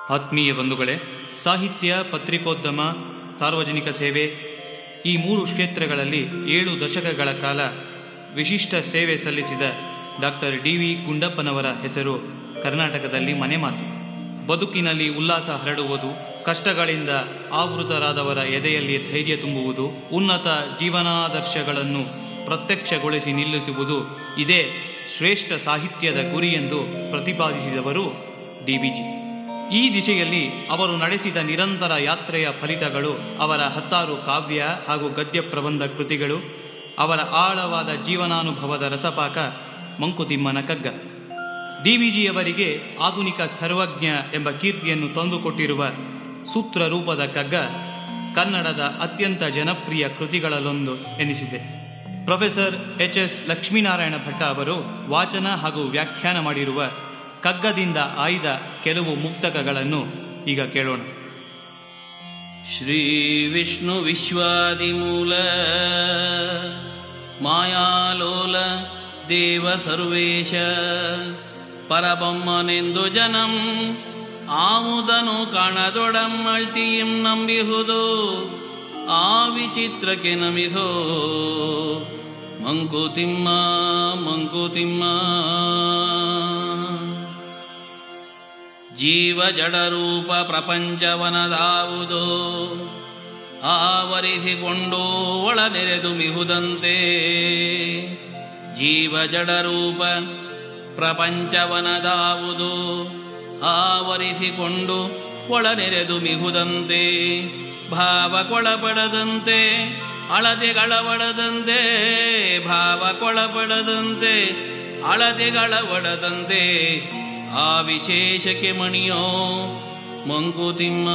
ಆತ್ಮೀಯ ಬಂಧುಗಳೇ ಸಾಹಿತ್ಯ ಪತ್ರಿಕೋದ್ಯಮ ಸಾರ್ವಜನಿಕ ಸೇವೆ ಈ ಮೂರು ಕ್ಷೇತ್ರಗಳಲ್ಲಿ ಏಳು ದಶಕಗಳ ಕಾಲ ವಿಶಿಷ್ಟ ಸೇವೆ ಸಲ್ಲಿಸಿದ ಡಾಕ್ಟರ್ ಡಿ ವಿ ಗುಂಡಪ್ಪನವರ ಹೆಸರು ಕರ್ನಾಟಕದಲ್ಲಿ ಮನೆ ಮಾತು ಬದುಕಿನಲ್ಲಿ ಉಲ್ಲಾಸ ಹರಡುವುದು ಕಷ್ಟಗಳಿಂದ ಆವೃತರಾದವರ ಎದೆಯಲ್ಲಿ ಧೈರ್ಯ ತುಂಬುವುದು ಉನ್ನತ ಜೀವನಾದರ್ಶಗಳನ್ನು ಪ್ರತ್ಯಕ್ಷಗೊಳಿಸಿ ನಿಲ್ಲಿಸುವುದು ಇದೇ ಶ್ರೇಷ್ಠ ಸಾಹಿತ್ಯದ ಗುರಿ ಎಂದು ಪ್ರತಿಪಾದಿಸಿದವರು ಡಿಬಿಜಿ ಈ ದಿಶೆಯಲ್ಲಿ ಅವರು ನಡೆಸಿದ ನಿರಂತರ ಯಾತ್ರೆಯ ಫಲಿತಗಳು ಅವರ ಹತ್ತಾರು ಕಾವ್ಯ ಹಾಗೂ ಗದ್ಯ ಪ್ರಬಂಧ ಕೃತಿಗಳು ಅವರ ಆಳವಾದ ಜೀವನಾನುಭವದ ರಸಪಾಕ ಮಂಕುತಿಮ್ಮನ ಕಗ್ಗ ಡಿವಿಜಿಯವರಿಗೆ ಆಧುನಿಕ ಸರ್ವಜ್ಞ ಎಂಬ ಕೀರ್ತಿಯನ್ನು ತಂದುಕೊಟ್ಟಿರುವ ಸೂತ್ರ ರೂಪದ ಕಗ್ಗ ಕನ್ನಡದ ಅತ್ಯಂತ ಜನಪ್ರಿಯ ಕೃತಿಗಳಲ್ಲೊಂದು ಎನಿಸಿದೆ professor H S Lakshminarayana Bhatta ಅವರು ವಾಚನ ಹಾಗೂ ವ್ಯಾಖ್ಯಾನ ಮಾಡಿರುವ ಕಗ್ಗದಿಂದ ಆಯ್ದ ಕೆಲವು ಮುಕ್ತಕಗಳನ್ನು ಈಗ ಕೇಳೋಣ श्रीविष्णुविश्वादिमूल मायालोल देव सर्वेश ಪರಬೊಮ್ಮನೆಂದು ಜನಂ ಆಮುದನು ಕಾಣದೊಡಮ್ಮಳ್ತಿಯಂ ನಂಬಿಹುದು ಆ ವಿಚಿತ್ರಕ್ಕೆ ನಮಿಸೋ ಮಂಕುತಿಮ್ಮ ಮಂಕುತಿಮ್ಮ ಜೀವ ಜಡರೂಪ ಪ್ರಪಂಚವನದಾವುದು ಆವರಿಸಿಕೊಂಡು ಒಳ ನೆರೆದು ಮಿಹುದಂತೆ ಜೀವ ಜಡರೂಪ ಪ್ರಪಂಚವನದಾವುದು ಆವರಿಸಿಕೊಂಡು ಒಳ ನೆರೆದು ಮಿಹುದಂತೆ ಭಾವ ಕೊಳಪಡದಂತೆ ಅಳತೆಗಳವಡದಂತೆ ಭಾವ ಕೊಳಪಡದಂತೆ ಅಳತೆಗಳವಡದಂತೆ ಆ ವಿಶೇಷಕ್ಕೆ ಮಣಿಯೋ ಮಂಕುತಿಮ್ಮ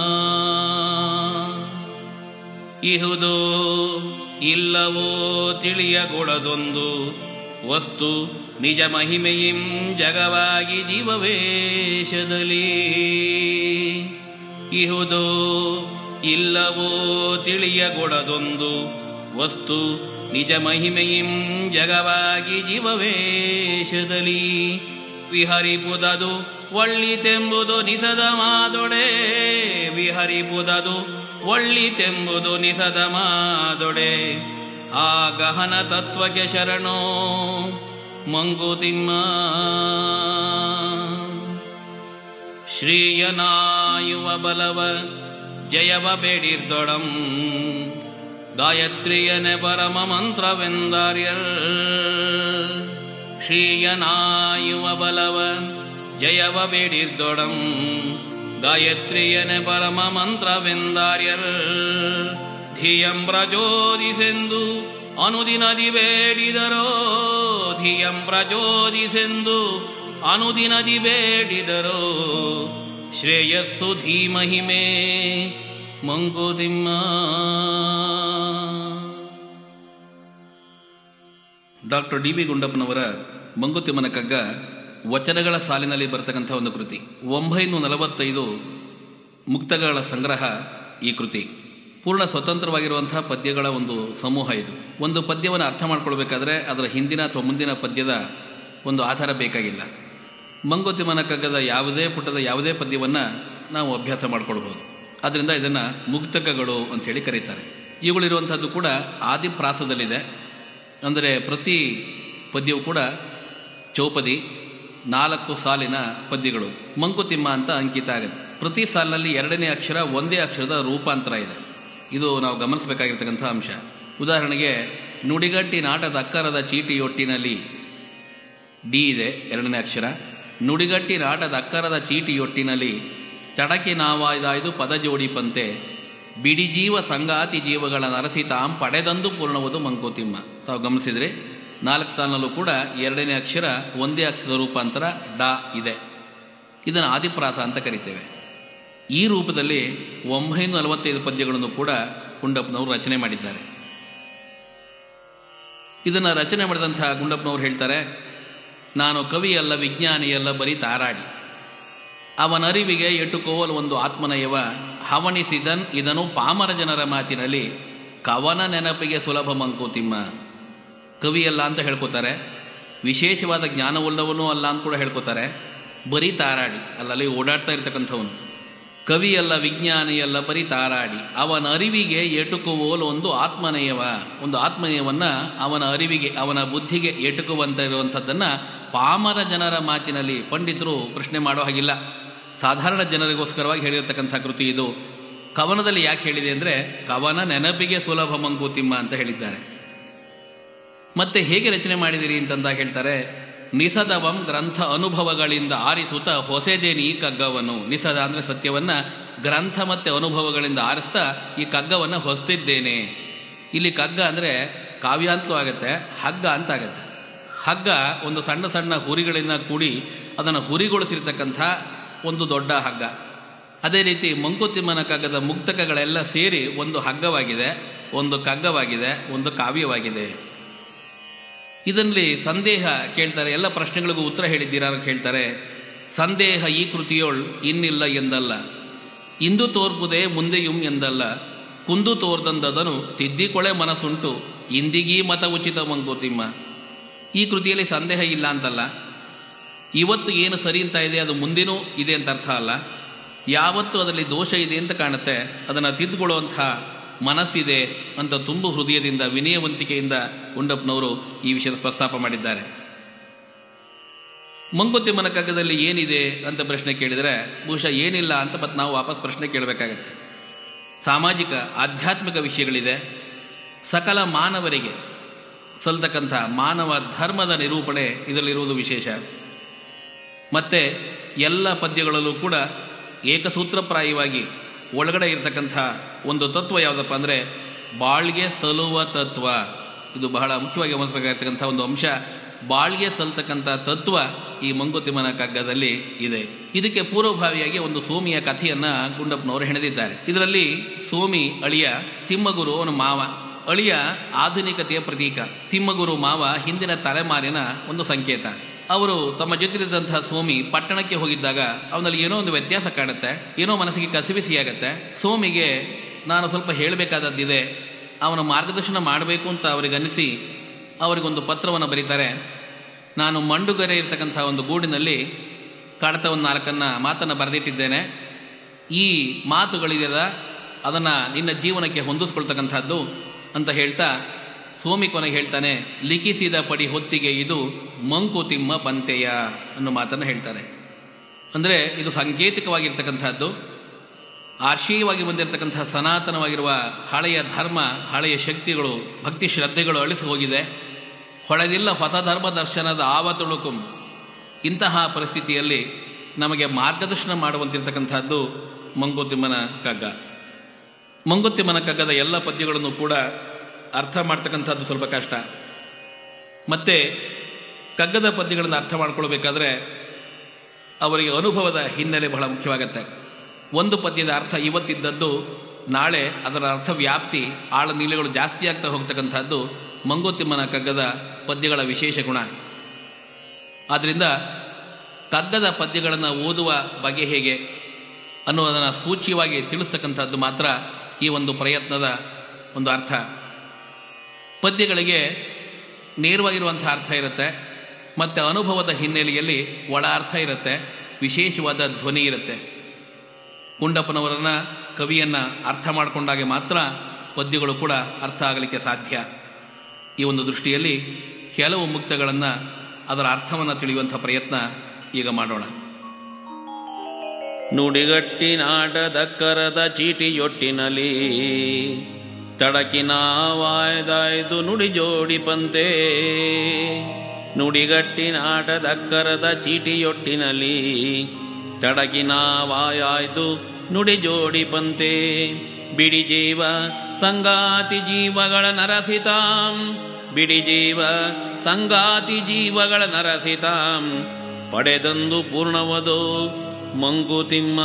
ಇಹುದೋ ಇಲ್ಲವೋ ತಿಳಿಯಗೊಡದೊಂದು ವಸ್ತು ನಿಜ ಮಹಿಮೆಯಿಂ ಜಗವಾಗಿ ಜೀವವೇಶದಲ್ಲಿ ಇಹುದೋ ಇಲ್ಲವೋ ತಿಳಿಯಗೊಡದೊಂದು ವಸ್ತು ನಿಜ ಮಹಿಮೆಯಿಂ ಜಗವಾಗಿ ಜೀವವೇಶದಲ್ಲಿ ವಿಹರಿಪುದದು ಒಳ್ಳಿತೆಂಬುದು ನಿಸದ ಮಾದೊಡೆ ವಿಹರಿಪುದದು ಒಳ್ಳಿತೆಂಬುದು ನಿಸದ ಮಾದೊಡೆ ಆ ಗಹನ ತತ್ವಕ್ಕೆ ಶರಣೋ ಮಂಕುತಿಮ್ಮ ಶ್ರೀಯನಾಯುವ ಬಲವ ಜಯವ ಬೇಡಿರ್ದೊಡಂ ಗಾಯತ್ರಿಯನೆ ಪರಮ ಮಂತ್ರವೆಂದಾರ್ಯರ್ ಶ್ರೀಯನಾಯುವ ಬಲವ ಜಯವ ಬೇಡಿರ್ದೊಡಂ ಗಾಯತ್ರಿಯನೆ ಪರಮ ಮಂತ್ರವೆಂದಾರ್ಯರ್ ಧಿಯಂ ಪ್ರಚೋದಿಸೆಂದು ಅನುದಿನದಿ ಬೇಡಿದರೋ ಧಿಯಂ ಪ್ರಚೋದಿಸೆಂದು ಅನುದಿನದಿ ಬೇಡಿದರೋ ಶ್ರೇಯಸ್ಸು ಧೀಮಹಿಮೆ ಮಂಕುತಿಮ್ಮ ಡಾಕ್ಟರ್ ಡಿ ಬಿ ಗುಂಡಪ್ಪನವರ ಮಂಗುತಿಮ್ಮನ ಕಗ್ಗ ವಚನಗಳ ಸಾಲಿನಲ್ಲಿ ಬರತಕ್ಕಂಥ ಒಂದು ಕೃತಿ ಒಂಬೈನೂರ ನಲವತ್ತೈದು ಮುಕ್ತಗಳ ಸಂಗ್ರಹ ಈ ಕೃತಿ ಪೂರ್ಣ ಸ್ವತಂತ್ರವಾಗಿರುವಂತಹ ಪದ್ಯಗಳ ಒಂದು ಸಮೂಹ ಇದು ಒಂದು ಪದ್ಯವನ್ನು ಅರ್ಥ ಮಾಡ್ಕೊಳ್ಬೇಕಾದ್ರೆ ಅದರ ಹಿಂದಿನ ಅಥವಾ ಮುಂದಿನ ಪದ್ಯದ ಒಂದು ಆಧಾರ ಬೇಕಾಗಿಲ್ಲ ಮಂಗುತಿಮ್ಮನ ಕಗ್ಗದ ಯಾವುದೇ ಪುಟದ ಯಾವುದೇ ಪದ್ಯವನ್ನು ನಾವು ಅಭ್ಯಾಸ ಮಾಡ್ಕೊಳ್ಬೋದು ಆದ್ದರಿಂದ ಇದನ್ನು ಮುಕ್ತಕಗಳು ಅಂಥೇಳಿ ಕರೀತಾರೆ ಇವುಗಳಿರುವಂಥದ್ದು ಕೂಡ ಆದಿಪ್ರಾಸದಲ್ಲಿದೆ ಅಂದರೆ ಪ್ರತಿ ಪದ್ಯವು ಕೂಡ ಚೌಪದಿ ನಾಲ್ಕು ಸಾಲಿನ ಪದ್ಯಗಳು ಮಂಕುತಿಮ್ಮ ಅಂತ ಅಂಕಿತ ಆಗುತ್ತೆ ಪ್ರತಿ ಸಾಲಿನಲ್ಲಿ ಎರಡನೇ ಅಕ್ಷರ ಒಂದೇ ಅಕ್ಷರದ ರೂಪಾಂತರ ಇದೆ ಇದು ನಾವು ಗಮನಿಸಬೇಕಾಗಿರ್ತಕ್ಕಂಥ ಅಂಶ ಉದಾಹರಣೆಗೆ ನುಡಿಗಟ್ಟಿ ನಾಟದ ಅಕ್ಕರದ ಚೀಟಿಯೊಟ್ಟಿನಲ್ಲಿ ಡಿ ಇದೆ ಎರಡನೇ ಅಕ್ಷರ ನುಡಿಗಟ್ಟಿ ನಾಟದ ಅಕ್ಕರದ ಚೀಟಿಯೊಟ್ಟಿನಲ್ಲಿ ತಡಕಿ ನಾವಾಯ್ದಾಯ್ದು ಪದ ಜೋಡಿಪಂತೆ ಬಿಡಿ ಜೀವ ಸಂಗಾತಿ ಜೀವಗಳ ನರಸಿತಾಂ ಪಡೆದಂದು ಪೂರ್ಣವುದು ಮಂಕುತಿಮ್ಮ ತಾವು ಗಮನಿಸಿದ್ರೆ ನಾಲ್ಕು ಸಾಲಿನಲ್ಲೂ ಕೂಡ ಎರಡನೇ ಅಕ್ಷರ ಒಂದೇ ಅಕ್ಷರದ ರೂಪಾಂತರ ಡಾ ಇದೆ ಇದನ್ನು ಆದಿಪ್ರಾಸ ಅಂತ ಕರಿತೇವೆ ಈ ರೂಪದಲ್ಲಿ ಒಂಬೈನೂರ ನಲವತ್ತೈದು ಪದ್ಯಗಳನ್ನು ಕೂಡ ಗುಂಡಪ್ಪನವರು ರಚನೆ ಮಾಡಿದ್ದಾರೆ ಇದನ್ನು ರಚನೆ ಮಾಡಿದಂಥ ಗುಂಡಪ್ಪನವರು ಹೇಳ್ತಾರೆ ನಾನು ಕವಿಯಲ್ಲ ವಿಜ್ಞಾನಿಯಲ್ಲ ಬರೀ ತಾರಾಡಿ ಅವನರಿವಿಗೆ ಎಟುಕೋವಲು ಒಂದು ಆತ್ಮನಯವ ಹವಣಿಸಿದನ್ ಇದನ್ನು ಪಾಮರ ಜನರ ಮಾತಿನಲ್ಲಿ ಕವನ ನೆನಪಿಗೆ ಸುಲಭ ಮಂಕುತಿಮ್ಮ ಕವಿಯಲ್ಲ ಅಂತ ಹೇಳ್ಕೊತಾರೆ ವಿಶೇಷವಾದ ಜ್ಞಾನವುಳ್ಳವನೂ ಅಲ್ಲ ಅಂತ ಕೂಡ ಹೇಳ್ಕೊತಾರೆ ಬರೀ ತಾರಾಡಿ ಅಲ್ಲಲ್ಲಿ ಓಡಾಡ್ತಾ ಇರ್ತಕ್ಕಂಥವನು ಕವಿಯಲ್ಲ ವಿಜ್ಞಾನಿಯಲ್ಲ ಬರೀ ತಾರಾಡಿ ಅವನ ಅರಿವಿಗೆ ಎಟುಕುವೋಲು ಒಂದು ಆತ್ಮನಯವ ಒಂದು ಆತ್ಮನಯವನ್ನ ಅವನ ಅರಿವಿಗೆ ಅವನ ಬುದ್ಧಿಗೆ ಎಟುಕುವಂತ ಇರುವಂಥದ್ದನ್ನು ಪಾಮರ ಜನರ ಮಾತಿನಲ್ಲಿ ಪಂಡಿತರು ಪ್ರಶ್ನೆ ಮಾಡೋ ಹಾಗಿಲ್ಲ ಸಾಧಾರಣ ಜನರಿಗೋಸ್ಕರವಾಗಿ ಹೇಳಿರ್ತಕ್ಕಂಥ ಕೃತಿ ಇದು ಕವನದಲ್ಲಿ ಯಾಕೆ ಹೇಳಿದೆ ಅಂದರೆ ಕವನ ನೆನಪಿಗೆ ಸುಲಭ ಮಂಕುತಿಮ್ಮ ಅಂತ ಹೇಳಿದ್ದಾರೆ ಮತ್ತೆ ಹೇಗೆ ರಚನೆ ಮಾಡಿದಿರಿ ಅಂತಂದ ಹೇಳ್ತಾರೆ ನಿಸದವಂ ಗ್ರಂಥ ಅನುಭವಗಳಿಂದ ಆರಿಸುತ್ತ ಹೊಸದೇನಿ ಈ ಕಗ್ಗವನ್ನು ನಿಸದ ಅಂದರೆ ಸತ್ಯವನ್ನ ಗ್ರಂಥ ಮತ್ತೆ ಅನುಭವಗಳಿಂದ ಆರಿಸ್ತಾ ಈ ಕಗ್ಗವನ್ನು ಹೊಸ್ತಿದ್ದೇನೆ ಇಲ್ಲಿ ಕಗ್ಗ ಅಂದರೆ ಕಾವ್ಯ ಅಂತಲೂ ಆಗತ್ತೆ ಹಗ್ಗ ಅಂತ ಆಗತ್ತೆ ಹಗ್ಗ ಒಂದು ಸಣ್ಣ ಸಣ್ಣ ಹುರಿಗಳಿಂದ ಕೂಡಿ ಅದನ್ನು ಹುರಿಗೊಳಿಸಿರ್ತಕ್ಕಂಥ ಒಂದು ದೊಡ್ಡ ಹಗ್ಗ ಅದೇ ರೀತಿ ಮಂಕುತಿಮ್ಮನ ಕಗ್ಗದ ಮುಕ್ತಕಗಳೆಲ್ಲ ಸೇರಿ ಒಂದು ಹಗ್ಗವಾಗಿದೆ ಒಂದು ಕಗ್ಗವಾಗಿದೆ ಒಂದು ಕಾವ್ಯವಾಗಿದೆ ಇದರಲ್ಲಿ ಸಂದೇಹ ಕೇಳ್ತಾರೆ ಎಲ್ಲ ಪ್ರಶ್ನೆಗಳಿಗೂ ಉತ್ತರ ಹೇಳಿದ್ದೀರಾ ಅಂತ ಕೇಳ್ತಾರೆ ಸಂದೇಹ ಈ ಕೃತಿಯೋಳ್ ಇನ್ನಿಲ್ಲ ಎಂದಲ್ಲ ಇಂದು ತೋರ್ಪುದೇ ಮುಂದೆಯುಂ ಎಂದಲ್ಲ ಕುಂದು ತೋರ್ದಂದದನು ತಿದ್ದಿಕೊಳೆ ಮನಸ್ಸುಂಟು ಇಂದಿಗೀ ಮತ ಉಚಿತ ಮಂಕುತಿಮ್ಮ ಈ ಕೃತಿಯಲ್ಲಿ ಸಂದೇಹ ಇಲ್ಲ ಅಂತಲ್ಲ ಇವತ್ತು ಏನು ಸರಿ ಅಂತ ಇದೆ ಅದು ಮುಂದಿನೂ ಇದೆ ಅಂತ ಅರ್ಥ ಅಲ್ಲ ಯಾವತ್ತು ಅದರಲ್ಲಿ ದೋಷ ಇದೆ ಅಂತ ಕಾಣುತ್ತೆ ಅದನ್ನು ತಿದ್ದುಕೊಳ್ಳುವಂಥ ಮನಸ್ಸಿದೆ ಅಂತ ತುಂಬು ಹೃದಯದಿಂದ ವಿನಯವಂತಿಕೆಯಿಂದ ಗುಂಡಪ್ಪನವರು ಈ ವಿಷಯದ ಪ್ರಸ್ತಾಪ ಮಾಡಿದ್ದಾರೆ ಮಂಕುತಿಮ್ಮನ ಕಗ್ಗದಲ್ಲಿ ಏನಿದೆ ಅಂತ ಪ್ರಶ್ನೆ ಕೇಳಿದರೆ ಬಹುಶಃ ಏನಿಲ್ಲ ಅಂತ ಮತ್ತೆ ನಾವು ವಾಪಸ್ ಪ್ರಶ್ನೆ ಕೇಳಬೇಕಾಗತ್ತೆ ಸಾಮಾಜಿಕ ಆಧ್ಯಾತ್ಮಿಕ ವಿಷಯಗಳಿದೆ ಸಕಲ ಮಾನವರಿಗೆ ಸಲ್ತಕ್ಕಂಥ ಮಾನವ ಧರ್ಮದ ನಿರೂಪಣೆ ಇದರಲ್ಲಿರುವುದು ವಿಶೇಷ ಮತ್ತೆ ಎಲ್ಲ ಪದ್ಯಗಳಲ್ಲೂ ಕೂಡ ಏಕಸೂತ್ರಪ್ರಾಯವಾಗಿ ಒಳಗಡೆ ಇರತಕ್ಕಂಥ ಒಂದು ತತ್ವ ಯಾವುದಪ್ಪ ಅಂದರೆ ಬಾಳ್ಗೆ ಸಲುವ ತತ್ವ ಇದು ಬಹಳ ಮುಖ್ಯವಾಗಿ ಗಮನಿಸಬೇಕಾಗಿರ್ತಕ್ಕಂಥ ಒಂದು ಅಂಶ ಬಾಳ್ಗೆ ಸಲ್ತಕ್ಕಂಥ ತತ್ವ ಈ ಮಂಕುತಿಮ್ಮನ ಕಗ್ಗದಲ್ಲಿ ಇದೆ ಇದಕ್ಕೆ ಪೂರ್ವಭಾವಿಯಾಗಿ ಒಂದು ಸೋಮಿಯ ಕಥೆಯನ್ನ ಗುಂಡಪ್ಪನವರು ಹೆಣೆದಿದ್ದಾರೆ ಇದರಲ್ಲಿ ಸೋಮಿ ಅಳಿಯ ತಿಮ್ಮಗುರು ಅವನ ಮಾವ ಅಳಿಯ ಆಧುನಿಕತೆಯ ಪ್ರತೀಕ ತಿಮ್ಮಗುರು ಮಾವ ಹಿಂದಿನ ತಲೆಮಾರಿನ ಒಂದು ಸಂಕೇತ ಅವರು ತಮ್ಮ ಜೊತೆಲಿದ್ದಂತಹ ಸೋಮಿ ಪಟ್ಟಣಕ್ಕೆ ಹೋಗಿದ್ದಾಗ ಅವನಲ್ಲಿ ಏನೋ ಒಂದು ವ್ಯತ್ಯಾಸ ಕಾಣುತ್ತೆ ಏನೋ ಮನಸ್ಸಿಗೆ ಕಸಿಬಿಸಿಯಾಗತ್ತೆ ಸೋಮಿಗೆ ನಾನು ಸ್ವಲ್ಪ ಹೇಳಬೇಕಾದದ್ದಿದೆ ಅವನ ಮಾರ್ಗದರ್ಶನ ಮಾಡಬೇಕು ಅಂತ ಅವರಿಗೆ ಅನ್ನಿಸಿ ಅವರಿಗೊಂದು ಪತ್ರವನ್ನು ಬರೀತಾರೆ ನಾನು ಮಂಡುಗರೆ ಇರತಕ್ಕಂಥ ಒಂದು ಗೂಡಿನಲ್ಲಿ ಕಡತ ಒಂದು ನಾಲ್ಕನ್ನ ಮಾತನ್ನು ಬರೆದಿಟ್ಟಿದ್ದೇನೆ ಈ ಮಾತುಗಳಿದೆಯಲ್ಲ ಅದನ್ನು ನಿನ್ನ ಜೀವನಕ್ಕೆ ಹೊಂದಿಸ್ಕೊಳ್ತಕ್ಕಂಥದ್ದು ಅಂತ ಹೇಳ್ತಾ ಸೋಮಿ ಕೊನೆಗೆ ಹೇಳ್ತಾನೆ ಲಿಖಿಸಿದ ಪಡಿ ಹೊತ್ತಿಗೆ ಇದು ಮಂಕುತಿಮ್ಮ ಬಂತೆಯ ಅನ್ನೋ ಮಾತನ್ನು ಹೇಳ್ತಾರೆ ಅಂದರೆ ಇದು ಸಾಂಕೇತಿಕವಾಗಿರ್ತಕ್ಕಂಥದ್ದು ಆರ್ಷೀಯವಾಗಿ ಬಂದಿರತಕ್ಕಂಥ ಸನಾತನವಾಗಿರುವ ಹಳೆಯ ಧರ್ಮ ಹಳೆಯ ಶಕ್ತಿಗಳು ಭಕ್ತಿ ಶ್ರದ್ಧೆಗಳು ಅಳಿಸಿ ಹೋಗಿದೆ ಹೊಳೆದಿಲ್ಲ ಹೊಸ ಧರ್ಮ ದರ್ಶನದ ಆವತುಳುಕುಂ ಇಂತಹ ಪರಿಸ್ಥಿತಿಯಲ್ಲಿ ನಮಗೆ ಮಾರ್ಗದರ್ಶನ ಮಾಡುವಂತಿರ್ತಕ್ಕಂಥದ್ದು ಮಂಕುತಿಮ್ಮನ ಕಗ್ಗ ಮಂಕುತಿಮ್ಮನ ಕಗ್ಗದ ಎಲ್ಲ ಪದ್ಯಗಳನ್ನು ಕೂಡ ಅರ್ಥ ಮಾಡ್ತಕ್ಕಂಥದ್ದು ಸ್ವಲ್ಪ ಕಷ್ಟ ಮತ್ತೆ ಕಗ್ಗದ ಪದ್ಯಗಳನ್ನು ಅರ್ಥ ಮಾಡ್ಕೊಳ್ಬೇಕಾದ್ರೆ ಅವರಿಗೆ ಅನುಭವದ ಹಿನ್ನೆಲೆ ಬಹಳ ಮುಖ್ಯವಾಗತ್ತೆ ಒಂದು ಪದ್ಯದ ಅರ್ಥ ಇವತ್ತಿದ್ದದ್ದು ನಾಳೆ ಅದರ ಅರ್ಥ ವ್ಯಾಪ್ತಿ ಆಳ ನೀಲೆಗಳು ಜಾಸ್ತಿ ಆಗ್ತಾ ಹೋಗ್ತಕ್ಕಂಥದ್ದು ಮಂಗೋತಿಮ್ಮನ ಕಗ್ಗದ ಪದ್ಯಗಳ ವಿಶೇಷ ಗುಣ ಆದ್ದರಿಂದ ಕಗ್ಗದ ಪದ್ಯಗಳನ್ನು ಓದುವ ಬಗೆ ಹೇಗೆ ಅನ್ನೋದನ್ನು ಸೂಚ್ಯವಾಗಿ ತಿಳಿಸ್ತಕ್ಕಂಥದ್ದು ಮಾತ್ರ ಈ ಒಂದು ಪ್ರಯತ್ನದ ಒಂದು ಅರ್ಥ ಪದ್ಯಗಳಿಗೆ ನೇರವಾಗಿರುವಂಥ ಅರ್ಥ ಇರುತ್ತೆ ಮತ್ತು ಅನುಭವದ ಹಿನ್ನೆಲೆಯಲ್ಲಿ ಒಳ ಅರ್ಥ ಇರುತ್ತೆ ವಿಶೇಷವಾದ ಧ್ವನಿ ಇರುತ್ತೆ ಗುಂಡಪ್ಪನವರನ್ನ ಕವಿಯನ್ನು ಅರ್ಥ ಮಾಡಿಕೊಂಡಾಗೆ ಮಾತ್ರ ಪದ್ಯಗಳು ಕೂಡ ಅರ್ಥ ಆಗಲಿಕ್ಕೆ ಸಾಧ್ಯ ಈ ಒಂದು ದೃಷ್ಟಿಯಲ್ಲಿ ಕೆಲವು ಮುಕ್ತಗಳನ್ನು ಅದರ ಅರ್ಥವನ್ನು ತಿಳಿಯುವಂಥ ಪ್ರಯತ್ನ ಈಗ ಮಾಡೋಣ ನುಡಿಗಟ್ಟಿನಾಟದಕ್ಕರದ ಚೀಟಿಯೊಟ್ಟಿನಲಿ ತಡಕಿನ ವಾಯ್ದಾಯ್ದು ನುಡಿ ಜೋಡಿಪಂತೆ ನುಡಿಗಟ್ಟಿನಾಟದಕ್ಕರದ ಚೀಟಿಯೊಟ್ಟಿನಲಿ ತಡಕಿನ ವಾಯಾಯ್ದು ನುಡಿ ಜೋಡಿಪಂತೆ ಬಿಡಿ ಜೀವ ಸಂಗಾತಿ ಜೀವಗಳ ನರಸಿತಾಂ ಬಿಡಿ ಜೀವ ಸಂಗಾತಿ ಜೀವಗಳ ನರಸಿತಾಂ ಪಡೆದಂದು ಪೂರ್ಣವದು ಮಂಕುತಿಮ್ಮ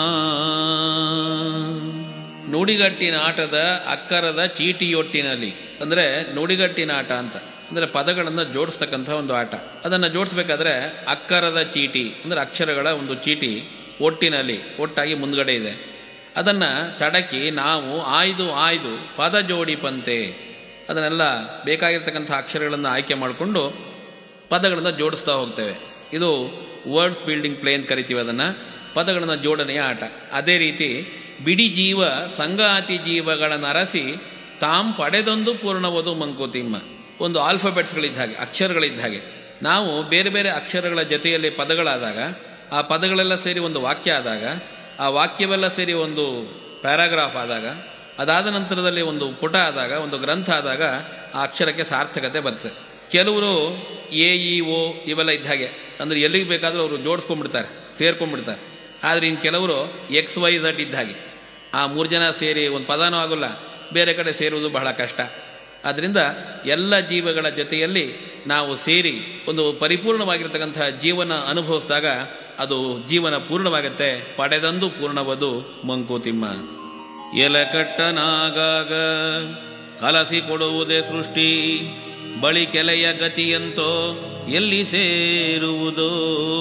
ನುಡಿಗಟ್ಟಿನ ಆಟದ ಅಕ್ಕರದ ಚೀಟಿಯೊಟ್ಟಿನಲ್ಲಿ ಅಂದರೆ ನುಡಿಗಟ್ಟಿನ ಆಟ ಅಂತ ಅಂದರೆ ಪದಗಳನ್ನು ಜೋಡಿಸ್ತಕ್ಕಂಥ ಒಂದು ಆಟ ಅದನ್ನು ಜೋಡಿಸ್ಬೇಕಾದ್ರೆ ಅಕ್ಕರದ ಚೀಟಿ ಅಂದರೆ ಅಕ್ಷರಗಳ ಒಂದು ಚೀಟಿ ಒಟ್ಟಿನಲ್ಲಿ ಒಟ್ಟಾಗಿ ಮುಂದ್ಗಡೆ ಇದೆ ಅದನ್ನು ತಡಕಿ ನಾವು ಆಯ್ದು ಆಯ್ದು ಪದ ಜೋಡಿ ಪಂತೆ ಅದನ್ನೆಲ್ಲ ಬೇಕಾಗಿರ್ತಕ್ಕಂಥ ಅಕ್ಷರಗಳನ್ನು ಆಯ್ಕೆ ಮಾಡಿಕೊಂಡು ಪದಗಳನ್ನು ಜೋಡಿಸ್ತಾ ಹೋಗ್ತೇವೆ ಇದು ವರ್ಡ್ಸ್ ಬಿಲ್ಡಿಂಗ್ ಪ್ಲೇ ಅಂತ ಕರಿತೀವಿ ಅದನ್ನು ಪದಗಳನ್ನು ಜೋಡಣೆಯ ಆಟ ಅದೇ ರೀತಿ ಬಿಡಿ ಜೀವ ಸಂಗಾತಿ ಜೀವಗಳನ್ನು ಅರಸಿ ತಾಂ ಪಡೆದೊಂದು ಪೂರ್ಣವದು ಮಂಕುತಿಮ್ಮ ಒಂದು ಆಲ್ಫಾಬೆಟ್ಸ್ಗಳಿದ್ದ ಹಾಗೆ ಅಕ್ಷರಗಳಿದ್ದ ಹಾಗೆ ನಾವು ಬೇರೆ ಬೇರೆ ಅಕ್ಷರಗಳ ಜೊತೆಯಲ್ಲಿ ಪದಗಳಾದಾಗ ಆ ಪದಗಳೆಲ್ಲ ಸೇರಿ ಒಂದು ವಾಕ್ಯ ಆದಾಗ ಆ ವಾಕ್ಯವೆಲ್ಲ ಸೇರಿ ಒಂದು ಪ್ಯಾರಾಗ್ರಾಫ್ ಆದಾಗ ಅದಾದ ನಂತರದಲ್ಲಿ ಒಂದು ಪುಟ ಆದಾಗ ಒಂದು ಗ್ರಂಥ ಆದಾಗ ಆ ಅಕ್ಷರಕ್ಕೆ ಸಾರ್ಥಕತೆ ಬರ್ತದೆ ಕೆಲವರು ಎ ಇ ಓ ಇವೆಲ್ಲ ಇದ್ದ ಹಾಗೆ ಅಂದರೆ ಎಲ್ಲಿಗೆ ಬೇಕಾದರೂ ಅವರು ಜೋಡಿಸ್ಕೊಂಡ್ಬಿಡ್ತಾರೆ ಸೇರ್ಕೊಂಡ್ಬಿಡ್ತಾರೆ ಆದರೆ ಇನ್ನು ಕೆಲವರು ಎಕ್ಸ್ ವೈ ಝಡ್ ಇದ್ದ ಹಾಗೆ ಆ ಮೂರು ಜನ ಸೇರಿ ಒಂದು ಪದಾನೂ ಆಗೋಲ್ಲ ಬೇರೆ ಕಡೆ ಸೇರುವುದು ಬಹಳ ಕಷ್ಟ ಆದ್ದರಿಂದ ಎಲ್ಲ ಜೀವಗಳ ಜೊತೆಯಲ್ಲಿ ನಾವು ಸೇರಿ ಒಂದು ಪರಿಪೂರ್ಣವಾಗಿರ್ತಕ್ಕಂತಹ ಜೀವನ ಅನುಭವಿಸಿದಾಗ ಅದು ಜೀವನ ಪೂರ್ಣವಾಗುತ್ತೆ ಪಡೆದಂದು ಪೂರ್ಣವದು ಮಂಕುತಿಮ್ಮ ಎಲೆಕಟ್ಟನಾಗಾಗ ಕಲಸಿ ಕೊಡುವುದೇ ಸೃಷ್ಟಿ ಬಳಿ ಕೆಲೆಯ ಗತಿಯಂತೋ ಎಲ್ಲಿ ಸೇರುವುದೋ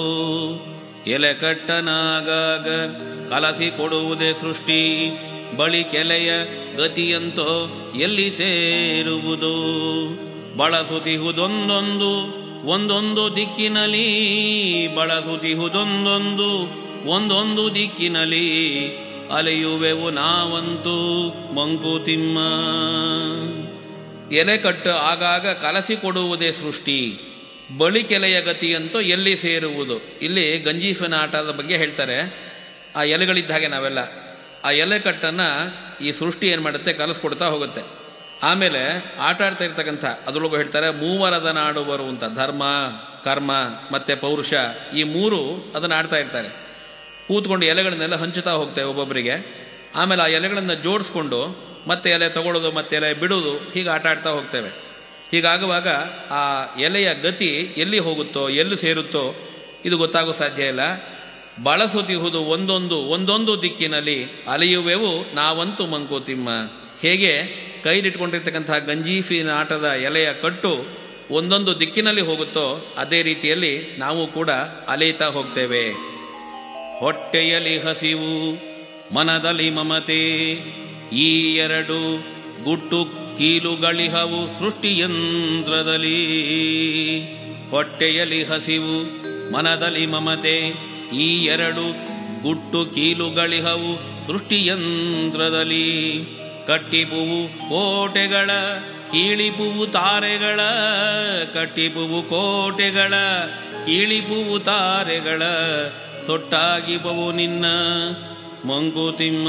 ಎಲೆಕಟ್ಟನಾಗಾಗ ಕಲಸಿ ಕೊಡುವುದೇ ಸೃಷ್ಟಿ ಬಳಿ ಕೆಲೆಯ ಗತಿಯಂತೋ ಎಲ್ಲಿ ಸೇರುವುದು ಬಳಸುತ್ತಿಹುದೊಂದೊಂದು ಒಂದೊಂದು ದಿಕ್ಕಿನಲ್ಲಿ ಬಳಸುತ್ತಿಹುದೊಂದೊಂದು ಒಂದೊಂದು ದಿಕ್ಕಿನಲ್ಲಿ ಅಲೆಯುವೆವು ನಾವಂತೂ ಮಂಕುತಿಮ್ಮ ಎಲೆ ಕಟ್ಟು ಆಗಾಗ ಕಲಸಿ ಕೊಡುವುದೇ ಸೃಷ್ಟಿ ಬಳಿ ಕೆಲೆಯ ಗತಿಯಂತೂ ಎಲ್ಲಿ ಸೇರುವುದು ಇಲ್ಲಿ ಗಂಜೀಫನ ಆಟದ ಬಗ್ಗೆ ಹೇಳ್ತಾರೆ ಆ ಎಲೆಗಳಿದ್ದ ಹಾಗೆ ನಾವೆಲ್ಲ ಆ ಎಲೆ ಕಟ್ಟನ್ನು ಈ ಸೃಷ್ಟಿ ಏನು ಮಾಡುತ್ತೆ ಕಲಿಸ್ಕೊಡ್ತಾ ಹೋಗುತ್ತೆ ಆಮೇಲೆ ಆಟ ಆಡ್ತಾ ಇರ್ತಕ್ಕಂಥ ಅದರೊಳಗೂ ಹೇಳ್ತಾರೆ ಮೂವರದ ನಾಡು ಬರುವಂಥ ಧರ್ಮ ಕರ್ಮ ಮತ್ತು ಪೌರುಷ ಈ ಮೂರು ಅದನ್ನು ಆಡ್ತಾ ಇರ್ತಾರೆ ಕೂತ್ಕೊಂಡು ಎಲೆಗಳನ್ನೆಲ್ಲ ಹಂಚುತ್ತಾ ಹೋಗ್ತೇವೆ ಒಬ್ಬೊಬ್ಬರಿಗೆ ಆಮೇಲೆ ಆ ಎಲೆಗಳನ್ನು ಜೋಡಿಸ್ಕೊಂಡು ಮತ್ತೆ ಎಲೆ ತಗೊಳ್ಳೋದು ಮತ್ತೆ ಎಲೆ ಬಿಡೋದು ಹೀಗೆ ಆಟ ಆಡ್ತಾ ಹೋಗ್ತೇವೆ ಹೀಗಾಗುವಾಗ ಆ ಎಲೆಯ ಗತಿ ಎಲ್ಲಿ ಹೋಗುತ್ತೋ ಎಲ್ಲಿ ಸೇರುತ್ತೋ ಇದು ಗೊತ್ತಾಗೋ ಸಾಧ್ಯ ಇಲ್ಲ ಬಳಸುತ್ತಿಹುದು ಒಂದೊಂದು ಒಂದೊಂದು ದಿಕ್ಕಿನಲ್ಲಿ ಅಲೆಯುವೆವು ನಾವಂತೂ ಮಂಕುತಿಮ್ಮ ಹೇಗೆ ಕೈಲಿಟ್ಕೊಂಡಿರ್ತಕ್ಕಂತಹ ಗಂಜೀಫಿನ ಆಟದ ಎಲೆಯ ಕಟ್ಟು ಒಂದೊಂದು ದಿಕ್ಕಿನಲ್ಲಿ ಹೋಗುತ್ತೋ ಅದೇ ರೀತಿಯಲ್ಲಿ ನಾವು ಕೂಡ ಅಲೆಯುತ್ತಾ ಹೋಗ್ತೇವೆ ಹೊಟ್ಟೆಯಲ್ಲಿ ಹಸಿವು ಮನದಲ್ಲಿ ಮಮತೆ ಈ ಎರಡು ಗುಟ್ಟು ಕೀಲುಗಳಿಹವು ಸೃಷ್ಟಿಯಂತ್ರದಲ್ಲಿ ಹೊಟ್ಟೆಯಲ್ಲಿ ಹಸಿವು ಮನದಲ್ಲಿ ಮಮತೆ ಈ ಎರಡು ಗುಟ್ಟು ಕೀಲುಗಳಿಹವು ಸೃಷ್ಟಿಯಂತ್ರದಲ್ಲಿ ಕಟ್ಟಿಪುವು ಕೋಟೆಗಳ ಕೀಳಿಪುವು ತಾರೆಗಳ ಕಟ್ಟಿಪುವು ಕೋಟೆಗಳ ಕೀಳಿಪುವು ತಾರೆಗಳ ಸೊಟ್ಟಾಗಿಪವು ನಿನ್ನ ಮಂಕುತಿಮ್ಮ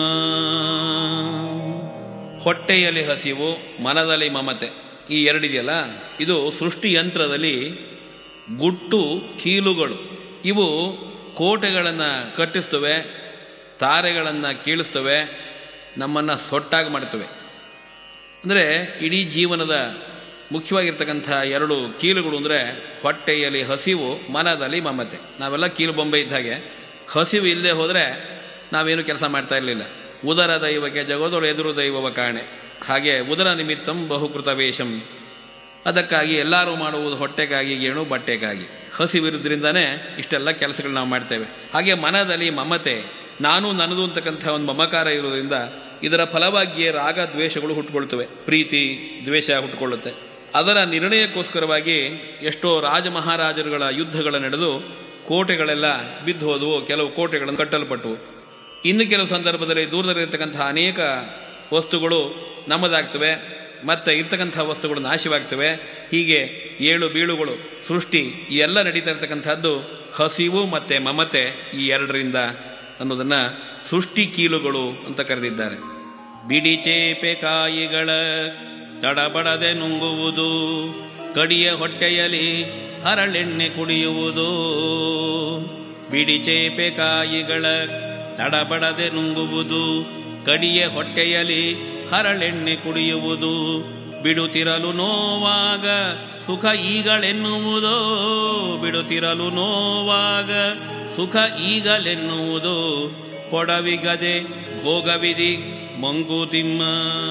ಹೊಟ್ಟೆಯಲ್ಲಿ ಹಸಿವು ಮನದಲ್ಲಿ ಮಮತೆ ಈ ಎರಡಿದೆಯಲ್ಲ ಇದು ಸೃಷ್ಟಿ ಯಂತ್ರದಲ್ಲಿ ಗುಟ್ಟು ಕೀಲುಗಳು ಇವು ಕೋಟೆಗಳನ್ನು ಕಟ್ಟಿಸ್ತವೆ ತಾರೆಗಳನ್ನು ಕೀಳಿಸ್ತವೆ ನಮ್ಮನ್ನು ಸೊಟ್ಟಾಗಿ ಮಾಡ್ತವೆ ಅಂದರೆ ಇಡೀ ಜೀವನದ ಮುಖ್ಯವಾಗಿರ್ತಕ್ಕಂಥ ಎರಡು ಕೀಲುಗಳು ಅಂದರೆ ಹೊಟ್ಟೆಯಲ್ಲಿ ಹಸಿವು ಮನದಲ್ಲಿ ಮಮತೆ ನಾವೆಲ್ಲ ಕೀಲು ಬೊಂಬೆ ಇದ್ದ ಹಾಗೆ ಹಸಿವು ಇಲ್ಲದೆ ಹೋದರೆ ನಾವೇನು ಕೆಲಸ ಮಾಡ್ತಾ ಇರಲಿಲ್ಲ ಉದರ ದೈವಕ್ಕೆ ಜಗೋದೊಳು ಎದುರು ದೈವವ ಕಾಣೆ ಹಾಗೆ ಉದರ ನಿಮಿತ್ತಂ ಬಹುಕೃತ ವೇಷಂ ಅದಕ್ಕಾಗಿ ಎಲ್ಲರೂ ಮಾಡುವುದು ಹೊಟ್ಟೆಗಾಗಿ ಗೇಣು ಬಟ್ಟೆಗಾಗಿ ಹಸಿವಿರುದ್ರಿಂದನೇ ಇಷ್ಟೆಲ್ಲ ಕೆಲಸಗಳು ನಾವು ಮಾಡ್ತೇವೆ ಹಾಗೆ ಮನದಲ್ಲಿ ಮಮತೆ ನಾನು ನನ್ನದು ಅಂತಕ್ಕಂಥ ಒಂದು ಮಮಕಾರ ಇರೋದ್ರಿಂದ ಇದರ ಫಲವಾಗಿಯೇ ರಾಗ ದ್ವೇಷಗಳು ಹುಟ್ಟುಕೊಳ್ತವೆ ಪ್ರೀತಿ ದ್ವೇಷ ಹುಟ್ಟುಕೊಳ್ಳುತ್ತೆ ಅದರ ನಿರ್ಣಯಕ್ಕೋಸ್ಕರವಾಗಿ ಎಷ್ಟೋ ರಾಜ ಮಹಾರಾಜರುಗಳ ಯುದ್ಧಗಳ ನಡೆದು ಕೋಟೆಗಳೆಲ್ಲ ಬಿದ್ದು ಹೋದವು ಕೆಲವು ಕೋಟೆಗಳನ್ನು ಕಟ್ಟಲ್ಪಟ್ಟವು ಇನ್ನು ಕೆಲವು ಸಂದರ್ಭದಲ್ಲಿ ದೂರದಲ್ಲಿರ್ತಕ್ಕಂಥ ಅನೇಕ ವಸ್ತುಗಳು ನಮ್ಮದಾಗ್ತವೆ ಮತ್ತೆ ಇರ್ತಕ್ಕಂಥ ವಸ್ತುಗಳು ನಾಶವಾಗ್ತವೆ ಹೀಗೆ ಏಳು ಬೀಳುಗಳು ಸೃಷ್ಟಿ ಈ ಎಲ್ಲ ನಡೀತಾ ಇರ್ತಕ್ಕಂಥದ್ದು ಹಸಿವು ಮತ್ತು ಮಮತೆ ಈ ಎರಡರಿಂದ ಅನ್ನೋದನ್ನ ಸೃಷ್ಟಿ ಕೀಲುಗಳು ಅಂತ ಕರೆದಿದ್ದಾರೆ ಬಿಡಿ ಚೇಪೆ ಕಾಯಿಗಳ ತಡಬಡದೆ ನುಂಗುವುದು ಕಡಿಯ ಹೊಟ್ಟೆಯಲ್ಲಿ ಹರಳೆಣ್ಣೆ ಕುಡಿಯುವುದು ಬಿಡಿ ಚೇಪೆ ಕಾಯಿಗಳ ತಡಬಡದೆ ನುಂಗುವುದು ಕಡಿಯ ಹೊಟ್ಟೆಯಲ್ಲಿ ಹರಳೆಣ್ಣೆ ಕುಡಿಯುವುದು ಬಿಡುತ್ತಿರಲು ನೋವಾಗ ಸುಖ ಈಗಳೆನ್ನುವುದೋ ಬಿಡುತ್ತಿರಲು ನೋವಾಗ ಸುಖ ಈಗಲೆನ್ನುವುದು ಪೊಡವಿಗದೆ ಭೋಗವಿಧಿ ಮಂಕುತಿಮ್ಮ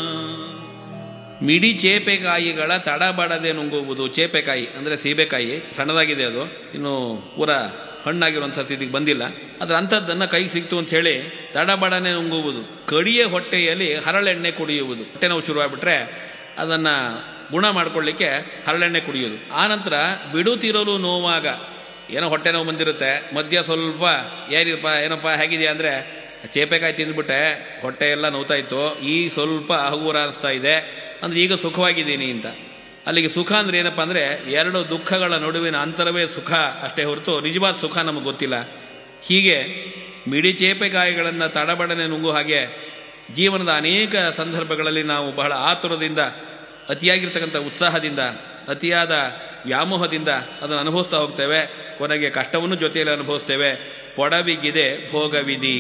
ಮಿಡಿ ಚೇಪೆಕಾಯಿಗಳ ತಡಬಡದೆ ನುಂಗುವುದು ಚೇಪೆಕಾಯಿ ಅಂದರೆ ಸೀಬೆಕಾಯಿ ಸಣ್ಣದಾಗಿದೆ ಅದು ಇನ್ನು ಪೂರ ಹಣ್ಣಾಗಿರುವಂಥ ಸ್ಥಿತಿಗೆ ಬಂದಿಲ್ಲ ಅದ್ರ ಅಂಥದ್ದನ್ನು ಕೈಗೆ ಸಿಕ್ತು ಅಂತ ಹೇಳಿ ತಡಬಡನೆ ನುಂಗುವುದು ಕಡಿಯ ಹೊಟ್ಟೆಯಲ್ಲಿ ಹರಳೆಣ್ಣೆ ಕುಡಿಯುವುದು ಹೊಟ್ಟೆ ನೋವು ಶುರುವಾಗ್ಬಿಟ್ರೆ ಅದನ್ನು ಗುಣ ಮಾಡ್ಕೊಳ್ಳಿಕ್ಕೆ ಹರಳೆಣ್ಣೆ ಕುಡಿಯೋದು ಆನಂತರ ಬಿಡುತ್ತಿರಲು ನೋವಾಗ ಏನೋ ಹೊಟ್ಟೆ ನೋವು ಬಂದಿರುತ್ತೆ ಮಧ್ಯ ಸ್ವಲ್ಪ ಏನಿದಪ್ಪ ಏನಪ್ಪ ಹೇಗಿದೆಯಾ ಅಂದರೆ ಚೇಪೆಕಾಯಿ ತಿಂದ್ಬಿಟ್ಟೆ ಹೊಟ್ಟೆ ಎಲ್ಲ ನೋವ್ತಾ ಇತ್ತು ಈ ಸ್ವಲ್ಪ ಹಗುರ ಅನಿಸ್ತಾ ಇದೆ ಅಂದರೆ ಈಗ ಸುಖವಾಗಿದ್ದೀನಿ ಅಂತ ಅಲ್ಲಿಗೆ ಸುಖ ಅಂದ್ರೆ ಏನಪ್ಪ ಅಂದರೆ ಎರಡು ದುಃಖಗಳ ನಡುವಿನ ಅಂತರವೇ ಸುಖ ಅಷ್ಟೇ ಹೊರತು ನಿಜವಾದ ಸುಖ ನಮಗೆ ಗೊತ್ತಿಲ್ಲ ಹೀಗೆ ಮಿಡಿ ಚೇಪೆಕಾಯಿಗಳನ್ನು ತಡಬಡನೆ ನುಂಗು ಹಾಗೆ ಜೀವನದ ಅನೇಕ ಸಂದರ್ಭಗಳಲ್ಲಿ ನಾವು ಬಹಳ ಆತುರದಿಂದ ಅತಿಯಾಗಿರ್ತಕ್ಕಂಥ ಉತ್ಸಾಹದಿಂದ ಅತಿಯಾದ ವ್ಯಾಮೋಹದಿಂದ ಅದನ್ನು ಅನುಭವಿಸ್ತಾ ಹೋಗ್ತೇವೆ ಕೊನೆಗೆ ಕಷ್ಟವನ್ನು ಜೊತೆಯಲ್ಲಿ ಅನುಭವಿಸ್ತೇವೆ ಪೊಡವಿಗಿದೆ ಭೋಗವಿಧಿ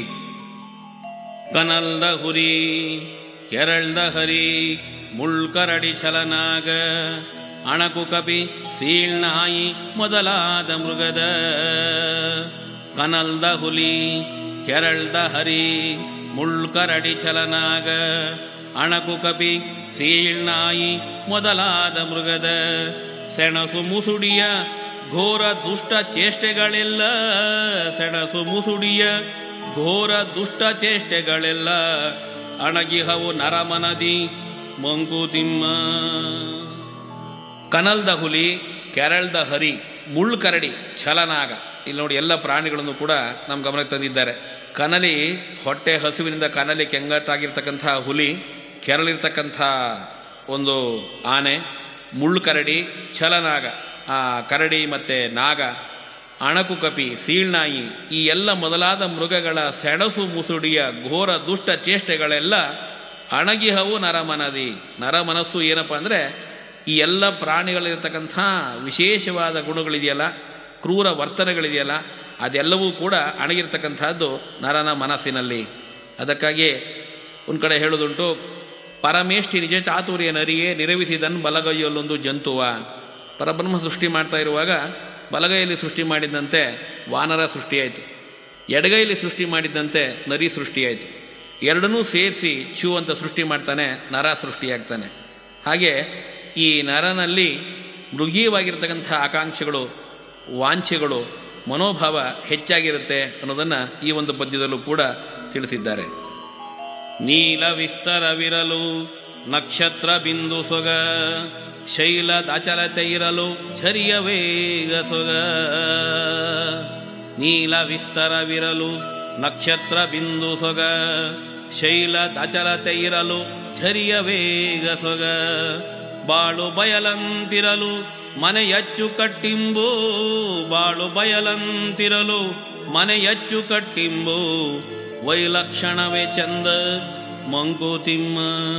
ಕನಲ್ದ ಹುರಿ ಕೆರಳ್ದ ಹರಿ ಮುಳ್ಕರಡಿ ಛಲನಾಗ ಅಣಕು ಕಪಿ ಸೀಳ್ನಾಯಿ ಮೊದಲಾದ ಮೃಗದ ಕನಲ್ದ ಹುಲಿ ಕೆರಳ್ದ ಹರಿ ಮುಳ್ಕರಡಿ ಛಲನಾಗ ಅಣಕು ಕಪಿ ಸೀಳ್ನಾಯಿ ಮೊದಲಾದ ಮೃಗದ ಸೆಣಸು ಮುಸುಡಿಯ ಘೋರ ದುಷ್ಟ ಚೇಷ್ಟೆಗಳೆಲ್ಲ ಸೆಣಸು ಮುಸುಡಿಯ ಘೋರ ದುಷ್ಟ ಚೇಷ್ಟೆಗಳೆಲ್ಲ ಅಣಗಿಹವು ನರಮನದಿ ಮಂಕುತಿಮ್ಮ ಕನಲ್ದ ಹುಲಿ ಕೆರಳ್ದ ಹರಿ ಮುಳ್ಳು ಕರಡಿ ಛಲನಾಗ ಇಲ್ಲಿ ನೋಡಿ ಎಲ್ಲ ಪ್ರಾಣಿಗಳನ್ನು ಕೂಡ ನಮ್ಮ ಗಮನಕ್ಕೆ ತಂದಿದ್ದಾರೆ ಕನಲಿ ಹೊಟ್ಟೆ ಹಸುವಿನಿಂದ ಕನಲಿ ಕೆಂಗಟ್ಟಾಗಿರ್ತಕ್ಕಂಥ ಹುಲಿ ಕೆರಳಿರ್ತಕ್ಕಂಥ ಒಂದು ಆನೆ ಮುಳ್ಳು ಕರಡಿ ಛಲನಾಗ ಆ ಕರಡಿ ಮತ್ತು ನಾಗ ಅಣಕು ಕಪಿ ಸೀಳ್ನಾಯಿ ಈ ಎಲ್ಲ ಮೊದಲಾದ ಮೃಗಗಳ ಸೆಣಸು ಮುಸುಡಿಯ ಘೋರ ದುಷ್ಟ ಚೇಷ್ಟೆಗಳೆಲ್ಲ ಅಣಗಿಹವು ನರಮನದಿ ನರಮನಸ್ಸು ಏನಪ್ಪ ಅಂದರೆ ಈ ಎಲ್ಲ ಪ್ರಾಣಿಗಳಿರ್ತಕ್ಕಂಥ ವಿಶೇಷವಾದ ಗುಣಗಳಿದೆಯಲ್ಲ ಕ್ರೂರ ವರ್ತನೆಗಳಿದೆಯಲ್ಲ ಅದೆಲ್ಲವೂ ಕೂಡ ಅಣಗಿರ್ತಕ್ಕಂಥದ್ದು ನರನ ಮನಸ್ಸಿನಲ್ಲಿ ಅದಕ್ಕಾಗಿ ಒಂದು ಕಡೆ ಹೇಳೋದುಂಟು ಪರಮೇಷ್ಠಿ ನಿಜ ಚಾತುರ್ಯ ನರಿಯೇ ನಿರವಿಸಿದನ್ ಬಲಗೈಯಲ್ಲೊಂದು ಜಂತುವ ಪರಬ್ರಹ್ಮ ಸೃಷ್ಟಿ ಮಾಡ್ತಾ ಇರುವಾಗ ಬಲಗೈಯಲ್ಲಿ ಸೃಷ್ಟಿ ಮಾಡಿದಂತೆ ವಾನರ ಸೃಷ್ಟಿಯಾಯಿತು ಎಡಗೈಯಲ್ಲಿ ಸೃಷ್ಟಿ ಮಾಡಿದ್ದಂತೆ ನರಿ ಸೃಷ್ಟಿಯಾಯಿತು ಎರಡನ್ನೂ ಸೇರಿಸಿ ಚೂ ಅಂತ ಸೃಷ್ಟಿ ಮಾಡ್ತಾನೆ ನರ ಸೃಷ್ಟಿಯಾಗ್ತಾನೆ ಹಾಗೆ ಈ ನರನಲ್ಲಿ ಮೃಗೀಯವಾಗಿರ್ತಕ್ಕಂಥ ಆಕಾಂಕ್ಷೆಗಳು ವಾಂಛೆಗಳು ಮನೋಭಾವ ಹೆಚ್ಚಾಗಿರುತ್ತೆ ಅನ್ನೋದನ್ನು ಈ ಒಂದು ಪದ್ಯದಲ್ಲೂ ಕೂಡ ತಿಳಿಸಿದ್ದಾರೆ ನೀಲ ವಿಸ್ತರವಿರಲು ನಕ್ಷತ್ರ ಬಿಂದು ಸೊಗ ಶೈಲ ದಾಚಲತೆ ಇರಲು ಝರಿಯ ವೇಗ ಸೊಗ ನೀಲ ವಿಸ್ತರವಿರಲು ನಕ್ಷತ್ರ ಬಿಂದು ಸೊಗ ಶೈಲ ದಾಚಲತೆ ಇರಲು ಝರಿಯ ವೇಗ ಸೊಗ ಬಾಳು ಬಯಲಂತಿರಲು ಮನೆಯಚ್ಚು ಕಟ್ಟಿಂಬು ಬಾಳು ಬಯಲಂತಿರಲು ಮನೆಯಚ್ಚು ಕಟ್ಟಿಂಬು ವೈಲಕ್ಷಣವೇ ಚಂದ ಮಂಕುತಿಮ್ಮ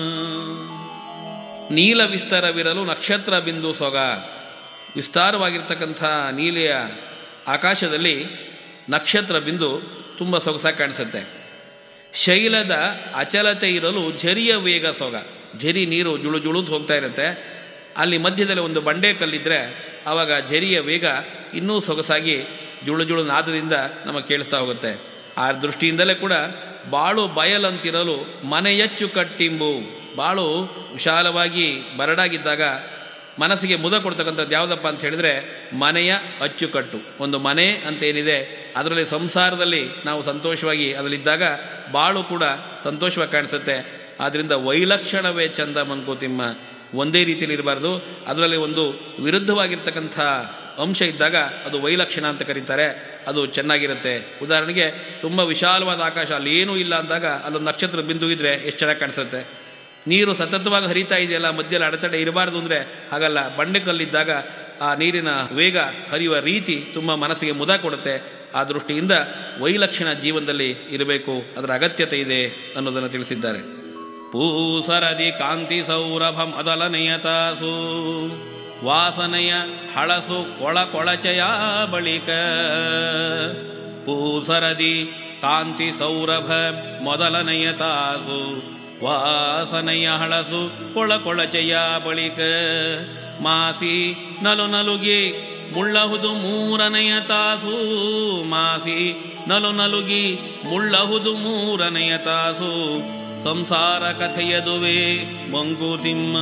ನೀಲ ವಿಸ್ತಾರವಿರಲು ನಕ್ಷತ್ರ ಬಿಂದು ಸೊಗ ವಿಸ್ತಾರವಾಗಿರ್ತಕ್ಕಂಥ ನೀಲಿಯ ಆಕಾಶದಲ್ಲಿ ನಕ್ಷತ್ರ ಬಿಂದು ತುಂಬ ಸೊಗಸಾಗಿ ಕಾಣಿಸುತ್ತೆ ಶೈಲದ ಅಚಲತೆ ಇರಲು ಝರಿಯ ವೇಗ ಸೊಗ ಝರಿ ನೀರು ಜುಳು ಜುಳು ಹೋಗ್ತಾ ಇರುತ್ತೆ ಅಲ್ಲಿ ಮಧ್ಯದಲ್ಲಿ ಒಂದು ಬಂಡೆ ಕಲ್ಲಿದ್ರೆ ಆವಾಗ ಝರಿಯ ವೇಗ ಇನ್ನೂ ಸೊಗಸಾಗಿ ಜುಳು ಜುಳು ನಾದದಿಂದ ನಮಗೆ ಕೇಳಿಸ್ತಾ ಹೋಗುತ್ತೆ ಆ ದೃಷ್ಟಿಯಿಂದಲೇ ಕೂಡ ಬಾಳು ಬಯಲಂತಿರಲು ಮನೆಯಚ್ಚು ಕಟ್ಟಿಂಬು ಬಾಳು ವಿಶಾಲವಾಗಿ ಬರಡಾಗಿದ್ದಾಗ ಮನಸ್ಸಿಗೆ ಮುದ ಕೊಡ್ತಕ್ಕಂಥದ್ದು ಯಾವುದಪ್ಪ ಅಂತ ಹೇಳಿದ್ರೆ ಮನೆಯ ಅಚ್ಚುಕಟ್ಟು ಒಂದು ಮನೆ ಅಂತ ಏನಿದೆ ಅದರಲ್ಲಿ ಸಂಸಾರದಲ್ಲಿ ನಾವು ಸಂತೋಷವಾಗಿ ಅದರಲ್ಲಿದ್ದಾಗ ಬಾಳು ಕೂಡ ಸಂತೋಷವಾಗಿ ಕಾಣಿಸುತ್ತೆ ಆದ್ದರಿಂದ ವೈಲಕ್ಷಣವೇ ಚಂದ ಮಂಕುತಿಮ್ಮ ಒಂದೇ ರೀತಿಯಲ್ಲಿ ಇರಬಾರ್ದು ಅದರಲ್ಲಿ ಒಂದು ವಿರುದ್ಧವಾಗಿರ್ತಕ್ಕಂಥ ಅಂಶ ಇದ್ದಾಗ ಅದು ವೈಲಕ್ಷಣ ಅಂತ ಕರೀತಾರೆ ಅದು ಚೆನ್ನಾಗಿರುತ್ತೆ ಉದಾಹರಣೆಗೆ ತುಂಬ ವಿಶಾಲವಾದ ಆಕಾಶ ಅಲ್ಲಿ ಏನೂ ಇಲ್ಲ ಅಂದಾಗ ಅಲ್ಲೊಂದು ನಕ್ಷತ್ರ ಬಿಂದು ಇದ್ರೆ ಎಷ್ಟು ಚೆನ್ನಾಗಿ ಕಾಣಿಸುತ್ತೆ ನೀರು ಸತತವಾಗಿ ಹರಿತಾ ಇದೆಯಲ್ಲ ಮಧ್ಯದಲ್ಲಿ ಅಡೆತಡೆ ಇರಬಾರ್ದು ಅಂದರೆ ಹಾಗಲ್ಲ ಬಂಡೆಕಲ್ಲಿದ್ದಾಗ ಆ ನೀರಿನ ವೇಗ ಹರಿಯುವ ರೀತಿ ತುಂಬ ಮನಸ್ಸಿಗೆ ಮುದ ಕೊಡುತ್ತೆ ಆ ದೃಷ್ಟಿಯಿಂದ ವೈಲಕ್ಷಣ ಜೀವನದಲ್ಲಿ ಇರಬೇಕು ಅದರ ಅಗತ್ಯತೆ ಇದೆ ಅನ್ನೋದನ್ನು ತಿಳಿಸಿದ್ದಾರೆ ಪೂಸರದಿ ಕಾಂತಿ ಸೌರಭ ಮೊದಲನೆಯ ತಾಸು ವಾಸನೆಯ ಹಳಸು ಕೊಳ ಕೊಳಚಯ ಬಳಿಕ ಪೂಸರದಿ ಕಾಂತಿ ಸೌರಭ ಮೊದಲನೆಯ ತಾಸು ವಾಸನೆಯ ಹಳಸು ಕೊಳ ಕೊಳಚೆಯ ಬಳಿಕ ಮಾಸಿ ನಲು ನಲುಗಿ ಮುಳ್ಳಹುದು ಮೂರನೆಯ ತಾಸು ಮಾಸಿ ನಲು ನಲುಗಿ ಮುಳ್ಳಹುದು ಮೂರನೆಯ ತಾಸು ಸಂಸಾರ ಕಥೆಯದುವೆ ಮಂಕುತಿಮ್ಮ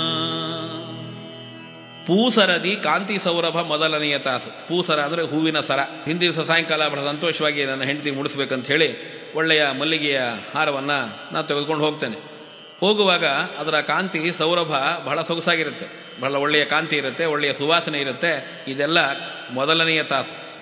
ಪೂಸರದಿ ಕಾಂತಿ ಸೌರಭ ಮೊದಲನೆಯ ತಾಸು ಪೂಸರ ಅಂದರೆ ಹೂವಿನ ಸರ ಹಿಂದಿನ ದಿವಸ ಸಾಯಂಕಾಲ ಬಹಳ ಸಂತೋಷವಾಗಿ ನನ್ನ ಹೆಂಡತಿ ಮುಡಿಸ್ಬೇಕಂತ ಹೇಳಿ ಒಳ್ಳೆಯ ಮಲ್ಲಿಗೆಯ ಹಾರವನ್ನು ನಾನು ತೆಗೆದುಕೊಂಡು ಹೋಗ್ತೇನೆ ಹೋಗುವಾಗ ಅದರ ಕಾಂತಿ ಸೌರಭ ಬಹಳ ಸೊಗಸಾಗಿರುತ್ತೆ ಬಹಳ ಒಳ್ಳೆಯ ಕಾಂತಿ ಇರುತ್ತೆ ಒಳ್ಳೆಯ ಸುವಾಸನೆ ಇರುತ್ತೆ ಇದೆಲ್ಲ ಮೊದಲನೆಯ ತಾಸು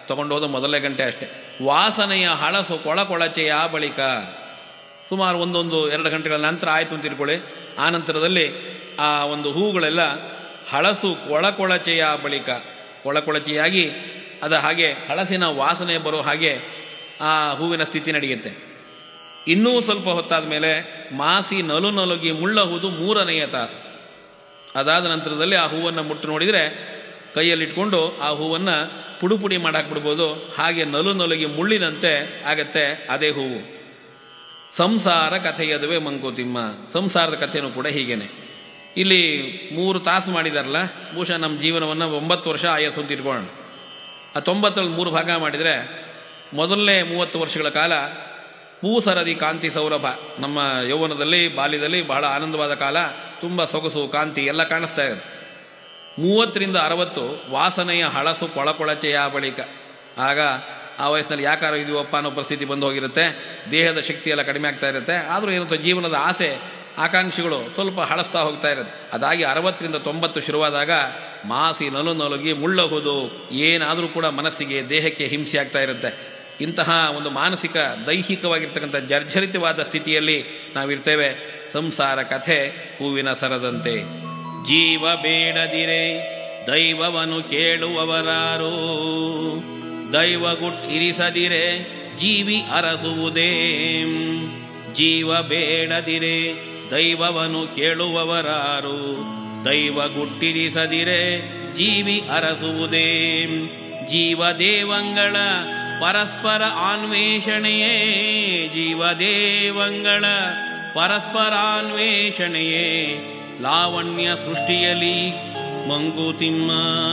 ತಗೊಂಡೋದ ಮೊದಲನೇ ಗಂಟೆ ಅಷ್ಟೇ ವಾಸನೆಯ ಹಳಸು ಕೊಳಕೊಳಚೆಯ ಬಳಿಕ ಸುಮಾರು ಒಂದೊಂದು ಎರಡು ಗಂಟೆಗಳ ನಂತರ ಆಯಿತು ಅಂತ ತಿಳ್ಕೊಳ್ಳಿ ಆ ನಂತರದಲ್ಲಿ ಆ ಒಂದು ಹೂಗಳೆಲ್ಲ ಹಳಸು ಕೊಳಕೊಳಚೆಯ ಬಳಿಕ ಕೊಳಕೊಳಚೆಯಾಗಿ ಅದ ಹಾಗೆ ಹಳಸಿನ ವಾಸನೆ ಬರೋ ಹಾಗೆ ಆ ಹೂವಿನ ಸ್ಥಿತಿ ನಡೆಯುತ್ತೆ ಇನ್ನೂ ಸ್ವಲ್ಪ ಹೊತ್ತಾದ ಮೇಲೆ ಮಾಸಿ ನಲು ನಲುಗಿ ಮುಳ್ಳಹುದು ಮೂರನೆಯ ತಾಸು ಅದಾದ ನಂತರದಲ್ಲಿ ಆ ಹೂವನ್ನು ಮುಟ್ಟು ನೋಡಿದರೆ ಕೈಯಲ್ಲಿಟ್ಕೊಂಡು ಆ ಹೂವನ್ನು ಪುಡಿ ಪುಡಿ ಮಾಡಾಕ್ಬಿಡ್ಬೋದು ಹಾಗೆ ನಲು ನಲುಗಿ ಮುಳ್ಳಿನಂತೆ ಆಗತ್ತೆ ಅದೇ ಹೂವು ಸಂಸಾರ ಕಥೆಯದುವೆ ಮಂಕುತಿಮ್ಮ ಸಂಸಾರದ ಕಥೆನೂ ಕೂಡ ಹೀಗೇನೆ ಇಲ್ಲಿ ಮೂರು ತಾಸು ಮಾಡಿದಾರಲ್ಲ ಬಹುಶಃ ನಮ್ಮ ಜೀವನವನ್ನು ಒಂಬತ್ತು ವರ್ಷ ಆಯಸ್ಸು ಅಂತ ಇಟ್ಕೊಳ್ಳೋಣ ಆ ತೊಂಬತ್ತರಲ್ಲಿ ಮೂರು ಭಾಗ ಮಾಡಿದರೆ ಮೊದಲನೇ ಮೂವತ್ತು ವರ್ಷಗಳ ಕಾಲ ಪೂಸರದಿ ಕಾಂತಿ ಸೌರಭ ನಮ್ಮ ಯೌವನದಲ್ಲಿ ಬಾಲ್ಯದಲ್ಲಿ ಬಹಳ ಆನಂದವಾದ ಕಾಲ ತುಂಬ ಸೊಗಸು ಕಾಂತಿ ಎಲ್ಲ ಕಾಣಿಸ್ತಾ ಇದೆ ಮೂವತ್ತರಿಂದ ಅರವತ್ತು ವಾಸನೆಯ ಹಳಸು ಕೊಳಕೊಳಚೆಯ ಬಳಿಕ ಆಗ ಆ ವಯಸ್ಸಿನಲ್ಲಿ ಯಾಕಾರ ಇದೀವಪ್ಪ ಅನ್ನೋ ಪರಿಸ್ಥಿತಿ ಬಂದು ಹೋಗಿರುತ್ತೆ ದೇಹದ ಶಕ್ತಿ ಎಲ್ಲ ಕಡಿಮೆ ಆಗ್ತಾ ಇರುತ್ತೆ ಆದರೂ ಏನಂತ ಜೀವನದ ಆಸೆ ಆಕಾಂಕ್ಷೆಗಳು ಸ್ವಲ್ಪ ಹಳಸ್ತಾ ಹೋಗ್ತಾ ಇರುತ್ತೆ ಅದಾಗಿ ಅರವತ್ತರಿಂದ ತೊಂಬತ್ತು ಶುರುವಾದಾಗ ಮಾಸಿ ನಲು ನಲುಗಿ ಮುಳ್ಳಹುದು ಏನಾದರೂ ಕೂಡ ಮನಸ್ಸಿಗೆ ದೇಹಕ್ಕೆ ಹಿಂಸೆ ಆಗ್ತಾ ಇರುತ್ತೆ ಇಂತಹ ಒಂದು ಮಾನಸಿಕ ದೈಹಿಕವಾಗಿರ್ತಕ್ಕಂಥ ಜರ್ಜರಿತವಾದ ಸ್ಥಿತಿಯಲ್ಲಿ ನಾವಿರ್ತೇವೆ ಸಂಸಾರ ಕಥೆ ಹೂವಿನ ಸರದಂತೆ ಜೀವ ಬೇಡದಿರೆ ದೈವವನ್ನು ಕೇಳುವವರಾರು ದೈವ ಗುಟ್ಟಿರಿಸದಿರೆ ಜೀವಿ ಅರಸುವುದೇ ಜೀವ ಬೇಡದಿರೆ ದೈವವನ್ನು ಕೇಳುವವರಾರು ದೈವ ಗುಟ್ಟಿರಿಸದಿರೆ ಜೀವಿ ಅರಸುವುದೇ ಜೀವ ದೇವಂಗಳ ಪರಸ್ಪರ ಅನ್ವೇಷಣೆಯೇ ಜೀವ ದೇವಂಗಳ ಪರಸ್ಪರ ಅನ್ವೇಷಣೆಯೇ ಲಾವಣ್ಯ ಸೃಷ್ಟಿಯಲಿ ಮಂಕುತಿಮ್ಮ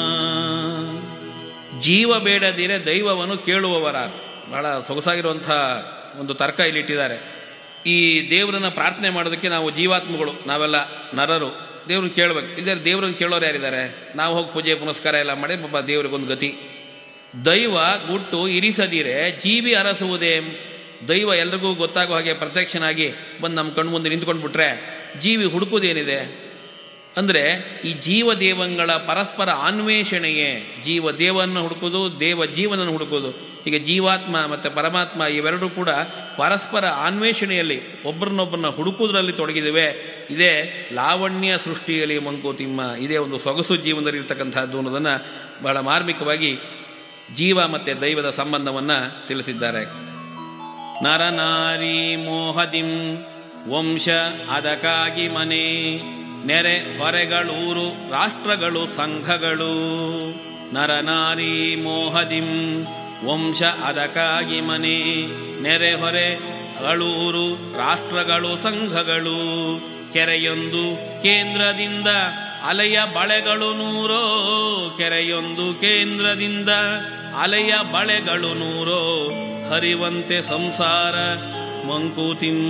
ಜೀವ ಬೇಡದಿರೆ ದೈವವನ್ನು ಕೇಳುವವರಾರು ಬಹಳ ಸೊಗಸಾಗಿರುವಂಥ ಒಂದು ತರ್ಕ ಇಲ್ಲಿಟ್ಟಿದ್ದಾರೆ ಈ ದೇವರನ್ನ ಪ್ರಾರ್ಥನೆ ಮಾಡೋದಕ್ಕೆ ನಾವು ಜೀವಾತ್ಮಗಳು ನಾವೆಲ್ಲ ನರರು ದೇವ್ರನ್ನ ಕೇಳಬೇಕು ಇಲ್ಲದೆ ದೇವ್ರನ್ನ ಕೇಳೋರು ಯಾರಿದ್ದಾರೆ ನಾವು ಹೋಗಿ ಪೂಜೆ ಪುನಸ್ಕಾರ ಎಲ್ಲ ಮಾಡಿ ಪಾಪ ದೇವ್ರಿಗೊಂದು ಗತಿ ದೈವ ಗುಟ್ಟು ಇರಿಸದಿರೆ ಜೀವಿ ಅರಸುವುದೇ ದೈವ ಎಲ್ರಿಗೂ ಗೊತ್ತಾಗೋ ಹಾಗೆ ಪ್ರತ್ಯಕ್ಷನಾಗಿ ಬಂದು ನಮ್ಮ ಕಣ್ಮುಂದೆ ನಿಂತ್ಕೊಂಡ್ಬಿಟ್ರೆ ಜೀವಿ ಹುಡುಕೋದೇನಿದೆ ಅಂದರೆ ಈ ಜೀವ ದೇವಂಗಳ ಪರಸ್ಪರ ಅನ್ವೇಷಣೆಯೇ ಜೀವ ದೇವವನ್ನು ಹುಡುಕೋದು ದೇವ ಜೀವನನ್ನು ಹುಡುಕೋದು ಈಗ ಜೀವಾತ್ಮ ಮತ್ತು ಪರಮಾತ್ಮ ಇವೆರಡೂ ಕೂಡ ಪರಸ್ಪರ ಅನ್ವೇಷಣೆಯಲ್ಲಿ ಒಬ್ಬರನ್ನೊಬ್ಬರನ್ನ ಹುಡುಕೋದ್ರಲ್ಲಿ ತೊಡಗಿದ್ದೇವೆ ಇದೇ ಲಾವಣ್ಯ ಸೃಷ್ಟಿಯಲ್ಲಿ ಮಂಕುತಿಮ್ಮ ಇದೇ ಒಂದು ಸೊಗಸು ಜೀವನದಲ್ಲಿ ಇರ್ತಕ್ಕಂಥದ್ದು ಅನ್ನೋದನ್ನು ಬಹಳ ಮಾರ್ಮಿಕವಾಗಿ ಜೀವ ಮತ್ತು ದೈವದ ಸಂಬಂಧವನ್ನು ತಿಳಿಸಿದ್ದಾರೆ ನರನಾರಿ ಮೋಹದಿಂ ವಂಶ ಅದಕ್ಕಾಗಿ ಮನೆ ನೆರೆ ಹೊರೆಗಳೂರು ರಾಷ್ಟ್ರಗಳು ಸಂಘಗಳು ನರನಾರಿ ಮೋಹದಿಂ ವಂಶ ಅದಕ್ಕಾಗಿ ಮನೆ ನೆರೆ ಹೊರೆ ಗಳೂರು ರಾಷ್ಟ್ರಗಳು ಸಂಘಗಳು ಕೆರೆಯೊಂದು ಕೇಂದ್ರದಿಂದ ಅಲೆಯ ಬಳೆಗಳು ನೂರೋ ಕೆರೆಯೊಂದು ಕೇಂದ್ರದಿಂದ ಅಲೆಯ ಬಳೆಗಳು ನೂರೋ ಹರಿವಂತೆ ಸಂಸಾರ ಮಂಕುತಿಮ್ಮ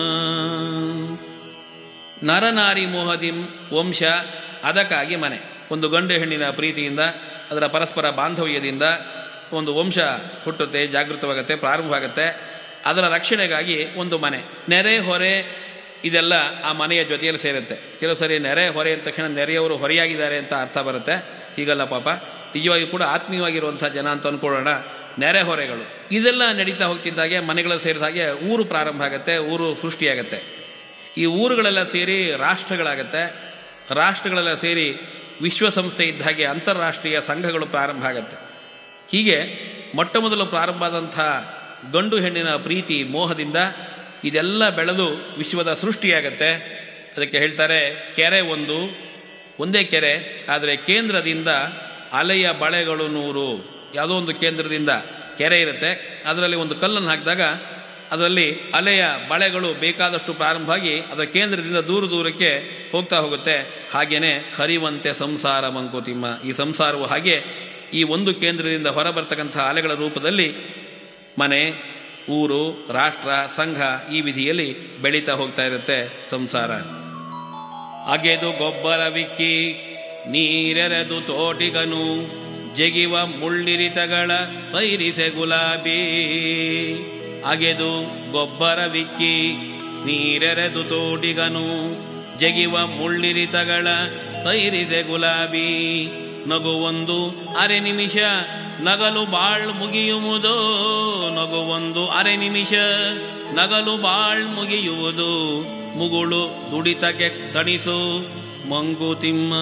ನರನಾರಿ ಮೋಹದಿಂ ವಂಶ ಅದಕ್ಕಾಗಿ ಮನೆ ಒಂದು ಗಂಡು ಹೆಣ್ಣಿನ ಪ್ರೀತಿಯಿಂದ ಅದರ ಪರಸ್ಪರ ಬಾಂಧವ್ಯದಿಂದ ಒಂದು ವಂಶ ಹುಟ್ಟುತ್ತೆ ಜಾಗೃತವಾಗುತ್ತೆ ಪ್ರಾರಂಭವಾಗುತ್ತೆ ಅದರ ರಕ್ಷಣೆಗಾಗಿ ಒಂದು ಮನೆ ನೆರೆ ಹೊರೆ ಇದೆಲ್ಲ ಆ ಮನೆಯ ಜೊತೆಯಲ್ಲಿ ಸೇರುತ್ತೆ ಕೆಲವು ಸರಿ ನೆರೆ ಹೊರೆ ಅಂದ ತಕ್ಷಣ ನೆರೆಯವರು ಹೊರೆಯಾಗಿದ್ದಾರೆ ಅಂತ ಅರ್ಥ ಬರುತ್ತೆ ಹೀಗಲ್ಲ ಪಾಪ ನಿಜವಾಗಿ ಕೂಡ ಆತ್ಮೀಯವಾಗಿರುವಂಥ ಜನ ಅಂತ ಅಂದ್ಕೊಳ್ಳೋಣ ನೆರೆ ಹೊರೆಗಳು ಇದೆಲ್ಲ ನಡೀತಾ ಹೋಗ್ತಿದ್ದಾಗೆ ಮನೆಗಳಲ್ಲಿ ಸೇರಿದ ಹಾಗೆ ಊರು ಪ್ರಾರಂಭ ಆಗುತ್ತೆ ಊರು ಸೃಷ್ಟಿಯಾಗತ್ತೆ ಈ ಊರುಗಳೆಲ್ಲ ಸೇರಿ ರಾಷ್ಟ್ರಗಳಾಗತ್ತೆ ರಾಷ್ಟ್ರಗಳೆಲ್ಲ ಸೇರಿ ವಿಶ್ವಸಂಸ್ಥೆ ಇದ್ದ ಹಾಗೆ ಅಂತಾರಾಷ್ಟ್ರೀಯ ಸಂಘಗಳು ಪ್ರಾರಂಭ ಆಗುತ್ತೆ ಹೀಗೆ ಮೊಟ್ಟ ಮೊದಲು ಪ್ರಾರಂಭ ಆದಂಥ ಗಂಡು ಹೆಣ್ಣಿನ ಪ್ರೀತಿ ಮೋಹದಿಂದ ಇದೆಲ್ಲ ಬೆಳೆದು ವಿಶ್ವದ ಸೃಷ್ಟಿಯಾಗತ್ತೆ ಅದಕ್ಕೆ ಹೇಳ್ತಾರೆ ಕೆರೆ ಒಂದು ಒಂದೇ ಕೆರೆ ಆದರೆ ಕೇಂದ್ರದಿಂದ ಅಲೆಯ ಬಳೆಗಳು ನೂರು ಯಾವುದೋ ಒಂದು ಕೇಂದ್ರದಿಂದ ಕೆರೆ ಇರುತ್ತೆ ಅದರಲ್ಲಿ ಒಂದು ಕಲ್ಲನ್ನು ಹಾಕಿದಾಗ ಅದರಲ್ಲಿ ಅಲೆಯ ಬಳೆಗಳು ಬೇಕಾದಷ್ಟು ಪ್ರಾರಂಭ ಆಗಿ ಅದರ ಕೇಂದ್ರದಿಂದ ದೂರ ದೂರಕ್ಕೆ ಹೋಗ್ತಾ ಹೋಗುತ್ತೆ ಹಾಗೇನೆ ಹರಿವಂತೆ ಸಂಸಾರ ಮಂಕುತಿಮ್ಮ ಈ ಸಂಸಾರವು ಹಾಗೆ ಈ ಒಂದು ಕೇಂದ್ರದಿಂದ ಹೊರಬರ್ತಕ್ಕಂಥ ಅಲೆಗಳ ರೂಪದಲ್ಲಿ ಮನೆ ಊರು ರಾಷ್ಟ್ರ ಸಂಘ ಈ ವಿಧಿಯಲ್ಲಿ ಬೆಳೀತಾ ಹೋಗ್ತಾ ಇರುತ್ತೆ ಸಂಸಾರ ಅಗೆದು ಗೊಬ್ಬರವಿಕ್ಕಿ ನೀರೆರೆದು ತೋಟಿಗನು ಜಗಿವ ಮುಳ್ಳಿರಿತಗಳ ಸೈರಿಸೆ ಗುಲಾಬಿ ಅಗೆದು ಗೊಬ್ಬರವಿಕ್ಕಿ ನೀರೆರೆದು ತೋಟಿಗನು ಜಗಿವ ಮುಳ್ಳಿರಿತಗಳ ಸೈರಿಸೆ ಗುಲಾಬಿ ನಗುವೊಂದು ಅರೆ ನಿಮಿಷ ನಗಲು ಬಾಳ್ ಮುಗಿಯುವುದೋ ನಗುವೊಂದು ಅರೆ ನಿಮಿಷ ನಗಲು ಬಾಳ್ ಮುಗಿಯುವುದು ಮುಗುಳು ದುಡಿತಕ್ಕೆ ತಣಿಸು ಮಂಗುತಿಮ್ಮ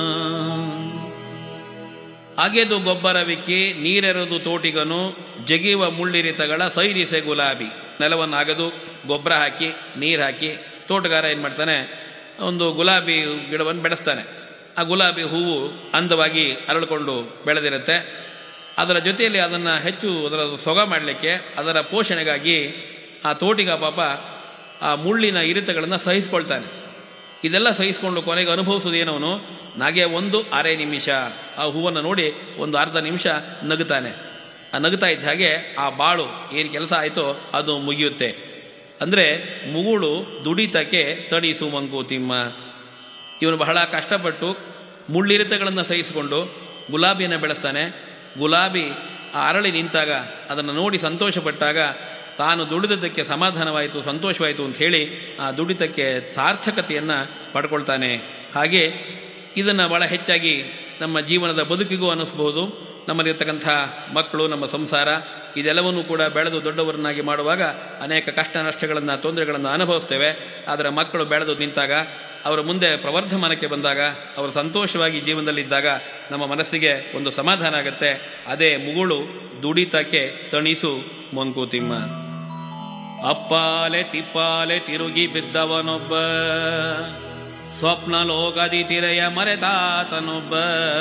ಅಗೆದು ಗೊಬ್ಬರವಿಕ್ಕಿ ನೀರೆರೆದು ತೋಟಿಗನು ಜಗಿಯುವ ಮುಳ್ಳಿರಿತಗಳ ಸೈರಿಸೆ ಗುಲಾಬಿ ನೆಲವನ್ನು ಅಗೆದು ಗೊಬ್ಬರ ಹಾಕಿ ನೀರು ಹಾಕಿ ತೋಟಗಾರ ಏನು ಮಾಡ್ತಾನೆ ಒಂದು ಗುಲಾಬಿ ಗಿಡವನ್ನು ಬೆಳೆಸ್ತಾನೆ ಆ ಗುಲಾಬಿ ಹೂವು ಅಂದವಾಗಿ ಅರಳಿಕೊಂಡು ಬೆಳೆದಿರುತ್ತೆ ಅದರ ಜೊತೆಯಲ್ಲಿ ಅದನ್ನು ಹೆಚ್ಚು ಅದರ ಸೊಗ ಮಾಡಲಿಕ್ಕೆ ಅದರ ಪೋಷಣೆಗಾಗಿ ಆ ತೋಟಿಗ ಪಾಪ ಆ ಮುಳ್ಳಿನ ಇರಿತಗಳನ್ನು ಸಹಿಸ್ಕೊಳ್ತಾನೆ ಇದೆಲ್ಲ ಸಹಿಸಿಕೊಂಡು ಕೊನೆಗೆ ಅನುಭವಿಸೋದೇನವನು ನಗೆ ಒಂದು ಅರೆ ನಿಮಿಷ ಆ ಹೂವನ್ನು ನೋಡಿ ಒಂದು ಅರ್ಧ ನಿಮಿಷ ನಗುತ್ತಾನೆ ಆ ನಗುತ್ತಾ ಇದ್ದ ಹಾಗೆ ಆ ಬಾಳು ಏನು ಕೆಲಸ ಆಯಿತೋ ಅದು ಮುಗಿಯುತ್ತೆ ಅಂದರೆ ಮುಗುಳು ದುಡಿತಕ್ಕೆ ತಣಿಸು ಮಂಕುತಿಮ್ಮ ಇವನು ಬಹಳ ಕಷ್ಟಪಟ್ಟು ಮುಳ್ಳಿರಿತಗಳನ್ನು ಸಹಿಸಿಕೊಂಡು ಗುಲಾಬಿಯನ್ನು ಬೆಳೆಸ್ತಾನೆ ಗುಲಾಬಿ ಆ ಅರಳಿ ನಿಂತಾಗ ಅದನ್ನು ನೋಡಿ ಸಂತೋಷಪಟ್ಟಾಗ ತಾನು ದುಡಿದಕ್ಕೆ ಸಮಾಧಾನವಾಯಿತು ಸಂತೋಷವಾಯಿತು ಅಂತ ಹೇಳಿ ಆ ದುಡಿತಕ್ಕೆ ಸಾರ್ಥಕತೆಯನ್ನು ಪಡ್ಕೊಳ್ತಾನೆ ಹಾಗೆ ಇದನ್ನು ಭಾಳ ಹೆಚ್ಚಾಗಿ ನಮ್ಮ ಜೀವನದ ಬದುಕಿಗೂ ಅನ್ನಿಸ್ಬೋದು ನಮ್ಮಲ್ಲಿರ್ತಕ್ಕಂಥ ಮಕ್ಕಳು ನಮ್ಮ ಸಂಸಾರ ಇದೆಲ್ಲವನ್ನೂ ಕೂಡ ಬೆಳೆದು ದೊಡ್ಡವರನ್ನಾಗಿ ಮಾಡುವಾಗ ಅನೇಕ ಕಷ್ಟ ನಷ್ಟಗಳನ್ನು ತೊಂದರೆಗಳನ್ನು ಅನುಭವಿಸ್ತೇವೆ ಆದರೆ ಮಕ್ಕಳು ಬೆಳೆದು ನಿಂತಾಗ ಅವರ ಮುಂದೆ ಪ್ರವರ್ಧಮಾನಕ್ಕೆ ಬಂದಾಗ ಅವರು ಸಂತೋಷವಾಗಿ ಜೀವನದಲ್ಲಿದ್ದಾಗ ನಮ್ಮ ಮನಸ್ಸಿಗೆ ಒಂದು ಸಮಾಧಾನ ಆಗುತ್ತೆ ಅದೇ ಮುಗುಳು ದುಡಿತಕ್ಕೆ ತಣಿಸು ಮಂಕುತಿಮ್ಮ ಅಪ್ಪಾಲೆ ತಿಪ್ಪಾಲೆ ತಿರುಗಿ ಬಿದ್ದವನೊಬ್ಬ ಸ್ವಪ್ನ ಲೋಕದಿ ತಿರೆಯ ಮರೆತಾತನೊಬ್ಬ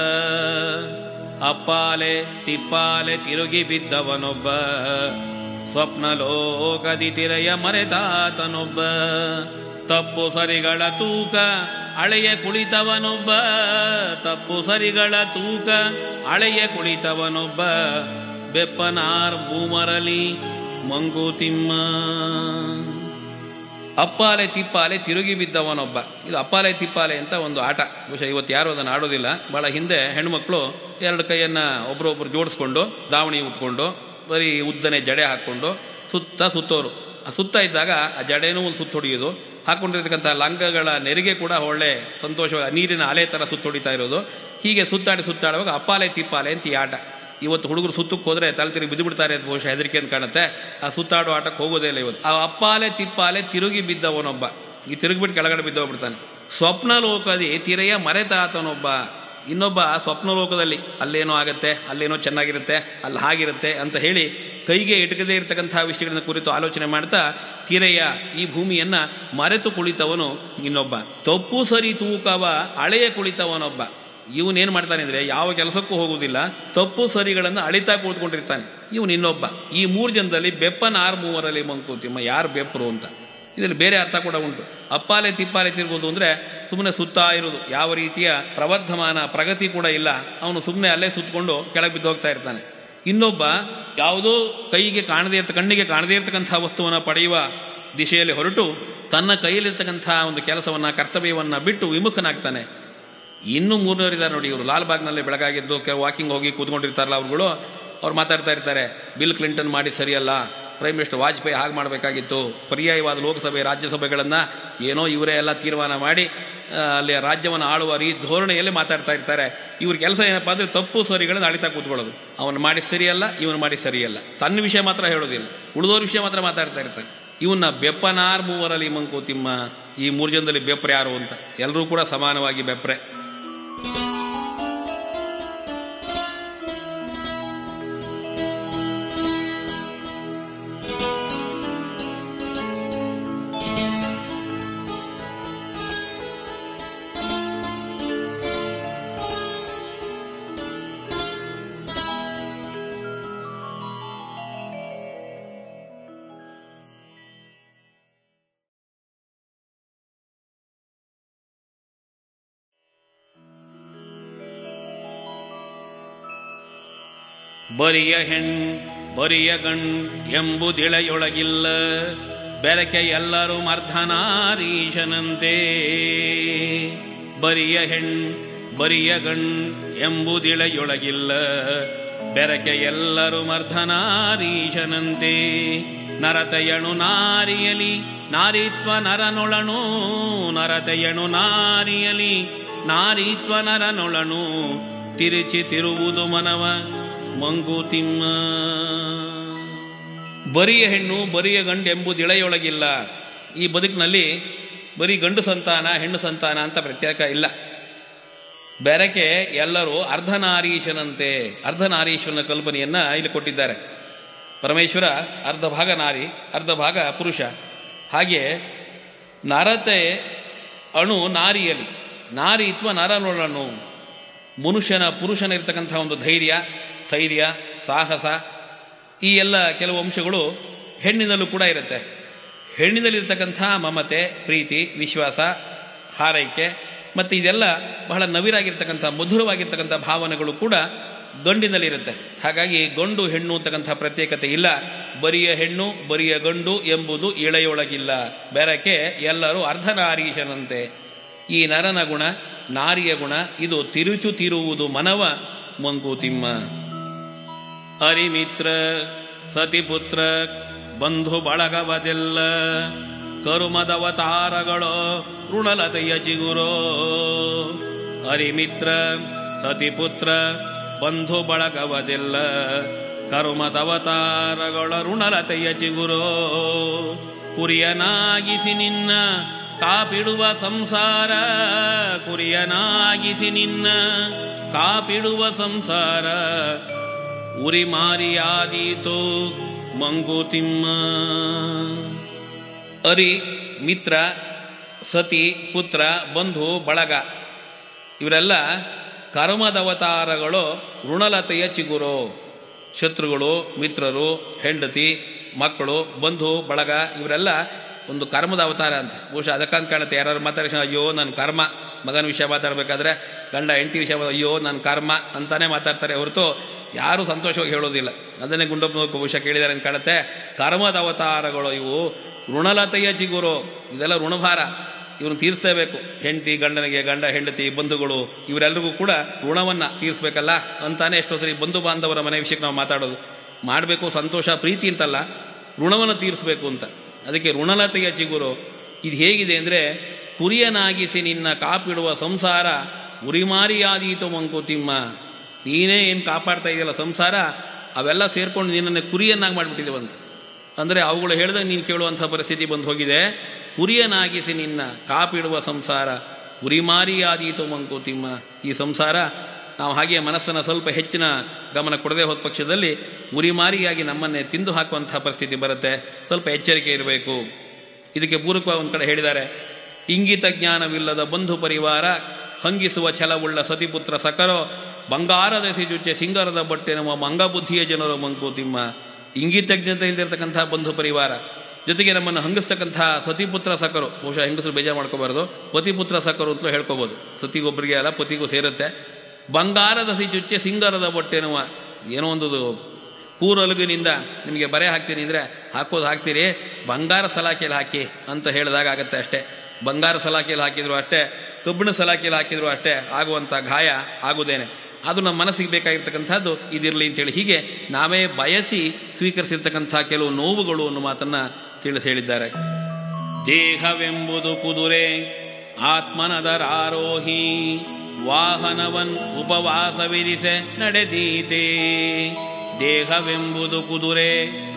ಅಪ್ಪಾಲೆ ತಿಪ್ಪಾಲೆ ತಿರುಗಿ ಬಿದ್ದವನೊಬ್ಬ ಸ್ವಪ್ನ ಲೋಕದಿ ತಿರೆಯ ಮರೆತಾತನೊಬ್ಬ ತಪ್ಪು ಸರಿಗಳ ತೂಕ ಅಳೆಯ ಕುಳಿತವನೊಬ್ಬ ತಪ್ಪು ಸರಿಗಳ ತೂಕ ಅಳೆಯ ಕುಳಿತವನೊಬ್ಬ ಬೆಪ್ಪನಾರ್ ಮೂಮರಲಿ ಮಂಗುತಿಮ್ಮ ಅಪ್ಪಾಲೆ ತಿಪ್ಪಾಲೆ ತಿರುಗಿ ಬಿದ್ದವನೊಬ್ಬ ಇದು ಅಪ್ಪಾಲೆ ತಿಪ್ಪಾಲೆ ಅಂತ ಒಂದು ಆಟ ಬಹುಶಃ ಇವತ್ತು ಯಾರು ಅದನ್ನು ಆಡೋದಿಲ್ಲ ಬಹಳ ಹಿಂದೆ ಹೆಣ್ಮಕ್ಳು ಎರಡು ಕೈಯನ್ನ ಒಬ್ರೊಬ್ರು ಜೋಡಿಸ್ಕೊಂಡು ದಾವಣಿ ಉಟ್ಕೊಂಡು ಬರೀ ಉದ್ದನೆ ಜಡೆ ಹಾಕ್ಕೊಂಡು ಸುತ್ತ ಸುತ್ತೋರು ಆ ಸುತ್ತ ಇದ್ದಾಗ ಆ ಜಡೆನೂ ಒಂದು ಸುತ್ತ ಹೊಡೆಯೋದು ಹಾಕೊಂಡಿರ್ತಕ್ಕಂಥ ಲಂಗಗಳ ನೆರಿಗೆ ಕೂಡ ಒಳ್ಳೆ ಸಂತೋಷವಾಗಿ ನೀರಿನ ಅಲೆ ಥರ ಸುತ್ತೊಡಿತಾ ಇರೋದು ಹೀಗೆ ಸುತ್ತಾಡಿ ಸುತ್ತಾಡುವಾಗ ಅಪ್ಪಾಲೆ ತಿಪ್ಪಾಲೆ ಅಂತ ಈ ಆಟ ಇವತ್ತು ಹುಡುಗರು ಸುತ್ತಕ್ಕೆ ಹೋದ್ರೆ ತಲೆ ತಿರುಗಿ ಬಿದ್ದು ಬಿಡ್ತಾರೆ ಅಂತ ಬಹುಶಃ ಹೆದರಿಕೆ ಅಂತ ಕಾಣುತ್ತೆ ಆ ಸುತ್ತಾಡೋ ಆಟಕ್ಕೆ ಹೋಗೋದೇ ಇಲ್ಲ ಇವತ್ತು ಆ ಅಪ್ಪಾಲೆ ತಿಪ್ಪಾಲೆ ತಿರುಗಿ ಬಿದ್ದವನೊಬ್ಬ ಈ ತಿರುಗಿಬಿಟ್ಟು ಕೆಳಗಡೆ ಬಿದ್ದೋಗ್ಬಿಡ್ತಾನೆ ಸ್ವಪ್ನ ಲೋಕದಿ ತಿರೆಯ ಮರೆತಾತನೊಬ್ಬ ಇನ್ನೊಬ್ಬ ಸ್ವಪ್ನ ಲೋಕದಲ್ಲಿ ಅಲ್ಲೇನೋ ಆಗತ್ತೆ ಅಲ್ಲೇನೋ ಚೆನ್ನಾಗಿರುತ್ತೆ ಅಲ್ಲಿ ಹಾಗಿರುತ್ತೆ ಅಂತ ಹೇಳಿ ಕೈಗೆ ಇಟಕದೇ ಇರತಕ್ಕಂಥ ವಿಷಯಗಳನ್ನ ಕುರಿತು ಆಲೋಚನೆ ಮಾಡ್ತಾ ತಿರೆಯ ಈ ಭೂಮಿಯನ್ನ ಮರೆತು ಕುಳಿತವನು ಇನ್ನೊಬ್ಬ ತಪ್ಪು ಸರಿ ತೂಕವ ಹಳೆಯ ಕುಳಿತವನೊಬ್ಬ ಇವನೇನು ಮಾಡ್ತಾನೆ ಅಂದರೆ ಯಾವ ಕೆಲಸಕ್ಕೂ ಹೋಗುವುದಿಲ್ಲ ತಪ್ಪು ಸರಿಗಳನ್ನು ಅಳಿತಾ ಕೂತ್ಕೊಂಡಿರ್ತಾನೆ ಇವನು ಇನ್ನೊಬ್ಬ ಈ ಮೂರು ಜನದಲ್ಲಿ ಬೆಪ್ಪನ ಆರು ಮೂವರಲ್ಲಿ ಮಂಕುತಿಮ್ಮ ಯಾರು ಬೆಪ್ಪರು ಅಂತ ಇದರಲ್ಲಿ ಬೇರೆ ಅರ್ಥ ಕೂಡ ಉಂಟು ಅಪ್ಪಾಲೆ ತಿಪ್ಪಾಲೆ ತಿರುಗೋದು ಅಂದರೆ ಸುಮ್ಮನೆ ಸುತ್ತಾ ಇರೋದು ಯಾವ ರೀತಿಯ ಪ್ರವರ್ಧಮಾನ ಪ್ರಗತಿ ಕೂಡ ಇಲ್ಲ ಅವನು ಸುಮ್ಮನೆ ಅಲ್ಲೇ ಸುತ್ತಕೊಂಡು ಕೆಳಗೆ ಬಿದ್ದು ಹೋಗ್ತಾ ಇರ್ತಾನೆ ಇನ್ನೊಬ್ಬ ಯಾವುದೋ ಕೈಗೆ ಕಾಣದೇ ಇರ್ತ ಕಣ್ಣಿಗೆ ಕಾಣದೇ ಇರತಕ್ಕಂಥ ವಸ್ತುವನ್ನು ಪಡೆಯುವ ದಿಶೆಯಲ್ಲಿ ಹೊರಟು ತನ್ನ ಕೈಯಲ್ಲಿರ್ತಕ್ಕಂಥ ಒಂದು ಕೆಲಸವನ್ನು ಕರ್ತವ್ಯವನ್ನು ಬಿಟ್ಟು ವಿಮುಖನಾಗ್ತಾನೆ ಇನ್ನೂ ಮೂರನವರಿದ್ದಾರೆ ನೋಡಿ ಇವರು ಲಾಲ್ಬಾಗ್ನಲ್ಲಿ ಬೆಳಗಾಗಿದ್ದು ಕೆಲವು ವಾಕಿಂಗ್ ಹೋಗಿ ಕೂತ್ಕೊಂಡಿರ್ತಾರಲ್ಲ ಅವ್ರುಗಳು ಅವ್ರು ಮಾತಾಡ್ತಾ ಇರ್ತಾರೆ ಬಿಲ್ ಕ್ಲಿಂಟನ್ ಮಾಡಿ ಸರಿಯಲ್ಲ ಪ್ರೈಮ್ ಮಿನಿಸ್ಟರ್ ವಾಜಪೇಯಿ ಹಾಗೆ ಮಾಡಬೇಕಾಗಿತ್ತು ಪರ್ಯಾಯವಾದ ಲೋಕಸಭೆ ರಾಜ್ಯಸಭೆಗಳನ್ನು ಏನೋ ಇವರೇ ಎಲ್ಲ ತೀರ್ಮಾನ ಮಾಡಿ ಆ, ಅಲ್ಲಿ ರಾಜ್ಯವನ್ನು ಆಳುವ ರೀ ಧೋರಣೆಯಲ್ಲಿ ಮಾತಾಡ್ತಾ ಇರ್ತಾರೆ ಇವ್ರ ಕೆಲಸ ಏನಪ್ಪಾ ಅಂದರೆ ತಪ್ಪು ಸರಿಗಳನ್ನು ಅಳಿತಾ ಕೂತ್ಕೊಳ್ಳೋದು ಅವನು ಮಾಡಿ ಸರಿಯಲ್ಲ ಇವನು ಮಾಡಿ ಸರಿಯಲ್ಲ ತನ್ನ ವಿಷಯ ಮಾತ್ರ ಹೇಳೋದಿಲ್ಲ ಉಳಿದೋರ ವಿಷಯ ಮಾತ್ರ ಮಾತಾಡ್ತಾ ಇರ್ತಾರೆ ಇವನ್ನ ಬೆಪ್ಪನಾರ್ ಮೂವರಲ್ಲಿ ಮಂಕುತಿಮ್ಮ ಈ ಮೂರು ಜನದಲ್ಲಿ ಬೆಪ್ರೆ ಯಾರು ಅಂತ ಎಲ್ಲರೂ ಕೂಡ ಸಮಾನವಾಗಿ ಬೆಪ್ರೆ ಬರಿಯ ಹೆಣ್ ಬರಿಯ ಗಣ್ ಎಂಬುದಿಳೆಯೊಳಗಿಲ್ಲ ಬೆರಕೆ ಎಲ್ಲರೂ ಮರ್ಧನಾರೀಶನಂತೆ ಬರಿಯ ಹೆಣ್ ಬರಿಯ ಗಣ್ ಎಂಬುದಿಳೆಯೊಳಗಿಲ್ಲ ಬೆರಕೆ ಎಲ್ಲರೂ ಮರ್ಧನಾರೀಶನಂತೆ ನರತೆಯಣು ನಾರಿಯಲಿ ನಾರಿತ್ವ ನರನೊಳನು ನರತೆಯಣು ನಾರಿಯಲಿ ನಾರಿತ್ವ ನರನೊಳನು ತಿರುಚಿ ತಿರುವುದು ಮನವ ಮಂಗುತಿಮ್ಮ ಬರಿಯ ಹೆಣ್ಣು ಬರಿಯ ಗಂಡು ಎಂಬುದು ಇಳೆಯೊಳಗಿಲ್ಲ ಈ ಬದುಕಿನಲ್ಲಿ ಬರೀ ಗಂಡು ಸಂತಾನ ಹೆಣ್ಣು ಸಂತಾನ ಅಂತ ಪ್ರತ್ಯೇಕ ಇಲ್ಲ ಬೆರಕೆ ಎಲ್ಲರೂ ಅರ್ಧನಾರೀಶನಂತೆ ಅರ್ಧನಾರೀಶ್ವರನ ಕಲ್ಪನೆಯನ್ನ ಇಲ್ಲಿ ಕೊಟ್ಟಿದ್ದಾರೆ ಪರಮೇಶ್ವರ ಅರ್ಧ ಭಾಗ ನಾರಿ ಅರ್ಧ ಭಾಗ ಪುರುಷ ಹಾಗೆ ನರತೆ ಅಣು ನಾರಿಯಲಿ ನಾರಿತ್ವ ನರನೊಳಣು ಮನುಷ್ಯನ ಪುರುಷನ ಇರ್ತಕ್ಕಂಥ ಒಂದು ಧೈರ್ಯ ಸ್ಥೈರ್ಯ ಸಾಹಸ ಈ ಎಲ್ಲ ಕೆಲವು ಅಂಶಗಳು ಹೆಣ್ಣಿನಲ್ಲೂ ಕೂಡ ಇರುತ್ತೆ ಹೆಣ್ಣಿನಲ್ಲಿರ್ತಕ್ಕಂಥ ಮಮತೆ ಪ್ರೀತಿ ವಿಶ್ವಾಸ ಹಾರೈಕೆ ಮತ್ತು ಇದೆಲ್ಲ ಬಹಳ ನವಿರಾಗಿರ್ತಕ್ಕಂಥ ಮಧುರವಾಗಿರ್ತಕ್ಕಂಥ ಭಾವನೆಗಳು ಕೂಡ ಗಂಡಿನಲ್ಲಿರುತ್ತೆ ಹಾಗಾಗಿ ಗಂಡು ಹೆಣ್ಣು ಅಂತಕ್ಕಂಥ ಪ್ರತ್ಯೇಕತೆ ಇಲ್ಲ ಬರಿಯ ಹೆಣ್ಣು ಬರಿಯ ಗಂಡು ಎಂಬುದು ಇಳೆಯೊಳಗಿಲ್ಲ ಬೆರಕೆ ಎಲ್ಲರೂ ಅರ್ಧನಾರೀಶನಂತೆ ಈ ನರನ ಗುಣ ನಾರಿಯ ಗುಣ ಇದು ತಿರುಚು ತಿರುವುದು ಮನವ ಮಂಕುತಿಮ್ಮ ಅರಿಮಿತ್ರ ಸತಿಪುತ್ರ ಬಂಧು ಬಳಗವದೆಲ್ಲ ಕರುಮದವತಾರಗಳೋ ಋಣಲತೆಯ ಚಿಗುರೋ ಅರಿಮಿತ್ರ ಸತಿಪುತ್ರ ಬಂಧು ಬಳಗವದೆಲ್ಲ ಕರುಮದವತಾರಗಳ ಋಣಲತೆಯ ಚಿಗುರೋ ಕುರಿಯನಾಗಿಸಿ ನಿನ್ನ ಕಾಪಿಡುವ ಸಂಸಾರ ಕುರಿಯನಾಗಿಸಿ ನಿನ್ನ ಕಾಪಿಡುವ ಸಂಸಾರ ಉರಿ ಮಾರಿಯಾದೀತು ಮಂಗುತಿಮ್ಮ ಅರಿ ಮಿತ್ರ ಸತಿ ಪುತ್ರ ಬಂಧು ಬಳಗ ಇವರೆಲ್ಲ ಕರ್ಮದವತಾರಗಳು ಋಣಲತೆಯ ಚಿಗುರು ಶತ್ರುಗಳು ಮಿತ್ರರು ಹೆಂಡತಿ ಮಕ್ಕಳು ಬಂಧು ಬಳಗ ಇವರೆಲ್ಲ ಒಂದು ಕರ್ಮದ ಅವತಾರ ಅಂತ ಬಹುಶಃ ಅದಕ್ಕಂತ ಕಾಣುತ್ತೆ ಯಾರು ಮಾತಾಡಿದ ಅಯ್ಯೋ ನನ್ನ ಕರ್ಮ ಮಗನ ವಿಷಯ ಮಾತಾಡಬೇಕಾದ್ರೆ ಗಂಡ ಹೆಂಡತಿ ವಿಷಯ ಮಾತಾಡ್- ಅಯ್ಯೋ ನನ್ನ ಕರ್ಮ ಅಂತಾನೆ ಮಾತಾಡ್ತಾರೆ ಹೊರತು ಯಾರೂ ಸಂತೋಷವಾಗಿ ಹೇಳೋದಿಲ್ಲ ಅದನ್ನೇ ಗುಂಡಪ್ಪನವ್ರು ಬಹುಶಃ ಕೇಳಿದ್ದಾರೆ ಅಂತ ಕಾಣುತ್ತೆ ಕರ್ಮದ ಅವತಾರಗಳು ಇವು ಋಣಲತೆಯ ಚಿಗುರು ಇದೆಲ್ಲ ಋಣಭಾರ ಇವ್ರನ್ನ ತೀರಿಸಲೇಬೇಕು ಹೆಂಡತಿ ಗಂಡನಿಗೆ ಗಂಡ ಹೆಂಡತಿ ಬಂಧುಗಳು ಇವರೆಲ್ಲರಿಗೂ ಕೂಡ ಋಣವನ್ನ ತೀರಿಸ್ಬೇಕಲ್ಲ ಅಂತಾನೆ ಎಷ್ಟೋ ಸರಿ ಬಂಧು ಬಾಂಧವರ ಮನೆ ವಿಷಯಕ್ಕೆ ನಾವು ಮಾತಾಡೋದು ಮಾಡಬೇಕು ಸಂತೋಷ ಪ್ರೀತಿ ಅಂತಲ್ಲ ಋಣವನ್ನು ತೀರಿಸಬೇಕು ಅಂತ ಅದಕ್ಕೆ ಋಣಲತೆಯ ಚಿಗುರು ಇದು ಹೇಗಿದೆ ಅಂದರೆ ಕುರಿಯನಾಗಿಸಿ ನಿನ್ನ ಕಾಪಿಡುವ ಸಂಸಾರ ಉರಿಮಾರಿಯಾದೀತು ಮಂಕುತಿಮ್ಮ ನೀನೇ ಏನು ಕಾಪಾಡ್ತಾ ಇದೆಯಲ್ಲ ಸಂಸಾರ ಅವೆಲ್ಲ ಸೇರ್ಕೊಂಡು ನಿನ್ನನ್ನು ಕುರಿಯನ್ನಾಗಿ ಮಾಡಿಬಿಟ್ಟಿದ್ದೇವಂತ ಅಂದರೆ ಅವುಗಳು ಹೇಳಿದಾಗ ನೀನು ಕೇಳುವಂಥ ಪರಿಸ್ಥಿತಿ ಬಂದು ಹೋಗಿದೆ ಕುರಿಯನಾಗಿಸಿ ನಿನ್ನ ಕಾಪಿಡುವ ಸಂಸಾರ ಉರಿಮಾರಿಯಾದೀತು ಮಂಕುತಿಮ್ಮ ಈ ಸಂಸಾರ ನಾವು ಹಾಗೆ ಮನಸ್ಸನ್ನು ಸ್ವಲ್ಪ ಹೆಚ್ಚಿನ ಗಮನ ಕೊಡದೆ ಹೋದ ಪಕ್ಷದಲ್ಲಿ ಉರಿಮಾರಿಯಾಗಿ ನಮ್ಮನ್ನೇ ತಿಂದು ಹಾಕುವಂತಹ ಪರಿಸ್ಥಿತಿ ಬರುತ್ತೆ ಸ್ವಲ್ಪ ಎಚ್ಚರಿಕೆ ಇರಬೇಕು ಇದಕ್ಕೆ ಪೂರಕವಾಗಿ ಒಂದು ಕಡೆ ಹೇಳಿದ್ದಾರೆ ಇಂಗಿತ ಜ್ಞಾನವಿಲ್ಲದ ಬಂಧು ಪರಿವಾರ ಹಂಗಿಸುವ ಛಲವುಳ್ಳ ಸತಿಪುತ್ರ ಸಕರೋ ಬಂಗಾರದ ಸಿಜುಚ್ಚೆ ಸಿಂಗಾರದ ಬಟ್ಟೆ ನಮ್ಮ ಮಂಗಬುದ್ಧಿಯ ಜನರು ಮಂಕುತಿಮ್ಮ ಇಂಗಿತಜ್ಞತೆ ಇಲ್ದಿರತಕ್ಕಂಥ ಬಂಧು ಪರಿವಾರ ಜೊತೆಗೆ ನಮ್ಮನ್ನು ಹಂಗಿಸ್ತಕ್ಕಂಥ ಸತಿಪುತ್ರ ಸಕರು ಬಹುಶಃ ಹೆಂಗಸರು ಬೇಜಾರು ಮಾಡ್ಕೋಬಾರ್ದು ಪತಿಪುತ್ರ ಸಕರು ಅಂತಲೂ ಹೇಳ್ಕೋಬೋದು ಸತಿಗೊಬ್ಬರಿಗೆ ಅಲ್ಲ ಪತಿಗೂ ಸೇರುತ್ತೆ ಬಂಗಾರದ ಸಿಚುಚ್ಚೆ ಸಿಂಗಾರದ ಬಟ್ಟೆನುವ ಏನೋ ಒಂದು ಕೂರಲುಗಿನಿಂದ ನಿಮಗೆ ಬರೆ ಹಾಕ್ತೀನಿ ಅಂದರೆ ಹಾಕೋದು ಹಾಕ್ತೀರಿ ಬಂಗಾರ ಸಲಾಕೆಯಲ್ಲಿ ಹಾಕಿ ಅಂತ ಹೇಳಿದಾಗ ಆಗತ್ತೆ ಅಷ್ಟೇ ಬಂಗಾರ ಸಲಾಕೆಯಲ್ಲಿ ಹಾಕಿದ್ರು ಅಷ್ಟೇ ಕಬ್ಬಿಣ ಸಲಾಕೆಯಲ್ಲಿ ಹಾಕಿದ್ರು ಅಷ್ಟೇ ಆಗುವಂಥ ಗಾಯ ಆಗುವುದೇನೆ ಅದು ನಮ್ಮ ಮನಸ್ಸಿಗೆ ಬೇಕಾಗಿರ್ತಕ್ಕಂಥದ್ದು ಇದಿರಲಿ ಅಂತೇಳಿ ಹೀಗೆ ನಾವೇ ಬಯಸಿ ಸ್ವೀಕರಿಸಿರ್ತಕ್ಕಂಥ ಕೆಲವು ನೋವುಗಳು ಅನ್ನೋ ಮಾತನ್ನು ತಿಳಿಸಿ ಹೇಳಿದ್ದಾರೆ ದೇಹವೆಂಬುದು ಕುದುರೆ ಆತ್ಮನದರಾರೋಹಿ ವಾಹನವನ್ ಉಪವಾಸವಿರಿಸೆ ನಡೆದೀತೆ ದೇಹವೆಂಬುದು ಕುದುರೆ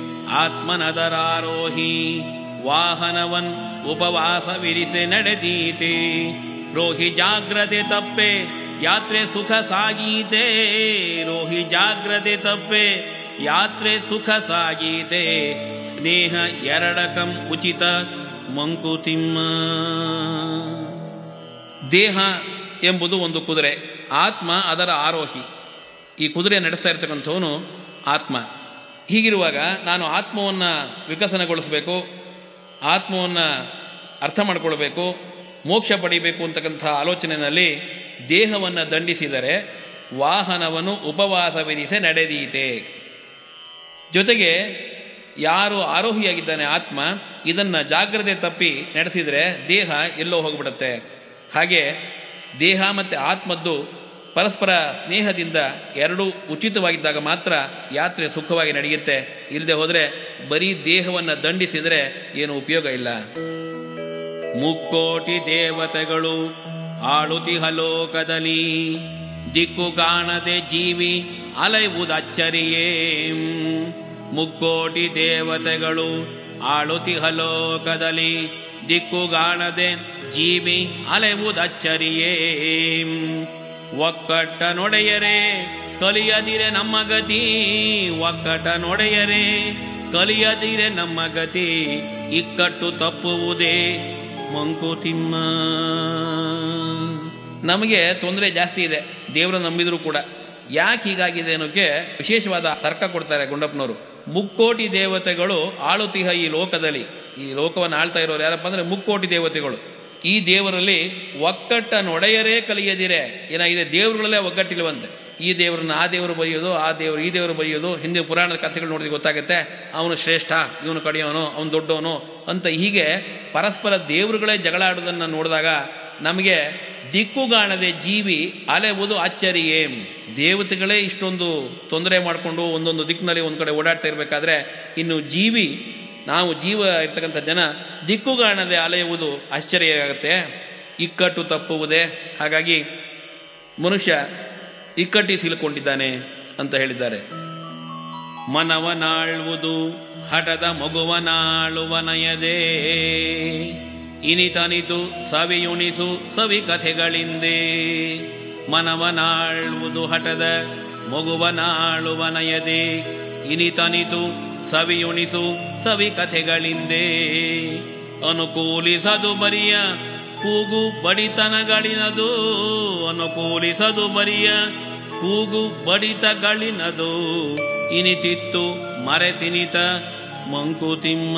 ಆತ್ಮನದರಾರೋಹಿ ವಾಹನವನ್ ಉಪವಾಸವಿರಿಸೆ ನಡೆದೀತೆ ರೋಹಿ ಜಾಗ್ರತೆ ತಪ್ಪೆ ಯಾತ್ರೆ ಸುಖ ಸಾಗೀತೆ ರೋಹಿ ಜಾಗ್ರತೆ ತಪ್ಪೆ ಯಾತ್ರೆ ಸುಖ ಸಾಗೀತೆ ಸ್ನೇಹ ಎರಡಕಂ ಉಚಿತ ಮಂಕುತಿಮ್ಮ ದೇಹ ಎಂಬುದು ಒಂದು ಕುದುರೆ ಆತ್ಮ ಅದರ ಆರೋಹಿ ಈ ಕುದುರೆ ನಡೆಸ್ತಾ ಇರ್ತಕ್ಕಂಥವನು ಆತ್ಮ ಹೀಗಿರುವಾಗ ನಾನು ಆತ್ಮವನ್ನು ವಿಕಸನಗೊಳಿಸಬೇಕು ಆತ್ಮವನ್ನು ಅರ್ಥ ಮಾಡಿಕೊಳ್ಬೇಕು ಮೋಕ್ಷ ಪಡಿಬೇಕು ಅಂತಕ್ಕಂಥ ಆಲೋಚನೆಯಲ್ಲಿ ದೇಹವನ್ನು ದಂಡಿಸಿದರೆ ವಾಹನವನ್ನು ಉಪವಾಸವಿರಿಸೆ ನಡೆದೀತೆ ಜೊತೆಗೆ ಯಾರು ಆರೋಹಿಯಾಗಿದ್ದಾನೆ ಆತ್ಮ ಇದನ್ನು ಜಾಗ್ರತೆ ತಪ್ಪಿ ನಡೆಸಿದರೆ ದೇಹ ಎಲ್ಲೋ ಹೋಗ್ಬಿಡುತ್ತೆ ಹಾಗೆ ದೇಹ ಮತ್ತು ಆತ್ಮದ್ದು ಪರಸ್ಪರ ಸ್ನೇಹದಿಂದ ಎರಡೂ ಉಚಿತವಾಗಿದ್ದಾಗ ಮಾತ್ರ ಯಾತ್ರೆ ಸುಖವಾಗಿ ನಡೆಯುತ್ತೆ ಇಲ್ಲದೆ ಹೋದರೆ ಬರೀ ದೇಹವನ್ನು ದಂಡಿಸಿದರೆ ಏನು ಉಪಯೋಗ ಇಲ್ಲ ಮುಕ್ಕೋಟಿ ದೇವತೆಗಳು ಆಳುತಿಹ ಲೋಕದಲ್ಲಿ ದಿಕ್ಕು ಕಾಣದೆ ಜೀವಿ ಅಲೆಯುವುದಚ್ಚರಿಯೇ ಮುಕ್ಕೋಟಿ ದೇವತೆಗಳು ಆಳುತಿಹಲೋಕದಲ್ಲಿ ದಿಕ್ಕುಗಾಣದೆ ಜೀವಿ ಅಲೆಯುವುದಚ್ಚರಿಯೇ ಒಕ್ಕಟ್ಟ ನೊಡೆಯರೆ ಕಲಿಯದಿರೆ ನಮ್ಮ ಗತಿ ಒಕ್ಕಟ ನೊಡೆಯರೆ ಕಲಿಯದಿರೆ ನಮ್ಮ ಗತಿ ಇಕ್ಕಟ್ಟು ತಪ್ಪುವುದೇ ಮಂಕುತಿಮ್ಮ ನಮಗೆ ತೊಂದರೆ ಜಾಸ್ತಿ ಇದೆ ದೇವರ ನಂಬಿದ್ರು ಕೂಡ ಯಾಕೆ ಹೀಗಾಗಿದೆ ಅನ್ನೋಕೆ ವಿಶೇಷವಾದ ತರ್ಕ ಕೊಡ್ತಾರೆ ಗುಂಡಪ್ಪನವರು ಮುಕ್ಕೋಟಿ ದೇವತೆಗಳು ಆಳುತಿಹ ಈ ಲೋಕದಲ್ಲಿ ಈ ಲೋಕವನ್ನು ಆಳ್ತಾ ಇರೋರು ಯಾರಪ್ಪ ಅಂದ್ರೆ ಮುಕ್ಕೋಟಿ ದೇವತೆಗಳು ಈ ದೇವರಲ್ಲಿ ಒಕ್ಕಟ್ಟ ನೊಡೆಯರೇ ಕಲಿಯದಿರೆ ಏನಾಗಿದೆ ದೇವರುಗಳಲ್ಲೇ ಒಗ್ಗಟ್ಟಿಲ್ವಂತೆ ಈ ದೇವರನ್ನ ಆ ದೇವರು ಬೈಯೋದು ಆ ದೇವರು ಈ ದೇವರು ಬೈಯೋದು ಹಿಂದೆ ಪುರಾಣದ ಕಥೆಗಳು ನೋಡಿದ್ರೆ ಗೊತ್ತಾಗುತ್ತೆ ಅವನು ಶ್ರೇಷ್ಠ ಇವನು ಕಡಿಯವನು ಅವನು ದೊಡ್ಡವನು ಅಂತ ಹೀಗೆ ಪರಸ್ಪರ ದೇವರುಗಳೇ ಜಗಳಾಡೋದನ್ನು ನೋಡಿದಾಗ ನಮಗೆ ದಿಕ್ಕುಗಾಣದೆ ಜೀವಿ ಅಲೆವುದು ಅಚ್ಚರಿಯೇ ದೇವತೆಗಳೇ ಇಷ್ಟೊಂದು ತೊಂದರೆ ಮಾಡಿಕೊಂಡು ಒಂದೊಂದು ದಿಕ್ಕಿನಲ್ಲಿ ಒಂದು ಕಡೆ ಓಡಾಡ್ತಾ ಇರಬೇಕಾದ್ರೆ ಇನ್ನು ಜೀವಿ ನಾವು ಜೀವ ಇರ್ತಕ್ಕಂಥ ಜನ ದಿಕ್ಕುಗಾಣದೆ ಅಲೆಯುವುದು ಆಶ್ಚರ್ಯ ಆಗುತ್ತೆ ಇಕ್ಕಟ್ಟು ತಪ್ಪುವುದೇ ಹಾಗಾಗಿ ಮನುಷ್ಯ ಇಕ್ಕಟ್ಟಿ ಸಿಲುಕೊಂಡಿದ್ದಾನೆ ಅಂತ ಹೇಳಿದ್ದಾರೆ ಮನವನಾಳುವುದು ಹಠದ ಮಗುವನಾಳುವನಯದೇ ಇನಿತನಿತು ಸವಿಯುಣಿಸು ಸವಿ ಕಥೆಗಳಿಂದೇ ಮನವನಾಳುವುದು ಹಠದ ಮಗುವನಾಳುವನಯದೆ ಇನಿತನಿತು ಸವಿಯುಣಿಸು ಸವಿ ಕಥೆಗಳಿಂದೇ ಅನುಕೂಲಿಸದು ಬರಿಯ ಕೂಗು ಬಡಿತನಗಳಿನದು ಅನುಕೂಲಿಸದು ಬರಿಯ ಕೂಗು ಬಡಿತಗಳಿನದು ಇನಿತಿತ್ತು ಮರೆಸಿನಿತ ಮಂಕುತಿಮ್ಮ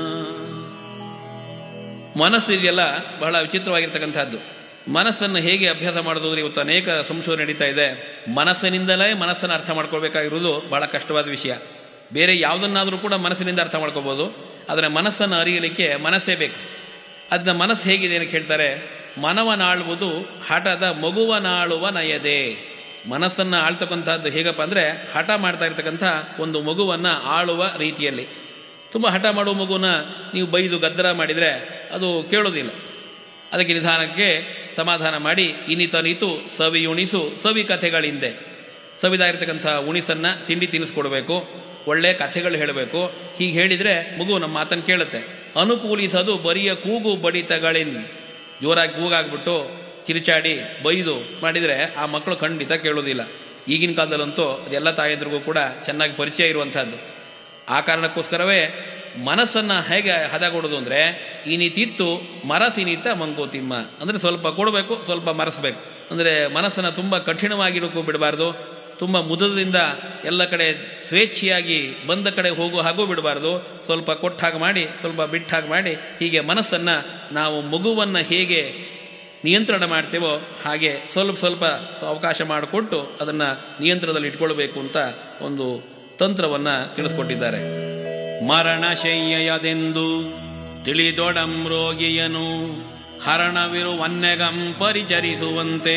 ಮನಸ್ಸು ಇದೆಯಲ್ಲ ಬಹಳ ವಿಚಿತ್ರವಾಗಿರ್ತಕ್ಕಂಥದ್ದು ಮನಸ್ಸನ್ನು ಹೇಗೆ ಅಭ್ಯಾಸ ಮಾಡೋದು ಅಂದ್ರೆ ಇವತ್ತು ಅನೇಕ ಸಂಶೋಧನೆ ನಡೀತಾ ಇದೆ ಮನಸ್ಸಿನಿಂದಲೇ ಮನಸ್ಸನ್ನು ಅರ್ಥ ಮಾಡ್ಕೊಳ್ಬೇಕಾಗಿರುವುದು ಬಹಳ ಕಷ್ಟವಾದ ವಿಷಯ ಬೇರೆ ಯಾವುದನ್ನಾದರೂ ಕೂಡ ಮನಸ್ಸಿನಿಂದ ಅರ್ಥ ಮಾಡ್ಕೋಬಹುದು ಆದರೆ ಮನಸ್ಸನ್ನು ಅರಿಯಲಿಕ್ಕೆ ಮನಸ್ಸೇ ಬೇಕು ಅದನ್ನ ಮನಸ್ಸು ಹೇಗಿದೆ ಅಂತ ಹೇಳ್ತಾರೆ ಮನವನಾಳುವುದು ಹಠದ ಮಗುವನಾಳುವ ನಯದೆ ಮನಸ್ಸನ್ನು ಆಳ್ತಕ್ಕಂಥದ್ದು ಹೇಗಪ್ಪ ಅಂದರೆ ಹಠ ಮಾಡ್ತಾ ಇರ್ತಕ್ಕಂಥ ಒಂದು ಮಗುವನ್ನು ಆಳುವ ರೀತಿಯಲ್ಲಿ ತುಂಬ ಹಠ ಮಾಡುವ ಮಗುನ ನೀವು ಬೈದು ಗದ್ದರ ಮಾಡಿದರೆ ಅದು ಕೇಳೋದಿಲ್ಲ ಅದಕ್ಕೆ ನಿಧಾನಕ್ಕೆ ಸಮಾಧಾನ ಮಾಡಿ ಇನ್ನಿತ ನೀತು ಸವಿ ಉಣಿಸು ಸವಿ ಕಥೆಗಳಿಂದೆ ಸವಿದಾಗಿರ್ತಕ್ಕಂಥ ಉಣಿಸನ್ನ ತಿಂಡಿ ತಿನ್ನಿಸ್ಕೊಡ್ಬೇಕು ಒಳ್ಳೆ ಕಥೆಗಳು ಹೇಳಬೇಕು ಹೀಗೆ ಹೇಳಿದರೆ ಮಗು ನಮ್ಮ ಮಾತನ್ನು ಕೇಳುತ್ತೆ ಅನುಕೂಲಿಸೋದು ಬರಿಯ ಕೂಗು ಬಡಿತಗಳಿನ್ ಜೋರಾಗಿ ಕೂಗಾಗ್ಬಿಟ್ಟು ಕಿರಿಚಾಡಿ ಬೈದು ಮಾಡಿದರೆ ಆ ಮಕ್ಕಳು ಖಂಡಿತ ಕೇಳೋದಿಲ್ಲ ಈಗಿನ ಕಾಲದಲ್ಲಂತೂ ಅದೆಲ್ಲ ತಾಯಂದ್ರಿಗೂ ಕೂಡ ಚೆನ್ನಾಗಿ ಪರಿಚಯ ಇರುವಂಥದ್ದು ಆ ಕಾರಣಕ್ಕೋಸ್ಕರವೇ ಮನಸ್ಸನ್ನು ಹೇಗೆ ಹದಗೊಡೋದು ಅಂದರೆ ಇನಿತಿತ್ತು ಮರಸಿನಿತ ಮಂಕೋತಿಮ್ಮ ಅಂದರೆ ಸ್ವಲ್ಪ ಕೊಡಬೇಕು ಸ್ವಲ್ಪ ಮರೆಸಬೇಕು ಅಂದರೆ ಮನಸ್ಸನ್ನು ತುಂಬ ಕಠಿಣವಾಗಿರೋಕ್ಕೂ ಬಿಡಬಾರ್ದು ತುಂಬ ಮುದದಿಂದ ಎಲ್ಲ ಕಡೆ ಸ್ವೇಚ್ಛೆಯಾಗಿ ಬಂದ ಕಡೆ ಹೋಗೋ ಹಾಗೂ ಬಿಡಬಾರ್ದು ಸ್ವಲ್ಪ ಕೊಟ್ಟ ಹಾಗೆ ಮಾಡಿ ಸ್ವಲ್ಪ ಬಿಟ್ಟ ಹಾಗೆ ಮಾಡಿ ಹೀಗೆ ಮನಸ್ಸನ್ನು ನಾವು ಮಗುವನ್ನು ಹೇಗೆ ನಿಯಂತ್ರಣ ಮಾಡ್ತೇವೋ ಹಾಗೆ ಸ್ವಲ್ಪ ಸ್ವಲ್ಪ ಅವಕಾಶ ಮಾಡಿಕೊಟ್ಟು ಅದನ್ನು ನಿಯಂತ್ರಣದಲ್ಲಿ ಇಟ್ಕೊಳ್ಬೇಕು ಅಂತ ಒಂದು ತಂತ್ರವನ್ನು ತಿಳಿಸ್ಕೊಟ್ಟಿದ್ದಾರೆ ಮರಣಶಯ್ಯಯದೆಂದು ತಿಳಿದೊಡಂ ರೋಗಿಯನು ಹರಣವಿರುವನ್ನೆಗಂ ಪರಿಚರಿಸುವಂತೆ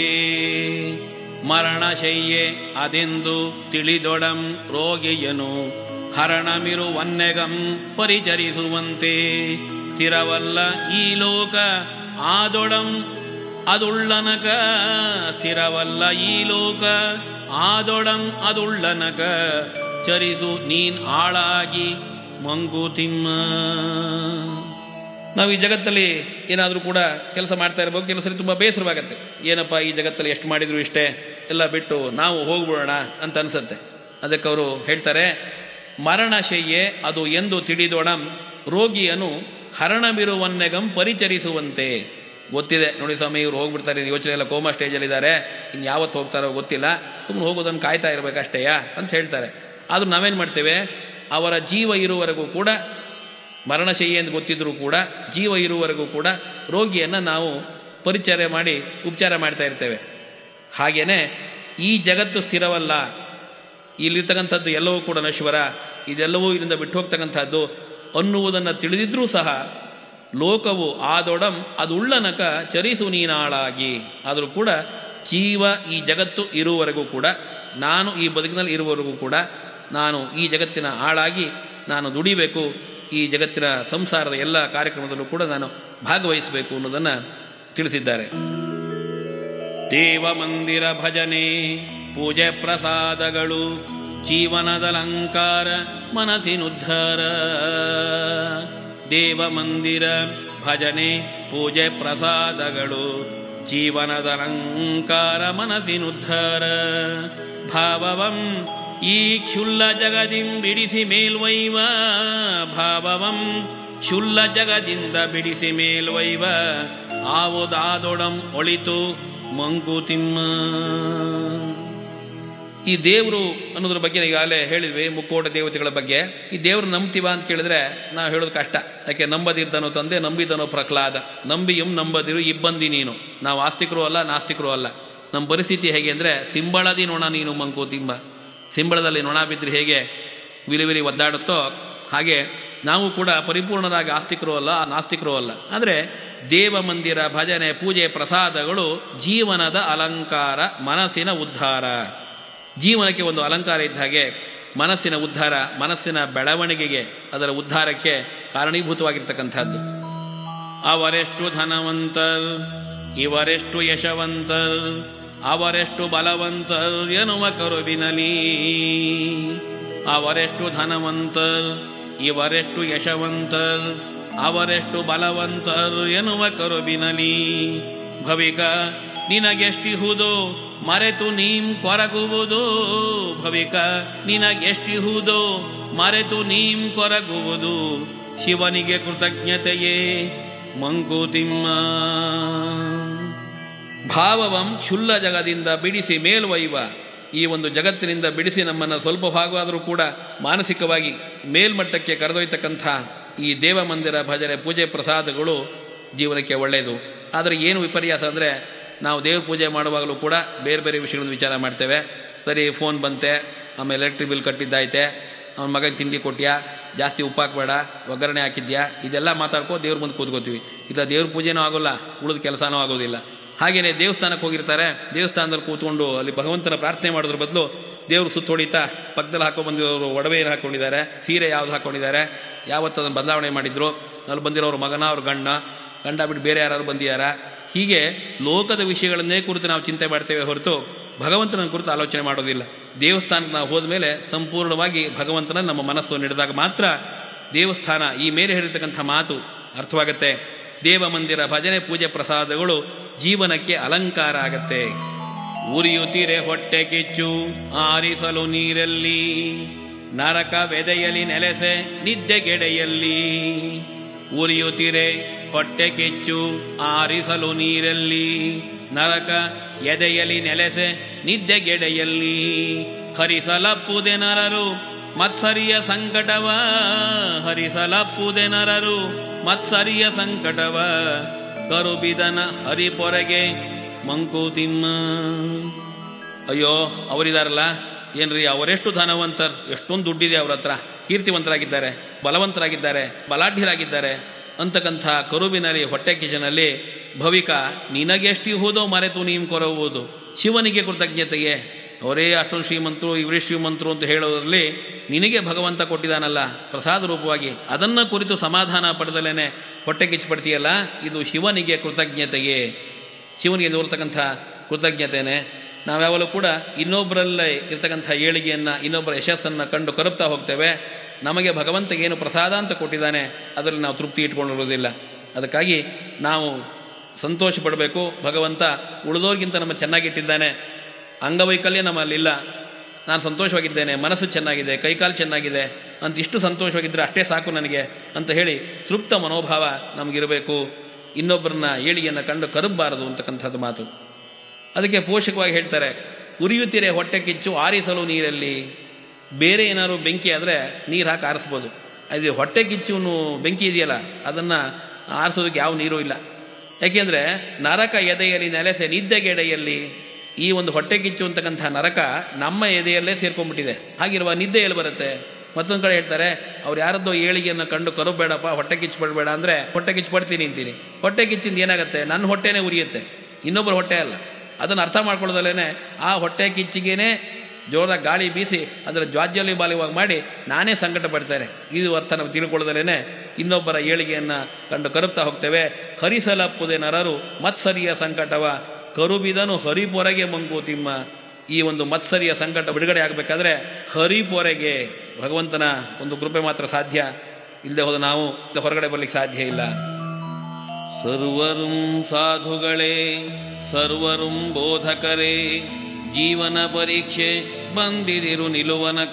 ಮರಣಶಯ್ಯೆ ಅದೆಂದು ತಿಳಿದೊಡಂ ರೋಗಿಯನು ಹರಣಮಿರುವನ್ನೆಗಂ ಪರಿಚರಿಸುವಂತೆ ಸ್ಥಿರವಲ್ಲ ಈ ಲೋಕ ಆದೊಡಂ ಅದುಳ್ಳನಕ ಸ್ಥಿರವಲ್ಲ ಈ ಲೋಕ ಆದೊಡಂ ಅದುಳ್ಳನಕ ಚರಿಸು ನೀನ್ ಆಳಾಗಿ ಮಂಕುತಿಮ್ಮ ನಾವು ಈ ಜಗತ್ತಲ್ಲಿ ಏನಾದರೂ ಕೂಡ ಕೆಲಸ ಮಾಡ್ತಾ ಇರಬೇಕು ಕೆಲಸ ತುಂಬ ಬೇಸರವಾಗತ್ತೆ ಏನಪ್ಪ ಈ ಜಗತ್ತಲ್ಲಿ ಎಷ್ಟು ಮಾಡಿದ್ರು ಇಷ್ಟೇ ಎಲ್ಲ ಬಿಟ್ಟು ನಾವು ಹೋಗ್ಬಿಡೋಣ ಅಂತ ಅನ್ಸುತ್ತೆ ಅದಕ್ಕೆ ಅವರು ಹೇಳ್ತಾರೆ ಮರಣಶಯ್ಯೆ ಅದು ಎಂದು ತಿಳಿದೋಣಂ ರೋಗಿಯನು ಹರಣವಿರುವನ್ನೆಗಂ ಪರಿಚರಿಸುವಂತೆ ಗೊತ್ತಿದೆ ನೋಡಿ ಸ್ವಾಮಿ ಇವ್ರು ಹೋಗ್ಬಿಡ್ತಾರೆ ಯೋಚನೆ ಎಲ್ಲ ಕೋಮಾ ಸ್ಟೇಜಲ್ಲಿದ್ದಾರೆ ಇನ್ನು ಯಾವತ್ತು ಹೋಗ್ತಾರೋ ಗೊತ್ತಿಲ್ಲ ಸುಮ್ಮನೆ ಹೋಗೋದನ್ನು ಕಾಯ್ತಾ ಇರಬೇಕಷ್ಟೇಯಾ ಅಂತ ಹೇಳ್ತಾರೆ ಆದರೂ ನಾವೇನು ಮಾಡ್ತೇವೆ ಅವರ ಜೀವ ಇರುವವರೆಗೂ ಕೂಡ ಮರಣಶಯ್ಯೆ ಎಂದು ಗೊತ್ತಿದ್ರೂ ಕೂಡ ಜೀವ ಇರುವವರೆಗೂ ಕೂಡ ರೋಗಿಯನ್ನು ನಾವು ಪರಿಚಯ ಮಾಡಿ ಉಪಚಾರ ಮಾಡ್ತಾ ಇರ್ತೇವೆ ಹಾಗೇನೆ ಈ ಜಗತ್ತು ಸ್ಥಿರವಲ್ಲ ಇಲ್ಲಿರ್ತಕ್ಕಂಥದ್ದು ಎಲ್ಲವೂ ಕೂಡ ನಶ್ವರ ಇದೆಲ್ಲವೂ ಇಲ್ಲಿಂದ ಬಿಟ್ಟು ಹೋಗ್ತಕ್ಕಂಥದ್ದು ಅನ್ನುವುದನ್ನು ತಿಳಿದಿದ್ರೂ ಸಹ ಲೋಕವು ಆದೊಡಂ ಅದು ಉಳ್ಳನಕ ಚರಿಸು ನೀನಾಳಾಗಿ ಆದರೂ ಕೂಡ ಜೀವ ಈ ಜಗತ್ತು ಇರುವವರೆಗೂ ಕೂಡ ನಾನು ಈ ಬದುಕಿನಲ್ಲಿ ಇರುವವರೆಗೂ ಕೂಡ ನಾನು ಈ ಜಗತ್ತಿನ ಆಳಾಗಿ ನಾನು ದುಡಿಬೇಕು ಈ ಜಗತ್ತಿನ ಸಂಸಾರದ ಎಲ್ಲ ಕಾರ್ಯಕ್ರಮದಲ್ಲೂ ಕೂಡ ನಾನು ಭಾಗವಹಿಸಬೇಕು ಅನ್ನೋದನ್ನು ತಿಳಿಸಿದ್ದಾರೆ ದೇವ ಮಂದಿರ ಭಜನೆ ಪೂಜೆ ಪ್ರಸಾದಗಳು ಜೀವನದ ಅಲಂಕಾರ ಮನಸ್ಸಿನುದ್ಧಾರ ದೇವ ಮಂದಿರ ಭಜನೆ ಪೂಜೆ ಪ್ರಸಾದಗಳು ಜೀವನದ ಅಲಂಕಾರ ಮನಸ್ಸಿನುದ್ಧಾರ ಭಾವವಂ ಈ ಕ್ಷುಲ್ಲ ಜಗದಿಂ ಬಿಡಿಸಿ ಮೇಲ್ವೈವ ಭಾವವಂ ಕ್ಷುಲ್ಲ ಜಗದಿಂದ ಬಿಡಿಸಿ ಮೇಲ್ವೈವ ಆವುದಾದೊಡಂ ಒಳಿತು ಮಂಕುತಿಮ್ಮ ಈ ದೇವರು ಅನ್ನೋದ್ರ ಬಗ್ಗೆ ಈಗಾಗಲೇ ಹೇಳಿದ್ವಿ ಮುಕ್ಕೋಟ ದೇವತೆಗಳ ಬಗ್ಗೆ ಈ ದೇವ್ರು ನಂಬ್ತೀವ ಅಂತ ಕೇಳಿದ್ರೆ ನಾವು ಹೇಳೋದು ಕಷ್ಟ ಯಾಕೆ ನಂಬದಿರ್ದನೋ ತಂದೆ ನಂಬಿದನೋ ಪ್ರಹ್ಲಾದ ನಂಬಿಯಂ ನಂಬದಿರು ಇಬ್ಬಂದಿ ನೀನು ನಾವು ಆಸ್ತಿಕರು ಅಲ್ಲ ನಾಸ್ತಿಕರು ಅಲ್ಲ ನಮ್ಮ ಪರಿಸ್ಥಿತಿ ಹೇಗೆ ಅಂದರೆ ಸಿಂಬಳದಿ ನೊಣ ನೀನು ಮಂಕುತಿಂಬ ಸಿಂಬಳದಲ್ಲಿ ನೊಣ ಬಿದ್ದರೆ ಹೇಗೆ ವಿಲಿ ವಿಲಿ ಒದ್ದಾಡುತ್ತೋ ಹಾಗೆ ನಾವು ಕೂಡ ಪರಿಪೂರ್ಣರಾಗಿ ಆಸ್ತಿಕರು ಅಲ್ಲ ನಾಸ್ತಿಕರು ಅಲ್ಲ ಆದರೆ ದೇವ ಮಂದಿರ ಭಜನೆ ಪೂಜೆ ಪ್ರಸಾದಗಳು ಜೀವನದ ಅಲಂಕಾರ ಮನಸ್ಸಿನ ಉದ್ಧಾರ ಜೀವನಕ್ಕೆ ಒಂದು ಅಲಂಕಾರ ಇದ್ದ ಹಾಗೆ ಮನಸ್ಸಿನ ಉದ್ಧಾರ ಮನಸ್ಸಿನ ಬೆಳವಣಿಗೆಗೆ ಅದರ ಉದ್ಧಾರಕ್ಕೆ ಕಾರಣೀಭೂತವಾಗಿರ್ತಕ್ಕಂಥದ್ದು ಅವರೆಷ್ಟು ಧನವಂತರ್ ಇವರೆಷ್ಟು ಯಶವಂತರ್ ಅವರೆಷ್ಟು ಬಲವಂತರ್ ಎನ್ನುವ ಕರುವಿನಲಿ ಅವರೆಷ್ಟು ಧನವಂತರ್ ಇವರೆಷ್ಟು ಯಶವಂತರ್ ಅವರೆಷ್ಟು ಬಲವಂತರ್ ಎನ್ನುವ ಕರುಬಿನಲಿ ಭವಿಕ ನಿನಗೆಷ್ಟಿಹುದೋ ಮರೆತು ನೀಂ ಕೊರಗುವುದು ಭವಿಕ ನಿನಗೆಷ್ಟಿಹುದೋ ಮರೆತು ನೀಂ ಕೊರಗುವುದು ಶಿವನಿಗೆ ಕೃತಜ್ಞತೆಯೇ ಮಂಕುತಿಮ್ಮ ಭಾವವಂ ಕ್ಷುಲ್ಲ ಜಗದಿಂದ ಬಿಡಿಸಿ ಮೇಲ್ವೈವ ಈ ಒಂದು ಜಗತ್ತಿನಿಂದ ಬಿಡಿಸಿ ನಮ್ಮನ್ನು ಸ್ವಲ್ಪ ಭಾಗವಾದರೂ ಕೂಡ ಮಾನಸಿಕವಾಗಿ ಮೇಲ್ಮಟ್ಟಕ್ಕೆ ಕರೆದೊಯ್ತಕ್ಕಂಥ ಈ ದೇವ ಮಂದಿರ ಭಜನೆ ಪೂಜೆ ಪ್ರಸಾದಗಳು ಜೀವನಕ್ಕೆ ಒಳ್ಳೆಯದು ಆದರೆ ಏನು ವಿಪರ್ಯಾಸ ಅಂದರೆ ನಾವು ದೇವ್ರ ಪೂಜೆ ಮಾಡುವಾಗಲೂ ಕೂಡ ಬೇರೆ ಬೇರೆ ವಿಷಯಗಳನ್ನು ವಿಚಾರ ಮಾಡ್ತೇವೆ ಸರಿ ಫೋನ್ ಬಂತೆ ಆಮೇಲೆ ಎಲೆಕ್ಟ್ರಿಕ್ ಬಿಲ್ ಕಟ್ಟಿದ್ದಾಯ್ತೆ ಅವನ ಮಗನ ತಿಂಡಿ ಕೊಟ್ಯಾ ಜಾಸ್ತಿ ಉಪ್ಪು ಹಾಕ್ಬೇಡ ಒಗ್ಗರಣೆ ಹಾಕಿದ್ಯಾ ಇದೆಲ್ಲ ಮಾತಾಡ್ಕೋ ದೇವ್ರ ಮುಂದೆ ಕೂತ್ಕೋತೀವಿ ಇಲ್ಲ ದೇವ್ರ ಪೂಜೆನೂ ಆಗೋಲ್ಲ ಉಳಿದ ಕೆಲಸನೂ ಆಗೋದಿಲ್ಲ ಹಾಗೆಯೇ ದೇವಸ್ಥಾನಕ್ಕೆ ಹೋಗಿರ್ತಾರೆ ದೇವಸ್ಥಾನದಲ್ಲಿ ಕೂತ್ಕೊಂಡು ಅಲ್ಲಿ ಭಗವಂತನ ಪ್ರಾರ್ಥನೆ ಮಾಡೋದ್ರ ಬದಲು ದೇವರು ಸುತ್ತ ಹೊಡಿತಾ ಪಕ್ಕದಲ್ಲಿ ಹಾಕೋ ಬಂದಿರೋರು ಒಡವೆ ಏನು ಹಾಕ್ಕೊಂಡಿದ್ದಾರೆ ಸೀರೆ ಯಾವ್ದು ಹಾಕ್ಕೊಂಡಿದ್ದಾರೆ ಯಾವತ್ತು ಅದನ್ನು ಬದಲಾವಣೆ ಮಾಡಿದ್ರು ಅಲ್ಲಿ ಬಂದಿರೋರು ಮಗನ ಅವ್ರ ಗಂಡ ಗಂಡ ಬಿಟ್ಟು ಬೇರೆ ಯಾರು ಬಂದಿದ್ದಾರಾ ಹೀಗೆ ಲೋಕದ ವಿಷಯಗಳನ್ನೇ ಕುರಿತು ನಾವು ಚಿಂತೆ ಮಾಡ್ತೇವೆ ಹೊರತು ಭಗವಂತನ ಕುರಿತು ಆಲೋಚನೆ ಮಾಡೋದಿಲ್ಲ ದೇವಸ್ಥಾನಕ್ಕೆ ನಾವು ಹೋದ ಮೇಲೆ ಸಂಪೂರ್ಣವಾಗಿ ಭಗವಂತನ ನಮ್ಮ ಮನಸ್ಸು ನಡೆದಾಗ ಮಾತ್ರ ದೇವಸ್ಥಾನ ಈ ಮೇಲೆ ಹೇಳಿರ್ತಕ್ಕಂಥ ಮಾತು ಅರ್ಥವಾಗತ್ತೆ ದೇವ ಮಂದಿರ ಭಜನೆ ಪೂಜೆ ಪ್ರಸಾದಗಳು ಜೀವನಕ್ಕೆ ಅಲಂಕಾರ ಆಗತ್ತೆ ಉರಿಯುತ್ತಿರೆ ಹೊಟ್ಟೆ ಕಿಚ್ಚು ಆರಿಸಲು ನೀರಲ್ಲಿ ನರಕ ಬೆದೆಯಲಿ ನೆಲೆಸೆ ನಿದ್ದೆಗೆಡೆಯಲ್ಲಿ ಉರಿಯುತ್ತಿರೆ ಹೊಟ್ಟೆ ಕಿಚ್ಚು ಆರಿಸಲು ನೀರಲ್ಲಿ ನರಕ ಎದೆಯಲಿ ನೆಲೆಸೆ ನಿದ್ದೆಗೆಡೆಯಲ್ಲಿ ಹರಿಸಲಪ್ಪುದೆ ನರರು ಮತ್ಸರಿಯ ಸಂಕಟವ ಹರಿಸಲಪ್ಪುದೆ ನರರು ಮತ್ಸರಿಯ ಸಂಕಟವ ಕರುಬಿದನ ಹರಿಪೊರೆಗೆ ಮಂಕುತಿಮ್ಮ ಅಯ್ಯೋ ಅವರಿದಾರಲ್ಲ ಏನ್ರಿ ಅವರೆಷ್ಟು ಧನವಂತರ್ ಎಷ್ಟೊಂದು ದುಡ್ಡಿದೆ ಅವ್ರ ಹತ್ರ ಕೀರ್ತಿವಂತರಾಗಿದ್ದಾರೆ ಬಲವಂತರಾಗಿದ್ದಾರೆ ಬಲಾಢ್ಯರಾಗಿದ್ದಾರೆ ಅಂತಕ್ಕಂಥ ಕರುಬಿನಲ್ಲಿ ಹೊಟ್ಟೆ ಕಿಚನಲ್ಲಿ ಭವಿಕ ನಿನಗೆಷ್ಟಿಹುದೋ ಮರೆತು ನೀನು ಕೊರವುದು ಶಿವನಿಗೆ ಕೃತಜ್ಞತೆಯೇ ಅವರೇ ಅಷ್ಟೊಂದು ಶ್ರೀಮಂತರು ಇವರೇ ಶ್ರೀಮಂತರು ಅಂತ ಹೇಳೋದ್ರಲ್ಲಿ ನಿನಗೆ ಭಗವಂತ ಕೊಟ್ಟಿದ್ದಾನಲ್ಲ ಪ್ರಸಾದ ರೂಪವಾಗಿ ಅದನ್ನು ಕುರಿತು ಸಮಾಧಾನ ಪಡೆದಲೇನೆ ಹೊಟ್ಟೆ ಕಿಚ್ಚುಪಡ್ತೀಯಲ್ಲ ಇದು ಶಿವನಿಗೆ ಕೃತಜ್ಞತೆಯೇ ಶಿವನಿಗೆ ದೋರ್ತಕ್ಕಂಥ ಕೃತಜ್ಞತೆಯೇ ನಾವ್ಯಾವಲೂ ಕೂಡ ಇನ್ನೊಬ್ಬರಲ್ಲೇ ಇರ್ತಕ್ಕಂಥ ಏಳಿಗೆಯನ್ನು ಇನ್ನೊಬ್ಬರ ಯಶಸ್ಸನ್ನು ಕಂಡು ಕರುಪ್ತಾ ಹೋಗ್ತೇವೆ ನಮಗೆ ಭಗವಂತ ಏನು ಪ್ರಸಾದ ಅಂತ ಕೊಟ್ಟಿದ್ದಾನೆ ಅದರಲ್ಲಿ ನಾವು ತೃಪ್ತಿ ಇಟ್ಕೊಂಡಿರೋದಿಲ್ಲ ಅದಕ್ಕಾಗಿ ನಾವು ಸಂತೋಷ ಪಡಬೇಕು ಭಗವಂತ ಉಳಿದೋರ್ಗಿಂತ ನಮ್ಮ ಚೆನ್ನಾಗಿಟ್ಟಿದ್ದಾನೆ ಅಂಗವೈಕಲ್ಯ ನಮ್ಮಲ್ಲಿಲ್ಲ ನಾನು ಸಂತೋಷವಾಗಿದ್ದೇನೆ ಮನಸ್ಸು ಚೆನ್ನಾಗಿದೆ ಕೈಕಾಲು ಚೆನ್ನಾಗಿದೆ ಅಂತ ಇಷ್ಟು ಸಂತೋಷವಾಗಿದ್ದರೆ ಅಷ್ಟೇ ಸಾಕು ನನಗೆ ಅಂತ ಹೇಳಿ ತೃಪ್ತ ಮನೋಭಾವ ನಮಗಿರಬೇಕು ಇನ್ನೊಬ್ಬರನ್ನ ಏಳಿಗೆಯನ್ನು ಕಂಡು ಕರಬಾರದು ಅಂತಕ್ಕಂಥದ್ದು ಮಾತು ಅದಕ್ಕೆ ಪೋಷಕವಾಗಿ ಹೇಳ್ತಾರೆ ಉರಿಯುತ್ತಿರೆ ಹೊಟ್ಟೆ ಕಿಚ್ಚು ಆರಿಸಲು ನೀರಲ್ಲಿ ಬೇರೆ ಏನಾದ್ರು ಬೆಂಕಿ ಆದರೆ ನೀರು ಹಾಕಿ ಆರಿಸ್ಬೋದು ಅದು ಹೊಟ್ಟೆ ಕಿಚ್ಚು ಬೆಂಕಿ ಇದೆಯಲ್ಲ ಅದನ್ನು ಆರಿಸೋದಕ್ಕೆ ಯಾವ ನೀರು ಇಲ್ಲ ಯಾಕೆಂದರೆ ನರಕ ಎದೆಯಲ್ಲಿ ನೆಲೆಸೆ ನಿದ್ದೆಗೆಡೆಯಲ್ಲಿ ಈ ಒಂದು ಹೊಟ್ಟೆ ಕಿಚ್ಚು ಅಂತಕ್ಕಂಥ ನರಕ ನಮ್ಮ ಎದೆಯಲ್ಲೇ ಸೇರ್ಕೊಂಡ್ಬಿಟ್ಟಿದೆ ಹಾಗಿರುವ ನಿದ್ದೆ ಎಲ್ಲಿ ಬರುತ್ತೆ ಮತ್ತೊಂದು ಕಡೆ ಹೇಳ್ತಾರೆ ಅವ್ರು ಯಾರದ್ದೋ ಏಳಿಗೆಯನ್ನು ಕಂಡು ಕರುಬೇಡಪ್ಪ ಹೊಟ್ಟೆ ಕಿಚ್ಚು ಪಡಬೇಡ ಅಂದರೆ ಹೊಟ್ಟೆ ಕಿಚ್ಚು ಪಡ್ತೀನಿ ಅಂತೀನಿ ಹೊಟ್ಟೆ ಕಿಚ್ಚಿಂದ ಏನಾಗುತ್ತೆ ನನ್ನ ಹೊಟ್ಟೆನೇ ಉರಿಯುತ್ತೆ ಇನ್ನೊಬ್ಬರ ಹೊಟ್ಟೆ ಅಲ್ಲ ಅದನ್ನು ಅರ್ಥ ಮಾಡ್ಕೊಳ್ಳೋದಲ್ಲೇ ಆ ಹೊಟ್ಟೆ ಕಿಚ್ಚಿಗೇನೆ ಜೋರಾಗಿ ಗಾಳಿ ಬೀಸಿ ಅದರ ಜ್ವಾಜ್ಯಲಿ ಬಾಲಿವಾಗಿ ಮಾಡಿ ನಾನೇ ಸಂಕಟ ಪಡ್ತಾರೆ ಇದು ಅರ್ಥ ನಾವು ತಿಳ್ಕೊಳ್ಳೋದಲ್ಲೇ ಇನ್ನೊಬ್ಬರ ಏಳಿಗೆಯನ್ನು ಕಂಡು ಕರುಪ್ತಾ ಹೋಗ್ತೇವೆ ಹರಿಸಲಪ್ಪುದೆ ನರರು ಮತ್ಸರಿಯ ಸಂಕಟವ ಕರುಬಿದನು ಹರಿಪೊರೆಗೆ ಮಂಕುತಿಮ್ಮ ಈ ಒಂದು ಮತ್ಸರಿಯ ಸಂಕಟ ಬಿಡುಗಡೆ ಆಗಬೇಕಾದ್ರೆ ಹರಿಪೊರೆಗೆ ಭಗವಂತನ ಒಂದು ಕೃಪೆ ಮಾತ್ರ ಸಾಧ್ಯ ಇಲ್ಲದೆ ಹೋದ ನಾವು ಹೊರಗಡೆ ಬರ್ಲಿಕ್ಕೆ ಸಾಧ್ಯ ಇಲ್ಲ ಸರ್ವರುಂ ಸಾಧುಗಳೇ ಸರ್ವರುಂ ಬೋಧಕರೇ ಜೀವನ ಪರೀಕ್ಷೆ ಬಂದಿದಿರು ನಿಲುವನಕ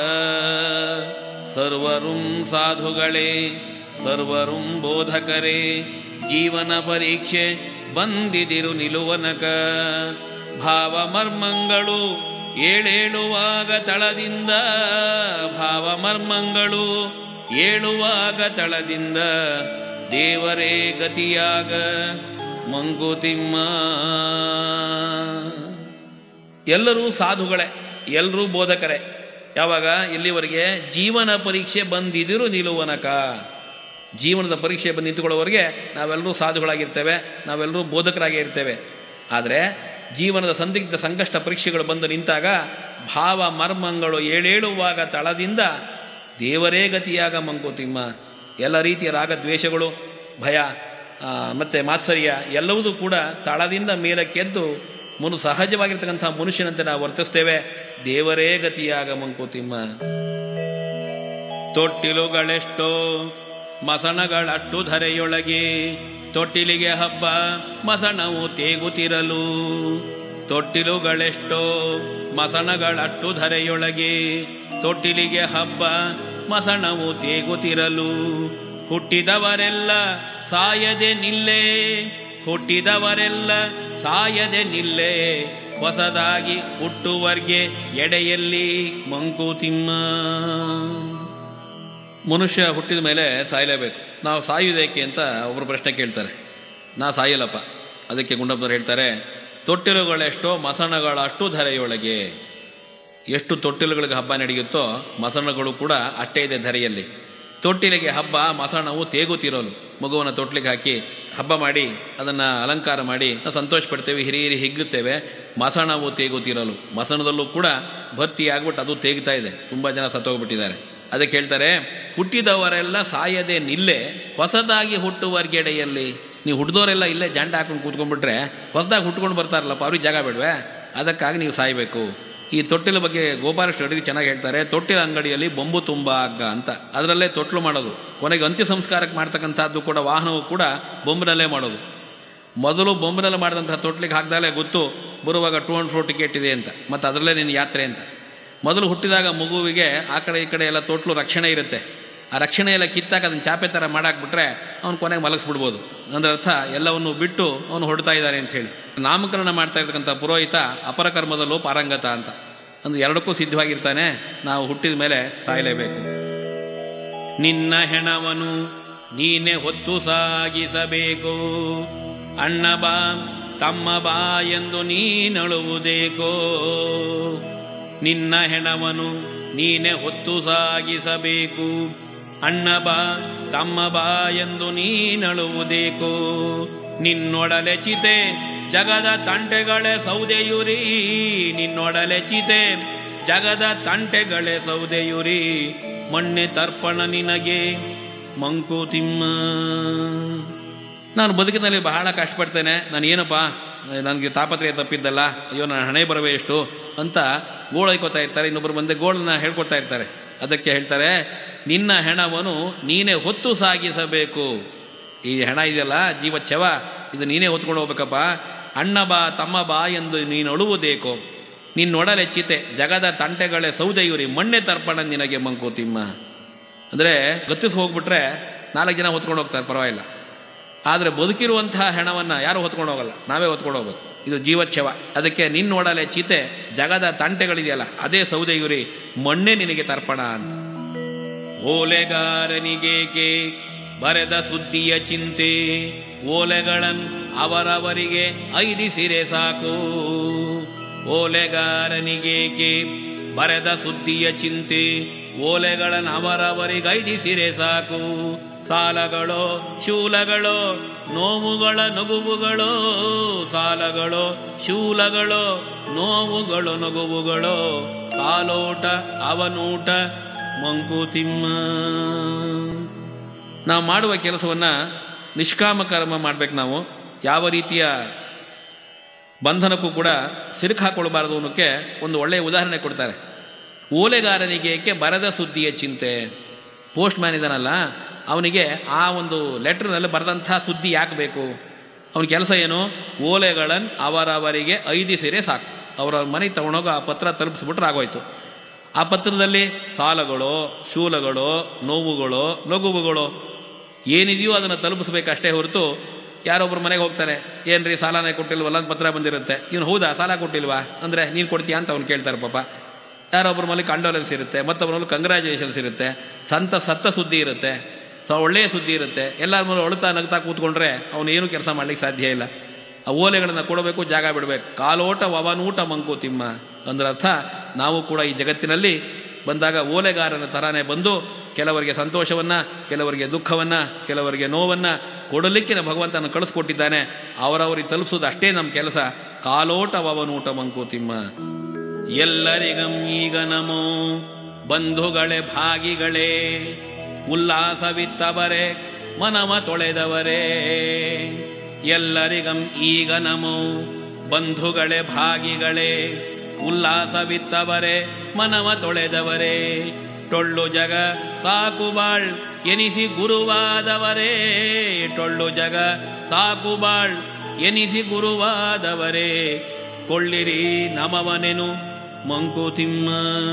ಸರ್ವರುಂ ಸಾಧುಗಳೇ ಸರ್ವರುಂ ಬೋಧಕರೇ ಜೀವನ ಪರೀಕ್ಷೆ ಬಂದಿದಿರು ನಿಲುವನಕ ಭಾವ ಮರ್ಮಂಗಳು ಏಳೇಳುವಾಗ ತಳದಿಂದ ಭಾವ ಮರ್ಮಂಗಳು ಏಳುವಾಗ ತಳದಿಂದ ದೇವರೇ ಗತಿಯಾಗ ಮಂಕುತಿಮ್ಮ ಎಲ್ಲರೂ ಸಾಧುಗಳೇ ಎಲ್ಲರೂ ಬೋಧಕರೇ ಯಾವಾಗ ಇಲ್ಲಿವರೆಗೆ ಜೀವನ ಪರೀಕ್ಷೆ ಬಂದಿದಿರು ನಿಲುವನಕ ಜೀವನದ ಪರೀಕ್ಷೆ ಬಂದು ನಿಂತುಕೊಳ್ಳೋವರೆಗೆ ನಾವೆಲ್ಲರೂ ಸಾಧುಗಳಾಗಿರ್ತೇವೆ ನಾವೆಲ್ಲರೂ ಬೋಧಕರಾಗೇ ಇರ್ತೇವೆ ಆದರೆ ಜೀವನದ ಸಂದಿಗ್ಧ ಸಂಕಷ್ಟ ಪರೀಕ್ಷೆಗಳು ಬಂದು ನಿಂತಾಗ ಭಾವ ಮರ್ಮಂಗಳು ಏಳೇಳುವಾಗ ತಳದಿಂದ ದೇವರೇ ಗತಿಯಾಗ ಮಂಕುತಿಮ್ಮ ಎಲ್ಲ ರೀತಿಯ ರಾಗ ದ್ವೇಷಗಳು ಭಯ ಆ, ಮತ್ತೆ ಮಾತ್ಸರ್ಯ ಎಲ್ಲವೂ ಕೂಡ ತಳದಿಂದ ಮೇಲಕ್ಕೆದ್ದು ಮುನು ಸಹಜವಾಗಿರ್ತಕ್ಕಂಥ ಮನುಷ್ಯನಂತೆ ನಾವು ವರ್ತಿಸ್ತೇವೆ ದೇವರೇ ಗತಿಯಾಗ ಮಂಕುತಿಮ್ಮ ತೊಟ್ಟಿಲುಗಳೆಷ್ಟೋ ಮಸಣಗಳಷ್ಟು ಧರೆಯೊಳಗೆ ತೊಟ್ಟಿಲಿಗೆ ಹಬ್ಬ ಮಸಣವು ತೇಗುತ್ತಿರಲು ತೊಟ್ಟಿಲುಗಳೆಷ್ಟೋ ಮಸಣಗಳಷ್ಟು ಧರೆಯೊಳಗೆ ತೊಟ್ಟಿಲಿಗೆ ಹಬ್ಬ ಮಸಣವು ತೇಗುತ್ತಿರಲು ಹುಟ್ಟಿದವರೆಲ್ಲ ಸಾಯದೆ ನಿಲ್ಲೇ ಹುಟ್ಟಿದವರೆಲ್ಲ ಸಾಯದೆ ನಿಲ್ಲೇ ಹೊಸದಾಗಿ ಹುಟ್ಟುವರ್ಗೆ ಎಡೆಯಲ್ಲಿ ಮಂಕುತಿಮ್ಮ ಮನುಷ್ಯ ಹುಟ್ಟಿದ ಮೇಲೆ ಸಾಯಲೇಬೇಕು ನಾವು ಸಾಯುವುದೇಕೆ ಅಂತ ಒಬ್ಬರು ಪ್ರಶ್ನೆ ಕೇಳ್ತಾರೆ ನಾ ಸಾಯಲ್ಲಪ್ಪ ಅದಕ್ಕೆ ಗುಂಡಪ್ಪನವ್ರು ಹೇಳ್ತಾರೆ ತೊಟ್ಟಿಲುಗಳೆಷ್ಟೋ ಮಸಣಗಳಷ್ಟು ಧರೆಯೊಳಗೆ ಎಷ್ಟು ತೊಟ್ಟಿಲುಗಳಿಗೆ ಹಬ್ಬ ನಡೆಯುತ್ತೋ ಮಸಣಗಳು ಕೂಡ ಅಷ್ಟೇ ಇದೆ ಧರೆಯಲ್ಲಿ ತೊಟ್ಟಿಲಿಗೆ ಹಬ್ಬ ಮಸಣವು ತೇಗುತ್ತಿರೋಲು ಮಗುವನ್ನು ತೊಟ್ಲಿಗೆ ಹಾಕಿ ಹಬ್ಬ ಮಾಡಿ ಅದನ್ನು ಅಲಂಕಾರ ಮಾಡಿ ನಾವು ಸಂತೋಷ ಪಡ್ತೇವೆ ಹಿರಿ ಹಿರಿ ಹಿಗ್ಗುತ್ತೇವೆ ಮಸಣವು ತೇಗುತ್ತಿರಲು ಮಸಣದಲ್ಲೂ ಕೂಡ ಭರ್ತಿ ಆಗ್ಬಿಟ್ಟು ಅದು ತೇಗ್ತಾ ಇದೆ ತುಂಬ ಜನ ಸತ್ತೋಗ್ಬಿಟ್ಟಿದ್ದಾರೆ ಅದಕ್ಕೆ ಹೇಳ್ತಾರೆ ಹುಟ್ಟಿದವರೆಲ್ಲ ಸಾಯದೆ ನಿಲ್ಲೇ ಹೊಸದಾಗಿ ಹುಟ್ಟುವರ್ಗೆಡೆಯಲ್ಲಿ ನೀವು ಹುಟ್ಟಿದವರೆಲ್ಲ ಇಲ್ಲೇ ಜಂಡ ಹಾಕೊಂಡು ಕೂತ್ಕೊಂಡ್ಬಿಟ್ರೆ ಹೊಸದಾಗಿ ಹುಟ್ಕೊಂಡು ಬರ್ತಾರಲ್ಲಪ್ಪ ಅವ್ರಿಗೆ ಜಾಗ ಬೇಡವೆ ಅದಕ್ಕಾಗಿ ನೀವು ಸಾಯಬೇಕು ಈ ತೊಟ್ಟಿಲ ಬಗ್ಗೆ ಗೋಪಾಲಕೃಷ್ಣ ಅಡಿಗೆ ಚೆನ್ನಾಗಿ ಹೇಳ್ತಾರೆ ತೊಟ್ಟಿಲ ಅಂಗಡಿಯಲ್ಲಿ ಬೊಂಬು ತುಂಬ ಹಗ್ಗ ಅಂತ ಅದರಲ್ಲೇ ತೊಟ್ಲು ಮಾಡೋದು ಕೊನೆಗೆ ಅಂತ್ಯ ಸಂಸ್ಕಾರಕ್ಕೆ ಮಾಡ್ತಕ್ಕಂಥದ್ದು ಕೂಡ ವಾಹನವು ಕೂಡ ಬೊಂಬಿನಲ್ಲೇ ಮಾಡೋದು ಮೊದಲು ಬೊಂಬಿನಲ್ಲಿ ಮಾಡಿದಂತಹ ತೊಟ್ಲಿಗೆ ಹಾಕಿದಾಗಲೇ ಗೊತ್ತು ಬರುವಾಗ ಟೂ ಅಂಡ್ ಫೋರ್ ಟಿಕೆಟ್ ಇದೆ ಅಂತ ಮತ್ತು ಅದರಲ್ಲೇ ನಿನ್ನ ಯಾತ್ರೆ ಅಂತ ಮೊದಲು ಹುಟ್ಟಿದಾಗ ಮಗುವಿಗೆ ಆ ಕಡೆ ಈ ಕಡೆ ಎಲ್ಲ ತೊಟ್ಲು ರಕ್ಷಣೆ ಇರುತ್ತೆ ಆ ರಕ್ಷಣೆ ಎಲ್ಲ ಕಿತ್ತಾಕ ಅದನ್ನ ಚಾಪೆ ಥರ ಮಾಡಾಕ್ಬಿಟ್ರೆ ಅವ್ನು ಕೊನೆಗೆ ಮಲಗಿಸ್ಬಿಡ್ಬೋದು ಅಂದ್ರೆ ಅರ್ಥ ಎಲ್ಲವನ್ನು ಬಿಟ್ಟು ಅವನು ಹೊರಡ್ತಾ ಇದ್ದಾರೆ ಅಂತ ಹೇಳಿ ನಾಮಕರಣ ಮಾಡ್ತಾ ಇರ್ತಕ್ಕಂಥ ಪುರೋಹಿತ ಅಪರಕರ್ಮದಲ್ಲೂ ಪಾರಂಗತ ಅಂತ ಅಂದ್ರೆ ಎರಡಕ್ಕೂ ಸಿದ್ಧವಾಗಿರ್ತಾನೆ ನಾವು ಹುಟ್ಟಿದ ಮೇಲೆ ಸಾಯಲೇಬೇಕು ನಿನ್ನ ಹೆಣವನು ನೀನೆ ಹೊತ್ತು ಸಾಗಿಸಬೇಕು ಅಣ್ಣ ಬಾ ತಮ್ಮ ಬಾ ಎಂದು ನೀನಳುವುದೇಕೋ ನಿನ್ನ ಹೆಣವನು ನೀನೆ ಹೊತ್ತು ಸಾಗಿಸಬೇಕು ಅಣ್ಣ ಬಾ ತಮ್ಮ ಬಾ ಎಂದು ನೀನಳುವುದೇಕೋ ನಿನ್ನೊಡಲೆ ಚಿತೆ ಜಗದ ತಂಟೆಗಳೇ ಸೌದೆಯುರಿ ನಿನ್ನೊಡಲೆ ಚಿತೆ ಜಗದ ತಂಟೆಗಳೇ ಸೌದೆಯುರಿ ಮಣ್ಣೆ ತರ್ಪಣ ನಿನಗೆ ಮಂಕುತಿಮ್ಮ ನಾನು ಬದುಕಿನಲ್ಲಿ ಬಹಳ ಕಷ್ಟಪಡ್ತೇನೆ ನಾನು ಏನಪ್ಪ ನನಗೆ ತಾಪತ್ರಯ ತಪ್ಪಿದ್ದಲ್ಲ ಅಯ್ಯೋ ನನ್ನ ಹಣೆ ಬರವೇ ಎಷ್ಟು ಅಂತ ಗೋಳೈಕೋತಾ ಇರ್ತಾರೆ ಇನ್ನೊಬ್ಬರು ಬಂದೆ ಗೋಳನ್ನ ಹೇಳ್ಕೊಡ್ತಾ ಇರ್ತಾರೆ ಅದಕ್ಕೆ ಹೇಳ್ತಾರೆ ನಿನ್ನ ಹೆಣವನ್ನು ನೀನೇ ಹೊತ್ತು ಸಾಗಿಸಬೇಕು ಈ ಹೆಣ ಇದೆಯಲ್ಲ ಜೀವಚ್ಛವ ಇದು ನೀನೇ ಹೊತ್ಕೊಂಡು ಹೋಗ್ಬೇಕಪ್ಪ ಅಣ್ಣ ಬಾ ತಮ್ಮ ಬಾ ಎಂದು ನೀನು ಅಳುವುದೇಕೋ ನಿನ್ನೊಡಲೆ ಚಿತೆ ಜಗದ ತಂಟೆಗಳೇ ಸೌದೆಯುರಿ ಮಣ್ಣೆ ತರ್ಪಣ ನಿನಗೆ ಮಂಕುತಿಮ್ಮ ಅಂದರೆ ಗತ್ತಿಸಿ ಹೋಗ್ಬಿಟ್ರೆ ನಾಲ್ಕು ಜನ ಹೊತ್ಕೊಂಡು ಹೋಗ್ತಾರೆ ಪರವಾಗಿಲ್ಲ ಆದರೆ ಬದುಕಿರುವಂತಹ ಹೆಣವನ್ನು ಯಾರು ಹೊತ್ಕೊಂಡು ಹೋಗಲ್ಲ ನಾವೇ ಹೊತ್ಕೊಂಡು ಹೋಗ್ಬೇಕು ಇದು ಜೀವಚ್ಛವ ಅದಕ್ಕೆ ನಿನ್ನೊಡಲೆ ಚಿತೆ ಜಗದ ತಂಟೆಗಳಿದೆಯಲ್ಲ ಅದೇ ಸೌದೆಯುರಿ ಮಣ್ಣೆ ನಿನಗೆ ತರ್ಪಣ ಅಂತ ಓಲೆಗಾರನಿಗೇಕೆ ಬರೆದ ಸುದ್ದಿಯ ಚಿಂತೆ ಓಲೆಗಳನ್ ಅವರವರಿಗೆ ಐದಿಸಿರೆ ಸಾಕು ಓಲೆಗಾರನಿಗೇಕೆ ಬರೆದ ಸುದ್ದಿಯ ಚಿಂತೆ ಓಲೆಗಳನ್ ಅವರವರಿಗೆ ಐದಿಸಿರೆ ಸಾಕು ಸಾಲಗಳೋ ಶೂಲಗಳೋ ನೋವುಗಳ ನಗುವುಗಳೋ ಸಾಲಗಳೋ ಶೂಲಗಳೋ ನೋವುಗಳು ನಗುವುಗಳೋ ಕಾಲೋಟ ಅವನೂಟ ಮಂಕುತಿಮ್ಮ ನಾವು ಮಾಡುವ ಕೆಲಸವನ್ನು ನಿಷ್ಕಾಮ ಕರ್ಮ ಮಾಡ್ಬೇಕು ನಾವು ಯಾವ ರೀತಿಯ ಬಂಧನಕ್ಕೂ ಕೂಡ ಸಿಲುಕು ಹಾಕೊಳ್ಬಾರದು ಅನ್ನೋಕ್ಕೆ ಒಂದು ಒಳ್ಳೆಯ ಉದಾಹರಣೆ ಕೊಡ್ತಾರೆ ಓಲೆಗಾರನಿಗೆ ಏಕೆ ಬರದ ಸುದ್ದಿಯ ಚಿಂತೆ ಪೋಸ್ಟ್ ಮ್ಯಾನ್ ಇದಾನಲ್ಲ ಅವನಿಗೆ ಆ ಒಂದು ಲೆಟ್ರ್ನಲ್ಲಿ ಬರೆದಂಥ ಸುದ್ದಿ ಯಾಕೆ ಬೇಕು ಅವನ ಕೆಲಸ ಏನು ಓಲೆಗಳನ್ನು ಅವರವರಿಗೆ ಐದಿಸಿರೆ ಸಾಕು ಅವರವ್ರ ಮನೆಗೆ ತಗೊಂಡೋಗಿ ಆ ಪತ್ರ ತಲುಪಿಸ್ಬಿಟ್ರೆ ಆಗೋಯ್ತು ಆ ಪತ್ರದಲ್ಲಿ ಸಾಲಗಳು ಶೂಲಗಳು ನೋವುಗಳು ಲಘುವುಗಳು ಏನಿದೆಯೋ ಅದನ್ನು ತಲುಪಿಸ್ಬೇಕಷ್ಟೇ ಹೊರತು ಯಾರೊಬ್ಬರು ಮನೆಗೆ ಹೋಗ್ತಾನೆ ಏನ್ರಿ ಸಾಲನೇ ಕೊಟ್ಟಿಲ್ವಲ್ಲ ಅಂತ ಪತ್ರ ಬಂದಿರುತ್ತೆ ಇವನು ಹೌದಾ ಸಾಲ ಕೊಟ್ಟಿಲ್ವಾ ಅಂದರೆ ನೀನು ಕೊಡ್ತೀಯಾ ಅಂತ ಅವ್ನು ಕೇಳ್ತಾರೆ ಪಾಪ ಯಾರೊಬ್ಬರ ಮೇಲೆ ಕಂಡೋಲೆನ್ಸ್ ಇರುತ್ತೆ ಮತ್ತೊಬ್ಬರ ಕಂಗ್ರ್ಯಾಚುಲೇಷನ್ಸ್ ಇರುತ್ತೆ ಸಂತ ಸತ್ತ ಸುದ್ದಿ ಇರುತ್ತೆ ಸೊ ಒಳ್ಳೆಯ ಸುದ್ದಿ ಇರುತ್ತೆ ಎಲ್ಲರ ಮೇಲೆ ಅಳುತ್ತಾ ನಗ್ತಾ ಕೂತ್ಕೊಂಡ್ರೆ ಅವನು ಏನೂ ಕೆಲಸ ಮಾಡ್ಲಿಕ್ಕೆ ಸಾಧ್ಯ ಇಲ್ಲ ಆ ಓಲೆಗಳನ್ನು ಕೊಡಬೇಕು ಜಾಗ ಬಿಡಬೇಕು ಕಾಲೋಟ ವವನೂಟ ಮಂಕುತಿಮ್ಮ ಅಂದ್ರೆ ಅರ್ಥ ನಾವು ಕೂಡ ಈ ಜಗತ್ತಿನಲ್ಲಿ ಬಂದಾಗ ಓಲೆಗಾರನ ಥರಾನೇ ಬಂದು ಕೆಲವರಿಗೆ ಸಂತೋಷವನ್ನು ಕೆಲವರಿಗೆ ದುಃಖವನ್ನು ಕೆಲವರಿಗೆ ನೋವನ್ನು ಕೊಡಲಿಕ್ಕೆ ನಮ್ಮ ಭಗವಂತನ ಕಳಿಸ್ಕೊಟ್ಟಿದ್ದಾನೆ ಅವರವರಿಗೆ ತಲುಪಿಸೋದು ಅಷ್ಟೇ ನಮ್ಮ ಕೆಲಸ ಕಾಲೋಟ ವವನೂಟ ಮಂಕುತಿಮ್ಮ ಎಲ್ಲರಿಗಂ ಈಗ ನಮೋ ಬಂಧುಗಳೇ ಭಾಗಿಗಳೇ ಉಲ್ಲಾಸವಿತ್ತವರೇ ಮನವ ತೊಳೆದವರೇ ಎಲ್ಲರಿಗಂ ಈಗ ನಮೋ ಬಂಧುಗಳೇ ಭಾಗಿಗಳೇ ಉಲ್ಲಾಸವಿತ್ತವರೇ ಮನವ ತೊಳೆದವರೇ ಟೊಳ್ಳು ಜಗ ಸಾಕು ಬಾಳ್ ಎನಿಸಿ ಗುರುವಾದವರೇ ಟೊಳ್ಳು ಜಗ ಸಾಕು ಬಾಳ್ ಎನಿಸಿ ಗುರುವಾದವರೇ ಕೊಳ್ಳಿರಿ ನಮವನೆನು ಮಂಕುತಿಮ್ಮ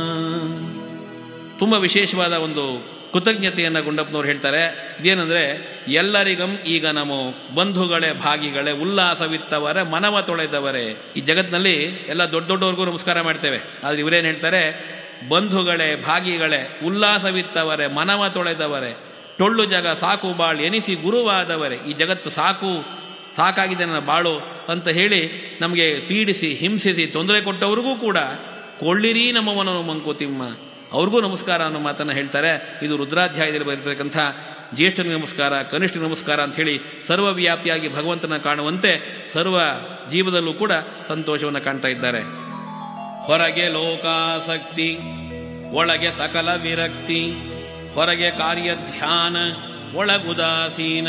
ತುಂಬ ವಿಶೇಷವಾದ ಒಂದು ಕೃತಜ್ಞತೆಯನ್ನು ಗುಂಡಪ್ಪನವ್ರು ಹೇಳ್ತಾರೆ ಇದೇನೆಂದರೆ ಎಲ್ಲರಿಗಂ ಈಗ ನಮೋ ಬಂಧುಗಳೇ ಭಾಗಿಗಳೇ ಉಲ್ಲಾಸವಿತ್ತವರೇ ಮನವ ತೊಳೆದವರೇ ಈ ಜಗತ್ತಿನಲ್ಲಿ ಎಲ್ಲ ದೊಡ್ಡ ದೊಡ್ಡವ್ರಿಗೂ ನಮಸ್ಕಾರ ಮಾಡ್ತೇವೆ ಆದರೆ ಇವರೇನು ಹೇಳ್ತಾರೆ ಬಂಧುಗಳೇ ಭಾಗಿಗಳೇ ಉಲ್ಲಾಸವಿತ್ತವರೇ ಮನವ ತೊಳೆದವರೇ ಟೊಳ್ಳು ಜಗ ಸಾಕು ಬಾಳ್ ಎನಿಸಿ ಗುರುವಾದವರೇ ಈ ಜಗತ್ತು ಸಾಕು ಸಾಕಾಗಿದೆ ನನ್ನ ಬಾಳು ಅಂತ ಹೇಳಿ ನಮಗೆ ಪೀಡಿಸಿ ಹಿಂಸಿಸಿ ತೊಂದರೆ ಕೊಟ್ಟವ್ರಿಗೂ ಕೂಡ ಕೊಳ್ಳಿರಿ ನಮ್ಮವನನು ಮಂಕುತಿಮ್ಮ ಅವ್ರಿಗೂ ನಮಸ್ಕಾರ ಅನ್ನೋ ಮಾತನ್ನು ಹೇಳ್ತಾರೆ ಇದು ರುದ್ರಾಧ್ಯಾಯದಲ್ಲಿ ಬರೆದಿರ್ತಕ್ಕಂಥ ಜ್ಯೇಷ್ಠನಿಗೆ ನಮಸ್ಕಾರ ಕನಿಷ್ಠ ನಮಸ್ಕಾರ ಅಂತ ಹೇಳಿ ಸರ್ವವ್ಯಾಪಿಯಾಗಿ ಭಗವಂತನ ಕಾಣುವಂತೆ ಸರ್ವ ಜೀವದಲ್ಲೂ ಕೂಡ ಸಂತೋಷವನ್ನು ಕಾಣ್ತಾ ಇದ್ದಾರೆ ಹೊರಗೆ ಲೋಕಾಸಕ್ತಿ ಒಳಗೆ ಸಕಲ ವಿರಕ್ತಿ ಹೊರಗೆ ಕಾರ್ಯ ಧ್ಯಾನ ಒಳಗುದಾಸೀನ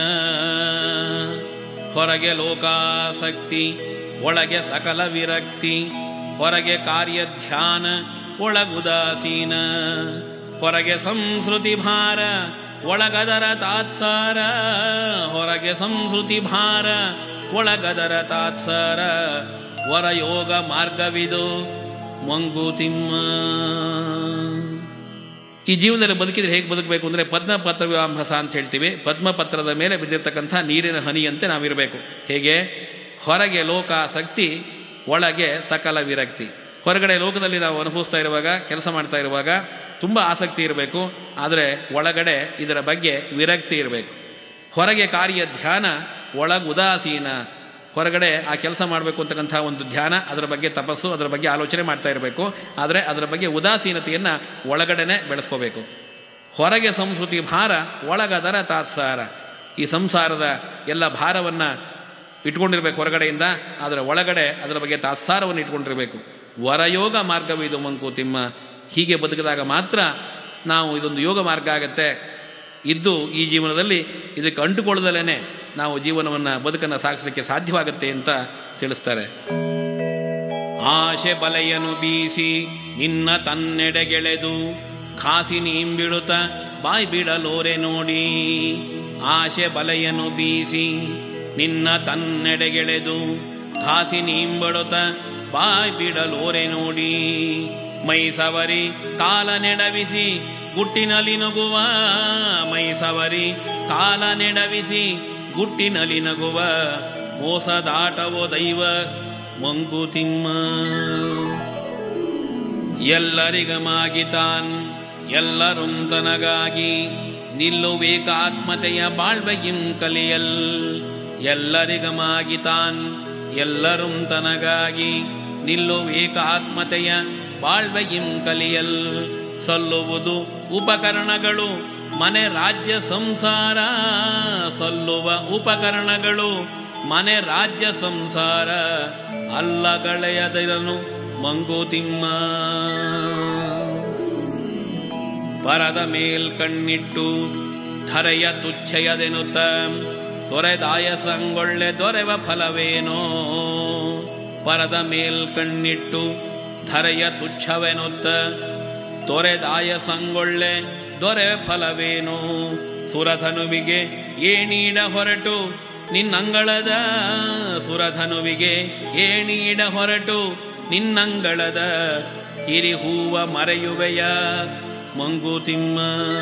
ಹೊರಗೆ ಲೋಕಾಸಕ್ತಿ ಒಳಗೆ ಸಕಲ ವಿರಕ್ತಿ ಹೊರಗೆ ಕಾರ್ಯ ಧ್ಯಾನ ಒಳಗುದಾಸೀನ ಹೊರಗೆ ಸಂಸ್ಕೃತಿ ಭಾರ ಒಳಗದರ ತಾತ್ಸಾರ ಹೊರಗೆ ಸಂಸ್ಕೃತಿ ಭಾರ ಒಳಗದರ ತಾತ್ಸಾರ ವರಯೋಗ ಮಾರ್ಗವಿದು ಮಂಗುತಿಮ್ಮ ಈ ಜೀವನದಲ್ಲಿ ಬದುಕಿದ್ರೆ ಹೇಗೆ ಬದುಕಬೇಕು ಅಂದರೆ ಪದ್ಮಪತ್ರ ವಿವಾಂಭಸ ಅಂತ ಹೇಳ್ತೀವಿ ಪದ್ಮಪತ್ರದ ಮೇಲೆ ಬಿದ್ದಿರ್ತಕ್ಕಂಥ ನೀರಿನ ಹನಿಯಂತೆ ನಾವಿರಬೇಕು ಹೇಗೆ ಹೊರಗೆ ಲೋಕಾಸಕ್ತಿ ಒಳಗೆ ಸಕಲ ವಿರಕ್ತಿ ಹೊರಗಡೆ ಲೋಕದಲ್ಲಿ ನಾವು ಅನುಭವಿಸ್ತಾ ಇರುವಾಗ ಕೆಲಸ ಮಾಡ್ತಾ ಇರುವಾಗ ತುಂಬ ಆಸಕ್ತಿ ಇರಬೇಕು ಆದರೆ ಒಳಗಡೆ ಇದರ ಬಗ್ಗೆ ವಿರಕ್ತಿ ಇರಬೇಕು ಹೊರಗೆ ಕಾರ್ಯ ಧ್ಯಾನ ಒಳಗೆ ಉದಾಸೀನ ಹೊರಗಡೆ ಆ ಕೆಲಸ ಮಾಡಬೇಕು ಅಂತಕ್ಕಂಥ ಒಂದು ಧ್ಯಾನ ಅದರ ಬಗ್ಗೆ ತಪಸ್ಸು ಅದರ ಬಗ್ಗೆ ಆಲೋಚನೆ ಮಾಡ್ತಾ ಇರಬೇಕು ಆದರೆ ಅದರ ಬಗ್ಗೆ ಉದಾಸೀನತೆಯನ್ನು ಒಳಗಡೆನೆ ಬೆಳೆಸ್ಕೋಬೇಕು ಹೊರಗೆ ಸಂಸ್ಕೃತಿ ಭಾರ ಒಳಗದರ ತಾತ್ಸಾರ ಈ ಸಂಸಾರದ ಎಲ್ಲ ಭಾರವನ್ನು ಇಟ್ಕೊಂಡಿರ್ಬೇಕು ಹೊರಗಡೆಯಿಂದ ಆದರೆ ಒಳಗಡೆ ಅದರ ಬಗ್ಗೆ ತಾತ್ಸಾರವನ್ನು ಇಟ್ಕೊಂಡಿರಬೇಕು ವರಯೋಗ ಮಾರ್ಗವಿದು ಮಂಕುತಿಮ್ಮ ಹೀಗೆ ಬದುಕಿದಾಗ ಮಾತ್ರ ನಾವು ಇದೊಂದು ಯೋಗ ಮಾರ್ಗ ಆಗತ್ತೆ ಇದ್ದು ಈ ಜೀವನದಲ್ಲಿ ಇದಕ್ಕೆ ಅಂಟುಕೊಳ್ಳದಲೇ ನಾವು ಜೀವನವನ್ನು ಬದುಕನ್ನು ಸಾಗಿಸಲಿಕ್ಕೆ ಸಾಧ್ಯವಾಗುತ್ತೆ ಅಂತ ತಿಳಿಸ್ತಾರೆ ಆಶೆ ಬಲೆಯನು ಬೀಸಿ ನಿನ್ನ ತನ್ನೆಡೆಗೆಳೆದು ಖಾಸಿ ನೀಂಬಿಡುತ್ತ ಬಾಯ್ ಬಿಡಲೋರೆ ನೋಡಿ ಆಶೆ ಬಲೆಯನು ಬೀಸಿ ನಿನ್ನ ತನ್ನೆಡೆಗೆಳೆದು ಖಾಸಿ ನೀಂಬಿಡುತ್ತ ಬಾಯ್ ಬಿಡಲೋರೆ ನೋಡಿ ಮೈ ಸವರಿ ಕಾಲ ನೆಡವಿಸಿ ಗುಟ್ಟಿನಲ್ಲಿ ನಗುವ ಮೈ ಸವರಿ ಕಾಲ ನೆಡವಿಸಿ ಗುಟ್ಟಿನಲ್ಲಿ ನಗುವ ಮೋಸದಾಟವೋ ದೈವ ಮಂಕುತಿಮ್ಮ ಎಲ್ಲರಿಗಮಾಗಿತಾನ್ ಎಲ್ಲರೂ ತನಗಾಗಿ ನಿಲ್ಲುವೇಕಾತ್ಮತೆಯ ಬಾಳ್ವೆಗಿಂ ಕಲಿಯಲ್ ಎಲ್ಲರಿಗಮಾಗಿತಾನ್ ಎಲ್ಲರೂ ತನಗಾಗಿ ನಿಲ್ಲುವೇಕಾತ್ಮತೆಯ ಬಾಳ್ವೆಗಿಂ ಕಲಿಯಲ್ ಸಲ್ಲುವುದು ಉಪಕರಣಗಳು ಮನೆ ರಾಜ್ಯ ಸಂಸಾರ ಸಲ್ಲುವ ಉಪಕರಣಗಳು ಮನೆ ರಾಜ್ಯ ಸಂಸಾರ ಅಲ್ಲಗಳೆಯದಿರನು ಮಂಗುತಿಮ್ಮ ಪರದ ಮೇಲ್ ಕಣ್ಣಿಟ್ಟು ಧರೆಯ ತುಚ್ಛಯದೆನುತ್ತ ತೊರೆದಾಯ ಸಂಗೊಳ್ಳೆ ದೊರೆವ ಫಲವೇನೋ ಪರದ ಮೇಲ್ ಕಣ್ಣಿಟ್ಟು ಧರೆಯ ತುಚ್ಛವೆನುತ್ತ ತೊರೆದಾಯ ಸಂಗೊಳ್ಳೆ ದೊರೆ ಫಲವೇನು ಸುರಧನುವಿಗೆ ಏಣೀಡ ಹೊರಟು ನಿನ್ನಂಗಳದ ಸುರಧನುವಿಗೆ ಏಣೀಡ ಹೊರಟು ನಿನ್ನಂಗಳದ ಹಿರಿಹೂವ ಮರೆಯುವೆಯ ಮಂಗುತಿಮ್ಮ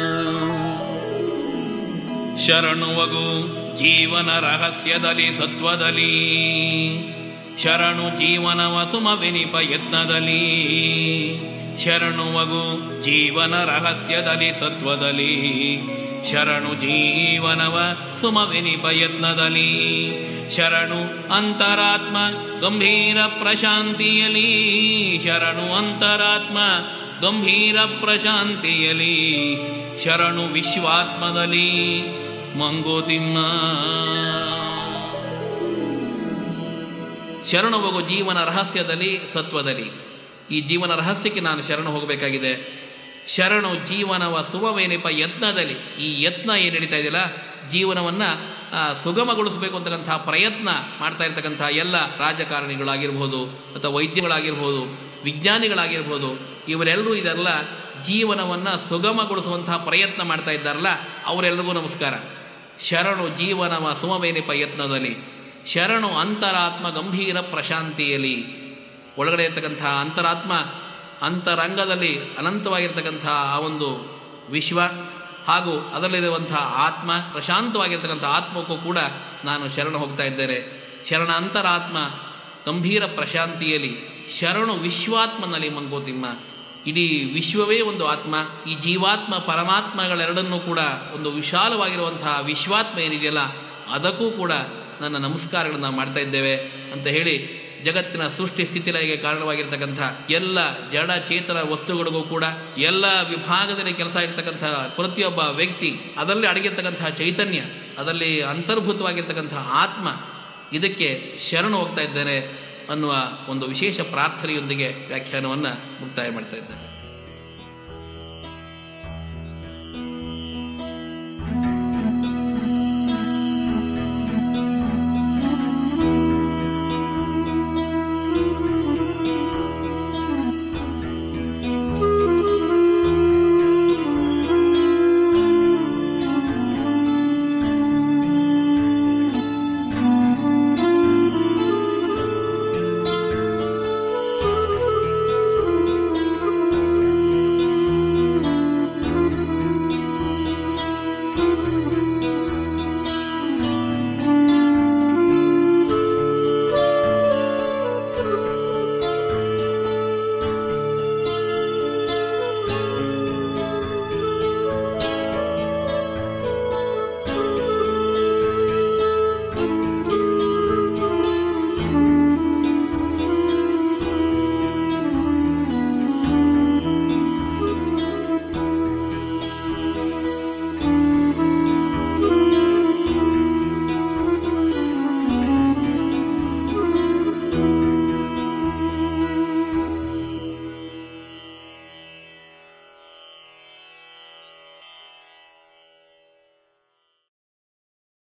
ಶರಣುವಗು ಜೀವನ ರಹಸ್ಯದಲ್ಲಿ ಸತ್ವದಲ್ಲಿ ಶರಣು ಜೀವನವ ಸುಮವೆನಿಪ ಯತ್ನದಲ್ಲಿ ಶರಣುವಗು ಜೀವನ ರಹಸ್ಯದಲ್ಲಿ ಸತ್ವದಲ್ಲಿ ಶರಣು ಜೀವನವ ಸುಮವೆನಿಪ ಯತ್ನದಲ್ಲಿ ಶರಣು ಅಂತರಾತ್ಮ ಗಂಭೀರ ಪ್ರಶಾಂತಿಯಲಿ ಶರಣು ಅಂತರಾತ್ಮ ಗಂಭೀರ ಪ್ರಶಾಂತಿಯಲಿ ಶರಣು ವಿಶ್ವಾತ್ಮದಲ್ಲಿ ಮಂಗೋತಿಮ್ಮ ಶರಣು ಹೋಗೋ ಜೀವನ ರಹಸ್ಯದಲ್ಲಿ ಸತ್ವದಲ್ಲಿ ಈ ಜೀವನ ರಹಸ್ಯಕ್ಕೆ ನಾನು ಶರಣು ಹೋಗಬೇಕಾಗಿದೆ ಶರಣು ಜೀವನವ ಸುಮವೇನಿಪ ಯತ್ನದಲ್ಲಿ ಈ ಯತ್ನ ಏನು ನಡೀತಾ ಇದೆಯಲ್ಲ ಜೀವನವನ್ನು ಸುಗಮಗೊಳಿಸಬೇಕು ಅಂತಕ್ಕಂಥ ಪ್ರಯತ್ನ ಮಾಡ್ತಾ ಇರ್ತಕ್ಕಂಥ ಎಲ್ಲ ರಾಜಕಾರಣಿಗಳಾಗಿರ್ಬೋದು ಅಥವಾ ವೈದ್ಯಗಳಾಗಿರ್ಬೋದು ವಿಜ್ಞಾನಿಗಳಾಗಿರ್ಬೋದು ಇವರೆಲ್ಲರೂ ಇದೆಲ್ಲ ಜೀವನವನ್ನು ಸುಗಮಗೊಳಿಸುವಂತಹ ಪ್ರಯತ್ನ ಮಾಡ್ತಾ ಇದ್ದಾರಲ್ಲ ಅವರೆಲ್ಲರಿಗೂ ನಮಸ್ಕಾರ ಶರಣು ಜೀವನವ ಸುಮವೇನಿಪ ಯತ್ನದಲ್ಲಿ ಶರಣು ಅಂತರಾತ್ಮ ಗಂಭೀರ ಪ್ರಶಾಂತಿಯಲ್ಲಿ ಒಳಗಡೆ ಇರ್ತಕ್ಕಂಥ ಅಂತರಾತ್ಮ ಅಂತರಂಗದಲ್ಲಿ ಅನಂತವಾಗಿರ್ತಕ್ಕಂಥ ಆ ಒಂದು ವಿಶ್ವ ಹಾಗೂ ಅದರಲ್ಲಿರುವಂಥ ಆತ್ಮ ಪ್ರಶಾಂತವಾಗಿರ್ತಕ್ಕಂಥ ಆತ್ಮಕ್ಕೂ ಕೂಡ ನಾನು ಶರಣ ಹೋಗ್ತಾ ಇದ್ದೇನೆ ಶರಣ ಅಂತರಾತ್ಮ ಗಂಭೀರ ಪ್ರಶಾಂತಿಯಲ್ಲಿ ಶರಣು ವಿಶ್ವಾತ್ಮನಲ್ಲಿ ಮಂಗೋತಿಮ್ಮ ಇಡೀ ವಿಶ್ವವೇ ಒಂದು ಆತ್ಮ ಈ ಜೀವಾತ್ಮ ಪರಮಾತ್ಮಗಳೆರಡನ್ನೂ ಕೂಡ ಒಂದು ವಿಶಾಲವಾಗಿರುವಂತಹ ವಿಶ್ವಾತ್ಮ ಏನಿದೆಯಲ್ಲ ಅದಕ್ಕೂ ಕೂಡ ನನ್ನ ನಮಸ್ಕಾರಗಳನ್ನು ಮಾಡ್ತಾ ಇದ್ದೇವೆ ಅಂತ ಹೇಳಿ ಜಗತ್ತಿನ ಸೃಷ್ಟಿ ಸ್ಥಿತಿಲಯಗೆ ಕಾರಣವಾಗಿರ್ತಕ್ಕಂಥ ಎಲ್ಲ ಜಡ ಚೇತನ ವಸ್ತುಗಳಿಗೂ ಕೂಡ ಎಲ್ಲ ವಿಭಾಗದಲ್ಲಿ ಕೆಲಸ ಇರ್ತಕ್ಕಂಥ ಪ್ರತಿಯೊಬ್ಬ ವ್ಯಕ್ತಿ ಅದರಲ್ಲಿ ಅಡಗಿರ್ತಕ್ಕಂಥ ಚೈತನ್ಯ ಅದರಲ್ಲಿ ಅಂತರ್ಭೂತವಾಗಿರ್ತಕ್ಕಂಥ ಆತ್ಮ ಇದಕ್ಕೆ ಶರಣು ಹೋಗ್ತಾ ಇದ್ದೇನೆ ಅನ್ನುವ ಒಂದು ವಿಶೇಷ ಪ್ರಾರ್ಥನೆಯೊಂದಿಗೆ ವ್ಯಾಖ್ಯಾನವನ್ನು ಮುಕ್ತಾಯ ಮಾಡ್ತಾ ಇದ್ದೇನೆ